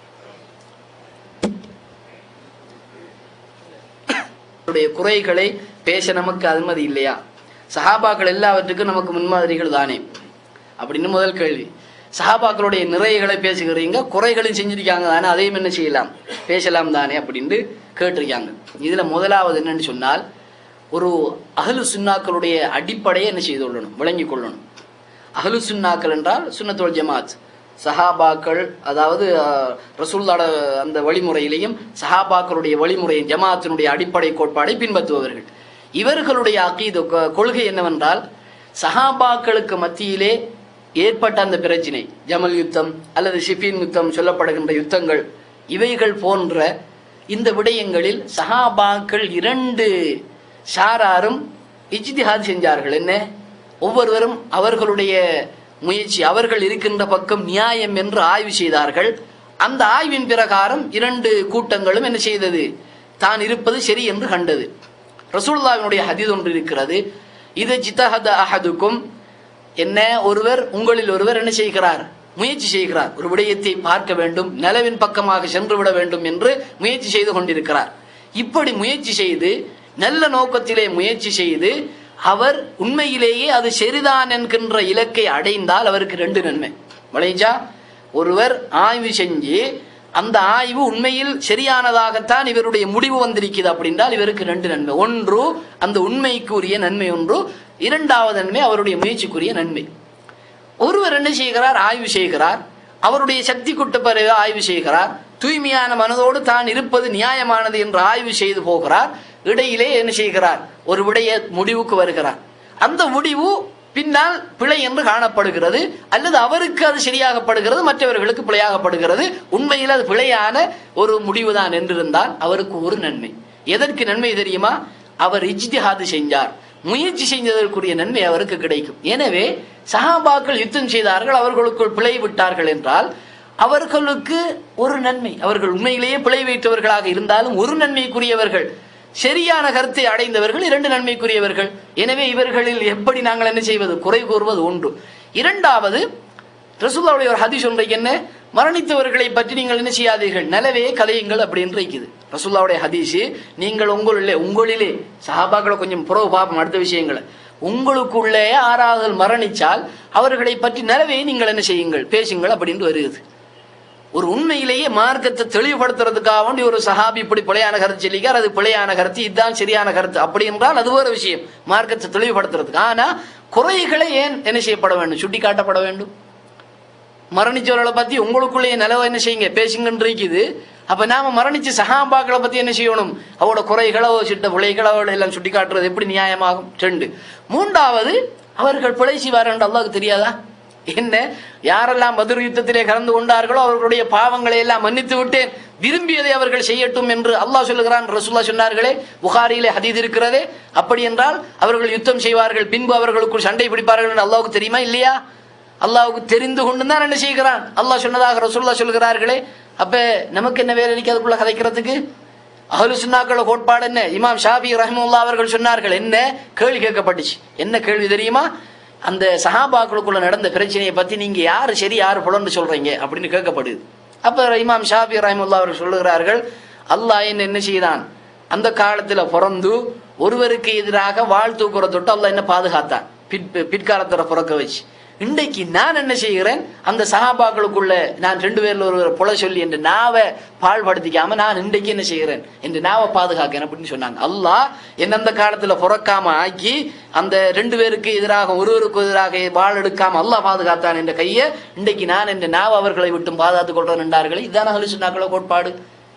அவருடைய குறைகளை பேச நமக்கு அனுமதி இல்லையா சஹாபாக்கள் எல்லாவற்றுக்கும் நமக்கு முன்மாதிரிகள் தானே அப்படின்னு முதல் கேள்வி சஹாபாக்களுடைய நிறைகளை பேசுகிறீங்க குறைகளையும் செஞ்சிருக்காங்க தானே அதையும் என்ன செய்யலாம் பேசலாம் தானே அப்படின்ட்டு கேட்டிருக்காங்க இதுல முதலாவது என்னன்னு சொன்னால் ஒரு அகலு சுன்னாக்களுடைய அடிப்படையை என்ன செய்து கொள்ளணும் விளங்கிக் கொள்ளணும் அகலு சுன்னாக்கள் என்றால் சுன்னத்துல் ஜமாத் சஹாபாக்கள் அதாவது அஹ், ரசூலுல்லாஹ்ட அந்த வழிமுறையிலையும் சஹாபாக்களுடைய வழிமுறையும் ஜமாத்தினுடைய அடிப்படை கோட்பாடை பின்பற்றுபவர்கள் இவர்களுடைய அகீது கொ- கொள்கை என்னவென்றால் சஹாபாக்களுக்கு மத்தியிலே ஏற்பட்ட அந்த பிரச்சினை ஜமல் யுத்தம் அல்லது ஷிஃபின் யுத்தம் சொல்லப்படுகின்ற யுத்தங்கள் இவைகள் போன்ற இந்த விடயங்களில் சஹாபாக்கள் இரண்டு ஷாராரும் இஜ்திஹாத் செஞ்சார்கள் என்ன ஒவ்வொருவரும் அவர்களுடைய முயற்சி அவர்கள் இருக்கின்ற பக்கம் நியாயம் என்று ஆய்வு செய்தார்கள் அந்த ஆய்வின் பிரகாரம் இரண்டு கூட்டங்களும் என்ன செய்தது தான் இருப்பது சரி என்று கண்டது ரசூலுல்லாஹினுடைய ஹதீஸ் ஒன்று இருக்கிறது இது ஜித்தஹத அஹதுக்கும் என்ன ஒருவர் உங்களில் ஒருவர் என்ன செய்கிறார் முயற்சி செய்கிறார் ஒரு விடயத்தை பார்க்க வேண்டும் நிலவின் பக்கமாக சென்று விட வேண்டும் என்று முயற்சி செய்து கொண்டிருக்கிறார் இப்படி முயற்சி செய்து நல்ல நோக்கத்திலே முயற்சி செய்து அவர் உண்மையிலேயே அது சரிதான் என்கின்ற இலக்கை அடைந்தால் அவருக்கு ரெண்டு நன்மை வளைஞ்சா ஒருவர் ஆய்வு செஞ்சு அந்த ஆய்வு உண்மையில் சரியானதாகத்தான் இவருடைய முடிவு வந்திருக்குது அப்படின்றால் இவருக்கு ரெண்டு நன்மை ஒன்று அந்த உண்மைக்குரிய நன்மை ஒன்று இரண்டாவது நன்மை அவருடைய முயற்சிக்குரிய நன்மை ஒருவர் என்ன செய்கிறார் ஆய்வு செய்கிறார் அவருடைய சக்தி பிறகு ஆய்வு செய்கிறார் தூய்மையான மனதோடு தான் இருப்பது நியாயமானது என்று ஆய்வு செய்து போகிறார் இடையிலே என்ன செய்கிறார் ஒரு விடைய முடிவுக்கு வருகிறார் அந்த முடிவு பின்னால் பிழை என்று காணப்படுகிறது அல்லது அவருக்கு அது சரியாகப்படுகிறது மற்றவர்களுக்கு பிழையாகப்படுகிறது உண்மையில் அது பிழையான ஒரு முடிவுதான் என்றிருந்தால் அவருக்கு ஒரு நன்மை எதற்கு நன்மை தெரியுமா அவர் இஜ்திஹாது செஞ்சார் முயற்சி செஞ்சதற்குரிய நன்மை அவருக்கு கிடைக்கும் எனவே சஹாபாக்கள் யுத்தம் செய்தார்கள் அவர்களுக்குள் பிழை விட்டார்கள் என்றால் அவர்களுக்கு ஒரு நன்மை அவர்கள் உண்மையிலேயே பிழை வைத்தவர்களாக இருந்தாலும் ஒரு நன்மைக்குரியவர்கள் சரியான கருத்தை அடைந்தவர்கள் இரண்டு நன்மைக்குரியவர்கள் எனவே இவர்களில் எப்படி நாங்கள் என்ன செய்வது குறை கூறுவது ஒன்று இரண்டாவது ரசூல்லாவுடைய ஒரு ஹதீஸ் ஒன்றைக்கு என்ன மரணித்தவர்களை பற்றி நீங்கள் என்ன செய்யாதீர்கள் நிலவே கலையுங்கள் அப்படின்னு இருக்குது ரசூல்லாவுடைய ஹதீஸ் நீங்கள் உங்களிலே உங்களிலே சஹாபாக்களை கொஞ்சம் புறவு பார்ப்போம் அடுத்த விஷயங்களை உங்களுக்குள்ளே ஆறாவது மரணிச்சால் அவர்களை பற்றி நிலவே நீங்கள் என்ன செய்யுங்கள் பேசுங்கள் அப்படின்னு வருகிறது ஒரு உண்மையிலேயே மார்க்கத்தை தெளிவுபடுத்துறதுக்காக வேண்டி ஒரு சஹாபி இப்படி பிழையான கருத்து சொல்லிக்கார் அது பிழையான கருத்து இதுதான் சரியான கருத்து அப்படி என்றால் அது ஒரு விஷயம் மார்க்கத்தை தெளிவுபடுத்துறதுக்கு ஆனா குறைகளை ஏன் என்ன செய்யப்பட வேண்டும் சுட்டி காட்டப்பட வேண்டும் மரணிச்சவர்களை பத்தி உங்களுக்குள்ளேயே நிலவை என்ன செய்யுங்க பேசுங்கன்னு இருக்குது அப்ப நாம மரணிச்ச சஹாபாக்களை பத்தி என்ன செய்யணும் அவரோட குறைகளோ சிட்ட பிழைகளோ எல்லாம் சுட்டி காட்டுறது எப்படி நியாயமாகும் ரெண்டு மூன்றாவது அவர்கள் பிழை செய்வார்கள் என்று அல்லாஹ்வுக்கு தெரியாதா என்ன யாரெல்லாம் மதுர் யுத்தத்திலே கலந்து கொண்டார்களோ அவர்களுடைய பாவங்களை எல்லாம் மன்னித்து விட்டேன் விரும்பியதை அவர்கள் செய்யட்டும் என்று அல்லாஹ் சொல்லுகிறான் ரசூல்லா சொன்னார்களே புகாரியிலே ஹதீத் இருக்கிறதே அப்படி என்றால் அவர்கள் யுத்தம் செய்வார்கள் பின்பு அவர்களுக்குள் சண்டை பிடிப்பார்கள் என்று அல்லாஹ்வுக்கு தெரியுமா இல்லையா அல்லாஹ்வுக்கு தெரிந்து கொண்டு தான் என்ன செய்கிறான் அல்லாஹ் சொன்னதாக ரசூல்லா சொல்கிறார்களே அப்ப நமக்கு என்ன வேலை இருக்கு அதுக்குள்ள கதைக்கிறதுக்கு அஹ்லு சுன்னாக்கள கோட்பாடு என்ன இமாம் ஷாபி ரஹ்முல்லா அவர்கள் சொன்னார்கள் என்ன கேள்வி கேட்கப்பட்டுச்சு என்ன கேள்வி தெரியுமா அந்த சஹாபாக்களுக்குள்ள நடந்த பிரச்சனையை பத்தி நீங்க யாரு சரி யாரு புலன்னு சொல்றீங்க அப்படின்னு கேட்கப்படுது அப்ப இமாம் ஷாபி ரஹ்முல்லா அவர்கள் சொல்லுகிறார்கள் அல்லாஹ் என்ன என்ன செய்தான் அந்த காலத்துல பிறந்து ஒருவருக்கு எதிராக வாழ் தூக்குற தொட்டு அல்லாஹ் என்ன பாதுகாத்தான் பிற் பிற்காலத்துல பிறக்க வச்சு இன்றைக்கு நான் என்ன செய்கிறேன் அந்த சகாபாக்களுக்குள்ள நான் ரெண்டு பேர்ல ஒரு புல சொல்லி என்று நாவை பாழ்படுத்திக்காம நான் இன்றைக்கு என்ன செய்கிறேன் என்று நாவை பாதுகாக்கிறேன் அப்படின்னு சொன்னாங்க அல்லாஹ் என்ன அந்த காலத்துல புறக்காம ஆக்கி அந்த ரெண்டு பேருக்கு எதிராக ஒருவருக்கு எதிராக வாள் எடுக்காம அல்லாஹ் பாதுகாத்தான் என்ற கையை இன்றைக்கு நான் என்ற நாவ அவர்களை விட்டும் பாதுகாத்துக் கொள்றேன் என்றார்களே இதான ஹலிசுனாக்கள கோட்பாடு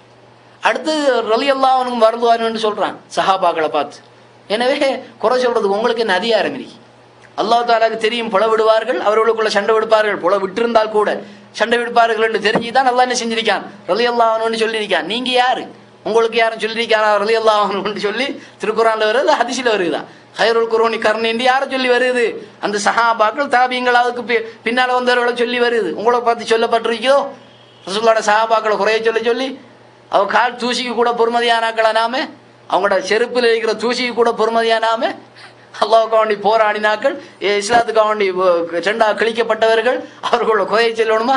அடுத்து ரலி அல்லாஹனும் வருதுவான்னு சொல்றான் சஹாபாக்களை பார்த்து எனவே குறை சொல்றது உங்களுக்கு என்ன அதிகாரம் இருக்கு அல்லாஹ் தாலாக்கு தெரியும் புல விடுவார்கள் அவர்களுக்குள்ள சண்டை விடுப்பார்கள் புல விட்டிருந்தால் கூட சண்டை விடுப்பார்கள் என்று தெரிஞ்சுதான் அல்லாஹ் என்ன செஞ்சிருக்கான் ரலி அல்லாஹனு சொல்லியிருக்கான் நீங்க யாரு உங்களுக்கு யாரும் சொல்லியிருக்காரா ரலி அல்லாஹனு சொல்லி திருக்குறான்ல வருது ஹதிசில வருதா ஹைருல் குரோனி கர்ணேண்டி யாரை சொல்லி வருது அந்த சஹாபாக்கள் தாபியங்கள் அதுக்கு பி- பின்னால வந்தவர்களை சொல்லி வருது உங்களை பார்த்து சொல்லப்பட்டிருக்கோ ரசூல்லோட சஹாபாக்களை குறைய சொல்லி சொல்லி அவ கால் தூசிக்கு கூட பொறுமதியானாக்களா நாம அவங்களோட செருப்பில் இருக்கிற தூசிக்கு கூட பொறுமதியானாம அல்லாவுக்கு வேண்டி போராடினாக்கள் ஏ, இஸ்லாத்துக்கு வேண்டி வ- செண்டா கிழிக்கப்பட்டவர்கள் அவர்களோட குறைய சொல்லணுமா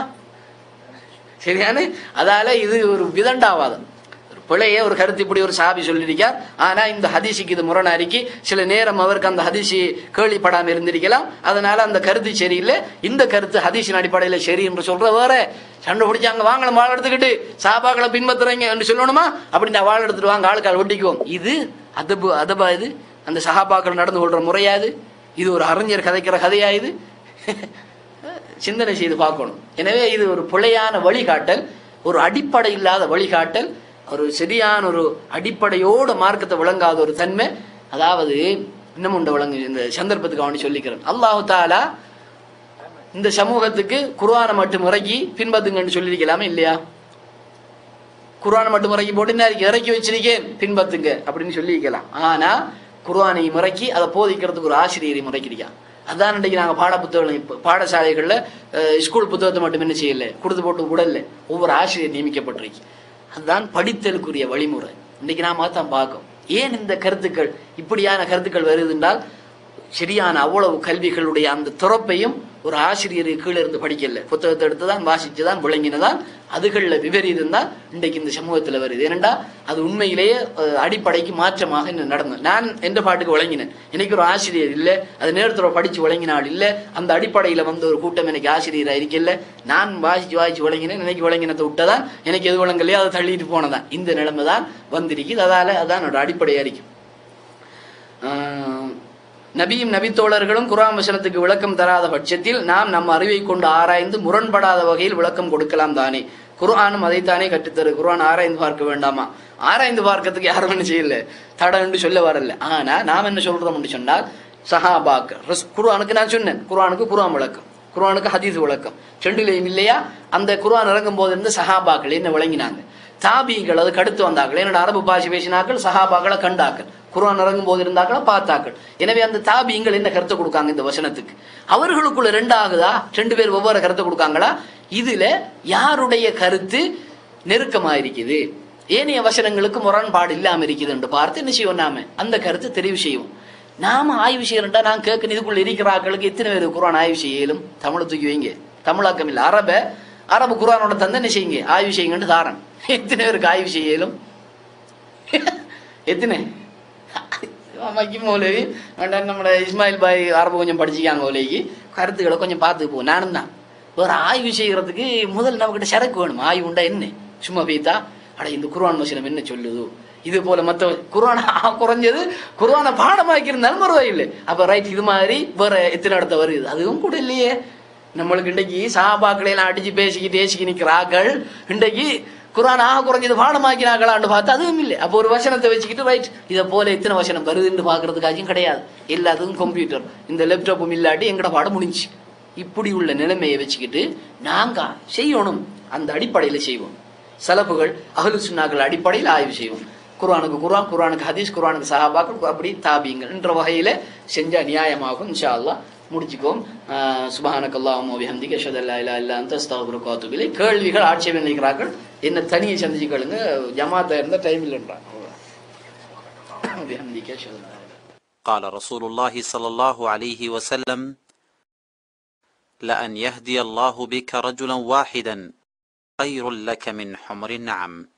சரியானே அதால இது ஒரு விதண்டாவாதம் ஒரு பிழையே ஒரு கருத்து இப்படி ஒரு சாபி சொல்லியிருக்கார் ஆனா இந்த ஹதீஸுக்கு இது முரணாரிக்கு சில நேரம் அவருக்கு அந்த ஹதீஸி கேள்விப்படாம இருந்திருக்கலாம் அதனால அந்த கருத்து சரியில்லை இந்த கருத்து ஹதீஸின் அடிப்படையில சரி என்று சொல்ற வேற சண்டை பிடிச்சாங்க வாங்கல வாழ எடுத்துக்கிட்டு சாபாக்களை பின்பற்றுறீங்க என்று சொல்லணுமா அப்படி நான் வாழ எடுத்துட்டு வாங்க ஆளுக்கால் வெட்டிக்குவோம் இது அதபு அதபா இது அந்த சஹாபாக்கள் நடந்து கொள்ற முறையாது இது ஒரு அறிஞர் கதைக்கிற கதையா இது சிந்தனை செய்து பார்க்கணும் எனவே இது ஒரு பிழையான வழிகாட்டல் ஒரு அடிப்படை இல்லாத வழிகாட்டல் ஒரு சரியான ஒரு அடிப்படையோட மார்க்கத்தை விளங்காத ஒரு தன்மை அதாவது இன்னும் உண்ட விளங்கு இந்த சந்தர்ப்பத்துக்கு அவனி சொல்லிக்கிறேன் அல்லாஹு தாலா இந்த சமூகத்துக்கு குர்ஆனை மட்டும் இறக்கி பின்பத்துங்கன்னு சொல்லியிருக்கலாமே இல்லையா குர்ஆனை மட்டும் இறக்கி போட்டு நான் இறக்கி வச்சிருக்கேன் பின்பத்துங்க அப்படின்னு சொல்லியிருக்கலாம் ஆனா குர்ஆனை இறக்கி அதை போதிக்கிறதுக்கு ஒரு ஆசிரியரை முறைக்கிறான் அதான் இன்றைக்கு நாங்கள் பாட புத்தகங்கள் இப்போ பாடசாலைகளில் அஹ், ஸ்கூல் புத்தகத்தை மட்டும் என்ன செய்யல கொடுத்து போட்டு விடல ஒவ்வொரு ஆசிரியர் நியமிக்கப்பட்டிருக்கு அதுதான் படித்தலுக்குரிய வழிமுறை இன்னைக்கு நாம தான் பார்க்கோம் ஏன் இந்த கருத்துக்கள் இப்படியான கருத்துக்கள் வருது என்றால் சரியான அவ்வளவு கல்விகளுடைய அந்த துறப்பையும் ஒரு ஆசிரியர் கீழே இருந்து படிக்கல புத்தகத்தை எடுத்து தான் வாசிச்சு தான் விளங்கினதான் அதுகளில் விபரீதம் தான் இன்றைக்கு இந்த சமூகத்தில் வருது ஏனெண்டா அது உண்மையிலேயே அஹ், அடிப்படைக்கு மாற்றமாக இன்னும் நடந்தது நான் எந்த பாட்டுக்கு விளங்கினேன் எனக்கு ஒரு ஆசிரியர் இல்லை அது நேரத்தில் படித்து விளங்கினால் இல்லை அந்த அடிப்படையில் வந்த ஒரு கூட்டம் எனக்கு ஆசிரியராக இருக்கல நான் வாசிச்சு வாசிச்சு விளங்கினேன் எனக்கு விளங்கினதை விட்டதான் எனக்கு எது விளங்கலையோ அதை தள்ளிட்டு போனதான் இந்த நிலைமை தான் வந்திருக்குது அதால அதான் என்னோட அடிப்படையாக இருக்கும் ஆஹ், நபியும் நபித்தோழர்களும் குர்ஆன் வசனத்துக்கு விளக்கம் தராத பட்சத்தில் நாம் நம் அறிவை கொண்டு ஆராய்ந்து முரண்படாத வகையில் விளக்கம் கொடுக்கலாம் தானே குர்ஆனும் அதைத்தானே கற்றுத்தரு குர்ஆன் ஆராய்ந்து பார்க்க வேண்டாமா ஆராய்ந்து பார்க்கறதுக்கு யாரும் என்ன செய்யல தடன்னு சொல்ல வரல ஆனா நாம் என்ன சொல்றோம்னு சொன்னால் சஹாபாக்கள் ரஸ்- குர்ஆனுக்கு நான் சொன்னேன் குர்ஆனுக்கு குர்ஆன் விளக்கம் குர்ஆனுக்கு ஹதீஸ் விளக்கம் ரெண்டுலையும் இல்லையா அந்த குர்ஆன் இறங்கும் போது இருந்து சஹாபாக்கள் என்ன விளங்கினாங்க தாபிகள் அதுக்கு அடுத்து வந்தார்கள் என்னோட அரபு பாஷை பேசினாக்கள் சஹாபாக்களை கண்டாக்கள் குர்ஆன் இறங்கும் போது இருந்தாக்களா பார்த்தாக்கள் எனவே அந்த தாபியங்கள் என்ன கருத்தை கொடுக்காங்க இந்த வசனத்துக்கு அவர்களுக்குள்ள ரெண்டு ஆகுதா ரெண்டு பேர் ஒவ்வொரு கருத்தை கொடுக்காங்களா இதுல யாருடைய கருத்து நெருக்கமா இருக்குது ஏனைய வசனங்களுக்கு முரண்பாடு இல்லாம இருக்குது என்று பார்த்து என்ன செய்வோம் நாம அந்த கருத்தை தெரிவு செய்வோம் நாம ஆய்வு செய்யறா நான் கேட்கணும் இதுக்குள்ள இருக்கிற ஆட்களுக்கு எத்தனை பேர் குரான் ஆய்வு செய்யலும் தமிழை தூக்கி வைங்க தமிழாக்கம் இல்ல அரப அரபு குரானோட தந்து என்ன செய்யுங்க ஆய்வு செய்யுங்கன்னு தாரன் எத்தனை பேருக்கு ஆய்வு செய்யலும் எத்தனை மக்கி மௌலவி வேண்டாம் நம்மளோட இஸ்மாயில் பாய் அரபு கொஞ்சம் படிச்சுக்காங்க மௌலவிக்கு கருத்துக்களை கொஞ்சம் பார்த்து போ நானும் தான் வேற ஆய்வு செய்யறதுக்கு முதல் நம்மகிட்ட சரக்கு வேணும் ஆய்வு உண்டா என்ன சும்மா பீத்தா அட இந்த குர்ஆன் வசனம் என்ன சொல்லுது இது போல மத்த குர்ஆன் குறைஞ்சது குர்ஆனை பாடமாக்கி இருந்தாலும் பரவாயில்லை அப்ப ரைட் இது மாதிரி வேற எத்தனை இடத்த வருது அதுவும் கூட இல்லையே நம்மளுக்கு இன்றைக்கு சாபாக்களை எல்லாம் அடிச்சு பேசிக்கிட்டு ஏசிக்கி நிக்கிற ஆக்கள் இன்றைக்கு குரான் ஆக குறைஞ்சது பாடமாக்கினாங்களான்னு பார்த்து அதுவும் இல்லை அப்போ ஒரு வசனத்தை வச்சுக்கிட்டு ரைட் இதை போல எத்தனை வசனம் வருதுன்னு பார்க்கறதுக்காச்சும் கிடையாது எல்லாத்துக்கும் கம்ப்யூட்டர் இந்த லேப்டாப்பும் இல்லாட்டி எங்கட பாடம் முடிஞ்சு இப்படி உள்ள நிலைமையை வச்சுக்கிட்டு நாங்க செய்யணும் அந்த அடிப்படையில செய்வோம் சலப்புகள் அகலு சுன்னாக்கள் அடிப்படையில் ஆய்வு செய்வோம் குர்ஆனுக்கு குர்ஆன் குர்ஆனுக்கு ஹதீஸ் குர்ஆனுக்கு சஹாபாக்கள் அப்படி தாபியங்கள் என்ற வகையில செஞ்சா நியாயமாகும் இன்ஷா அல்லாஹ் முடிச்சுக்கோம் சுபஹானக் அல்லாஹும் வபிஹம்திக அஷ்ஹது அல்லா இலாஹா இல்லா அன்த அஸ்தக்ஃபிருக்க வ அத்தூபு இலைக் கேள்விகள் ஆட்சேபம் நினைக்கிறார்கள் என்ன தனியை சந்திச்சு கேளுங்க ஜமாத்தா இருந்தா டைம் இல்லைன்றாங்க வபிஹம்திக அஷ்ஹது அல்லா இலாஹா قال رسول الله صلى الله عليه وسلم لأن يهدي الله بك رجلا واحدا خير لك من حمر النعم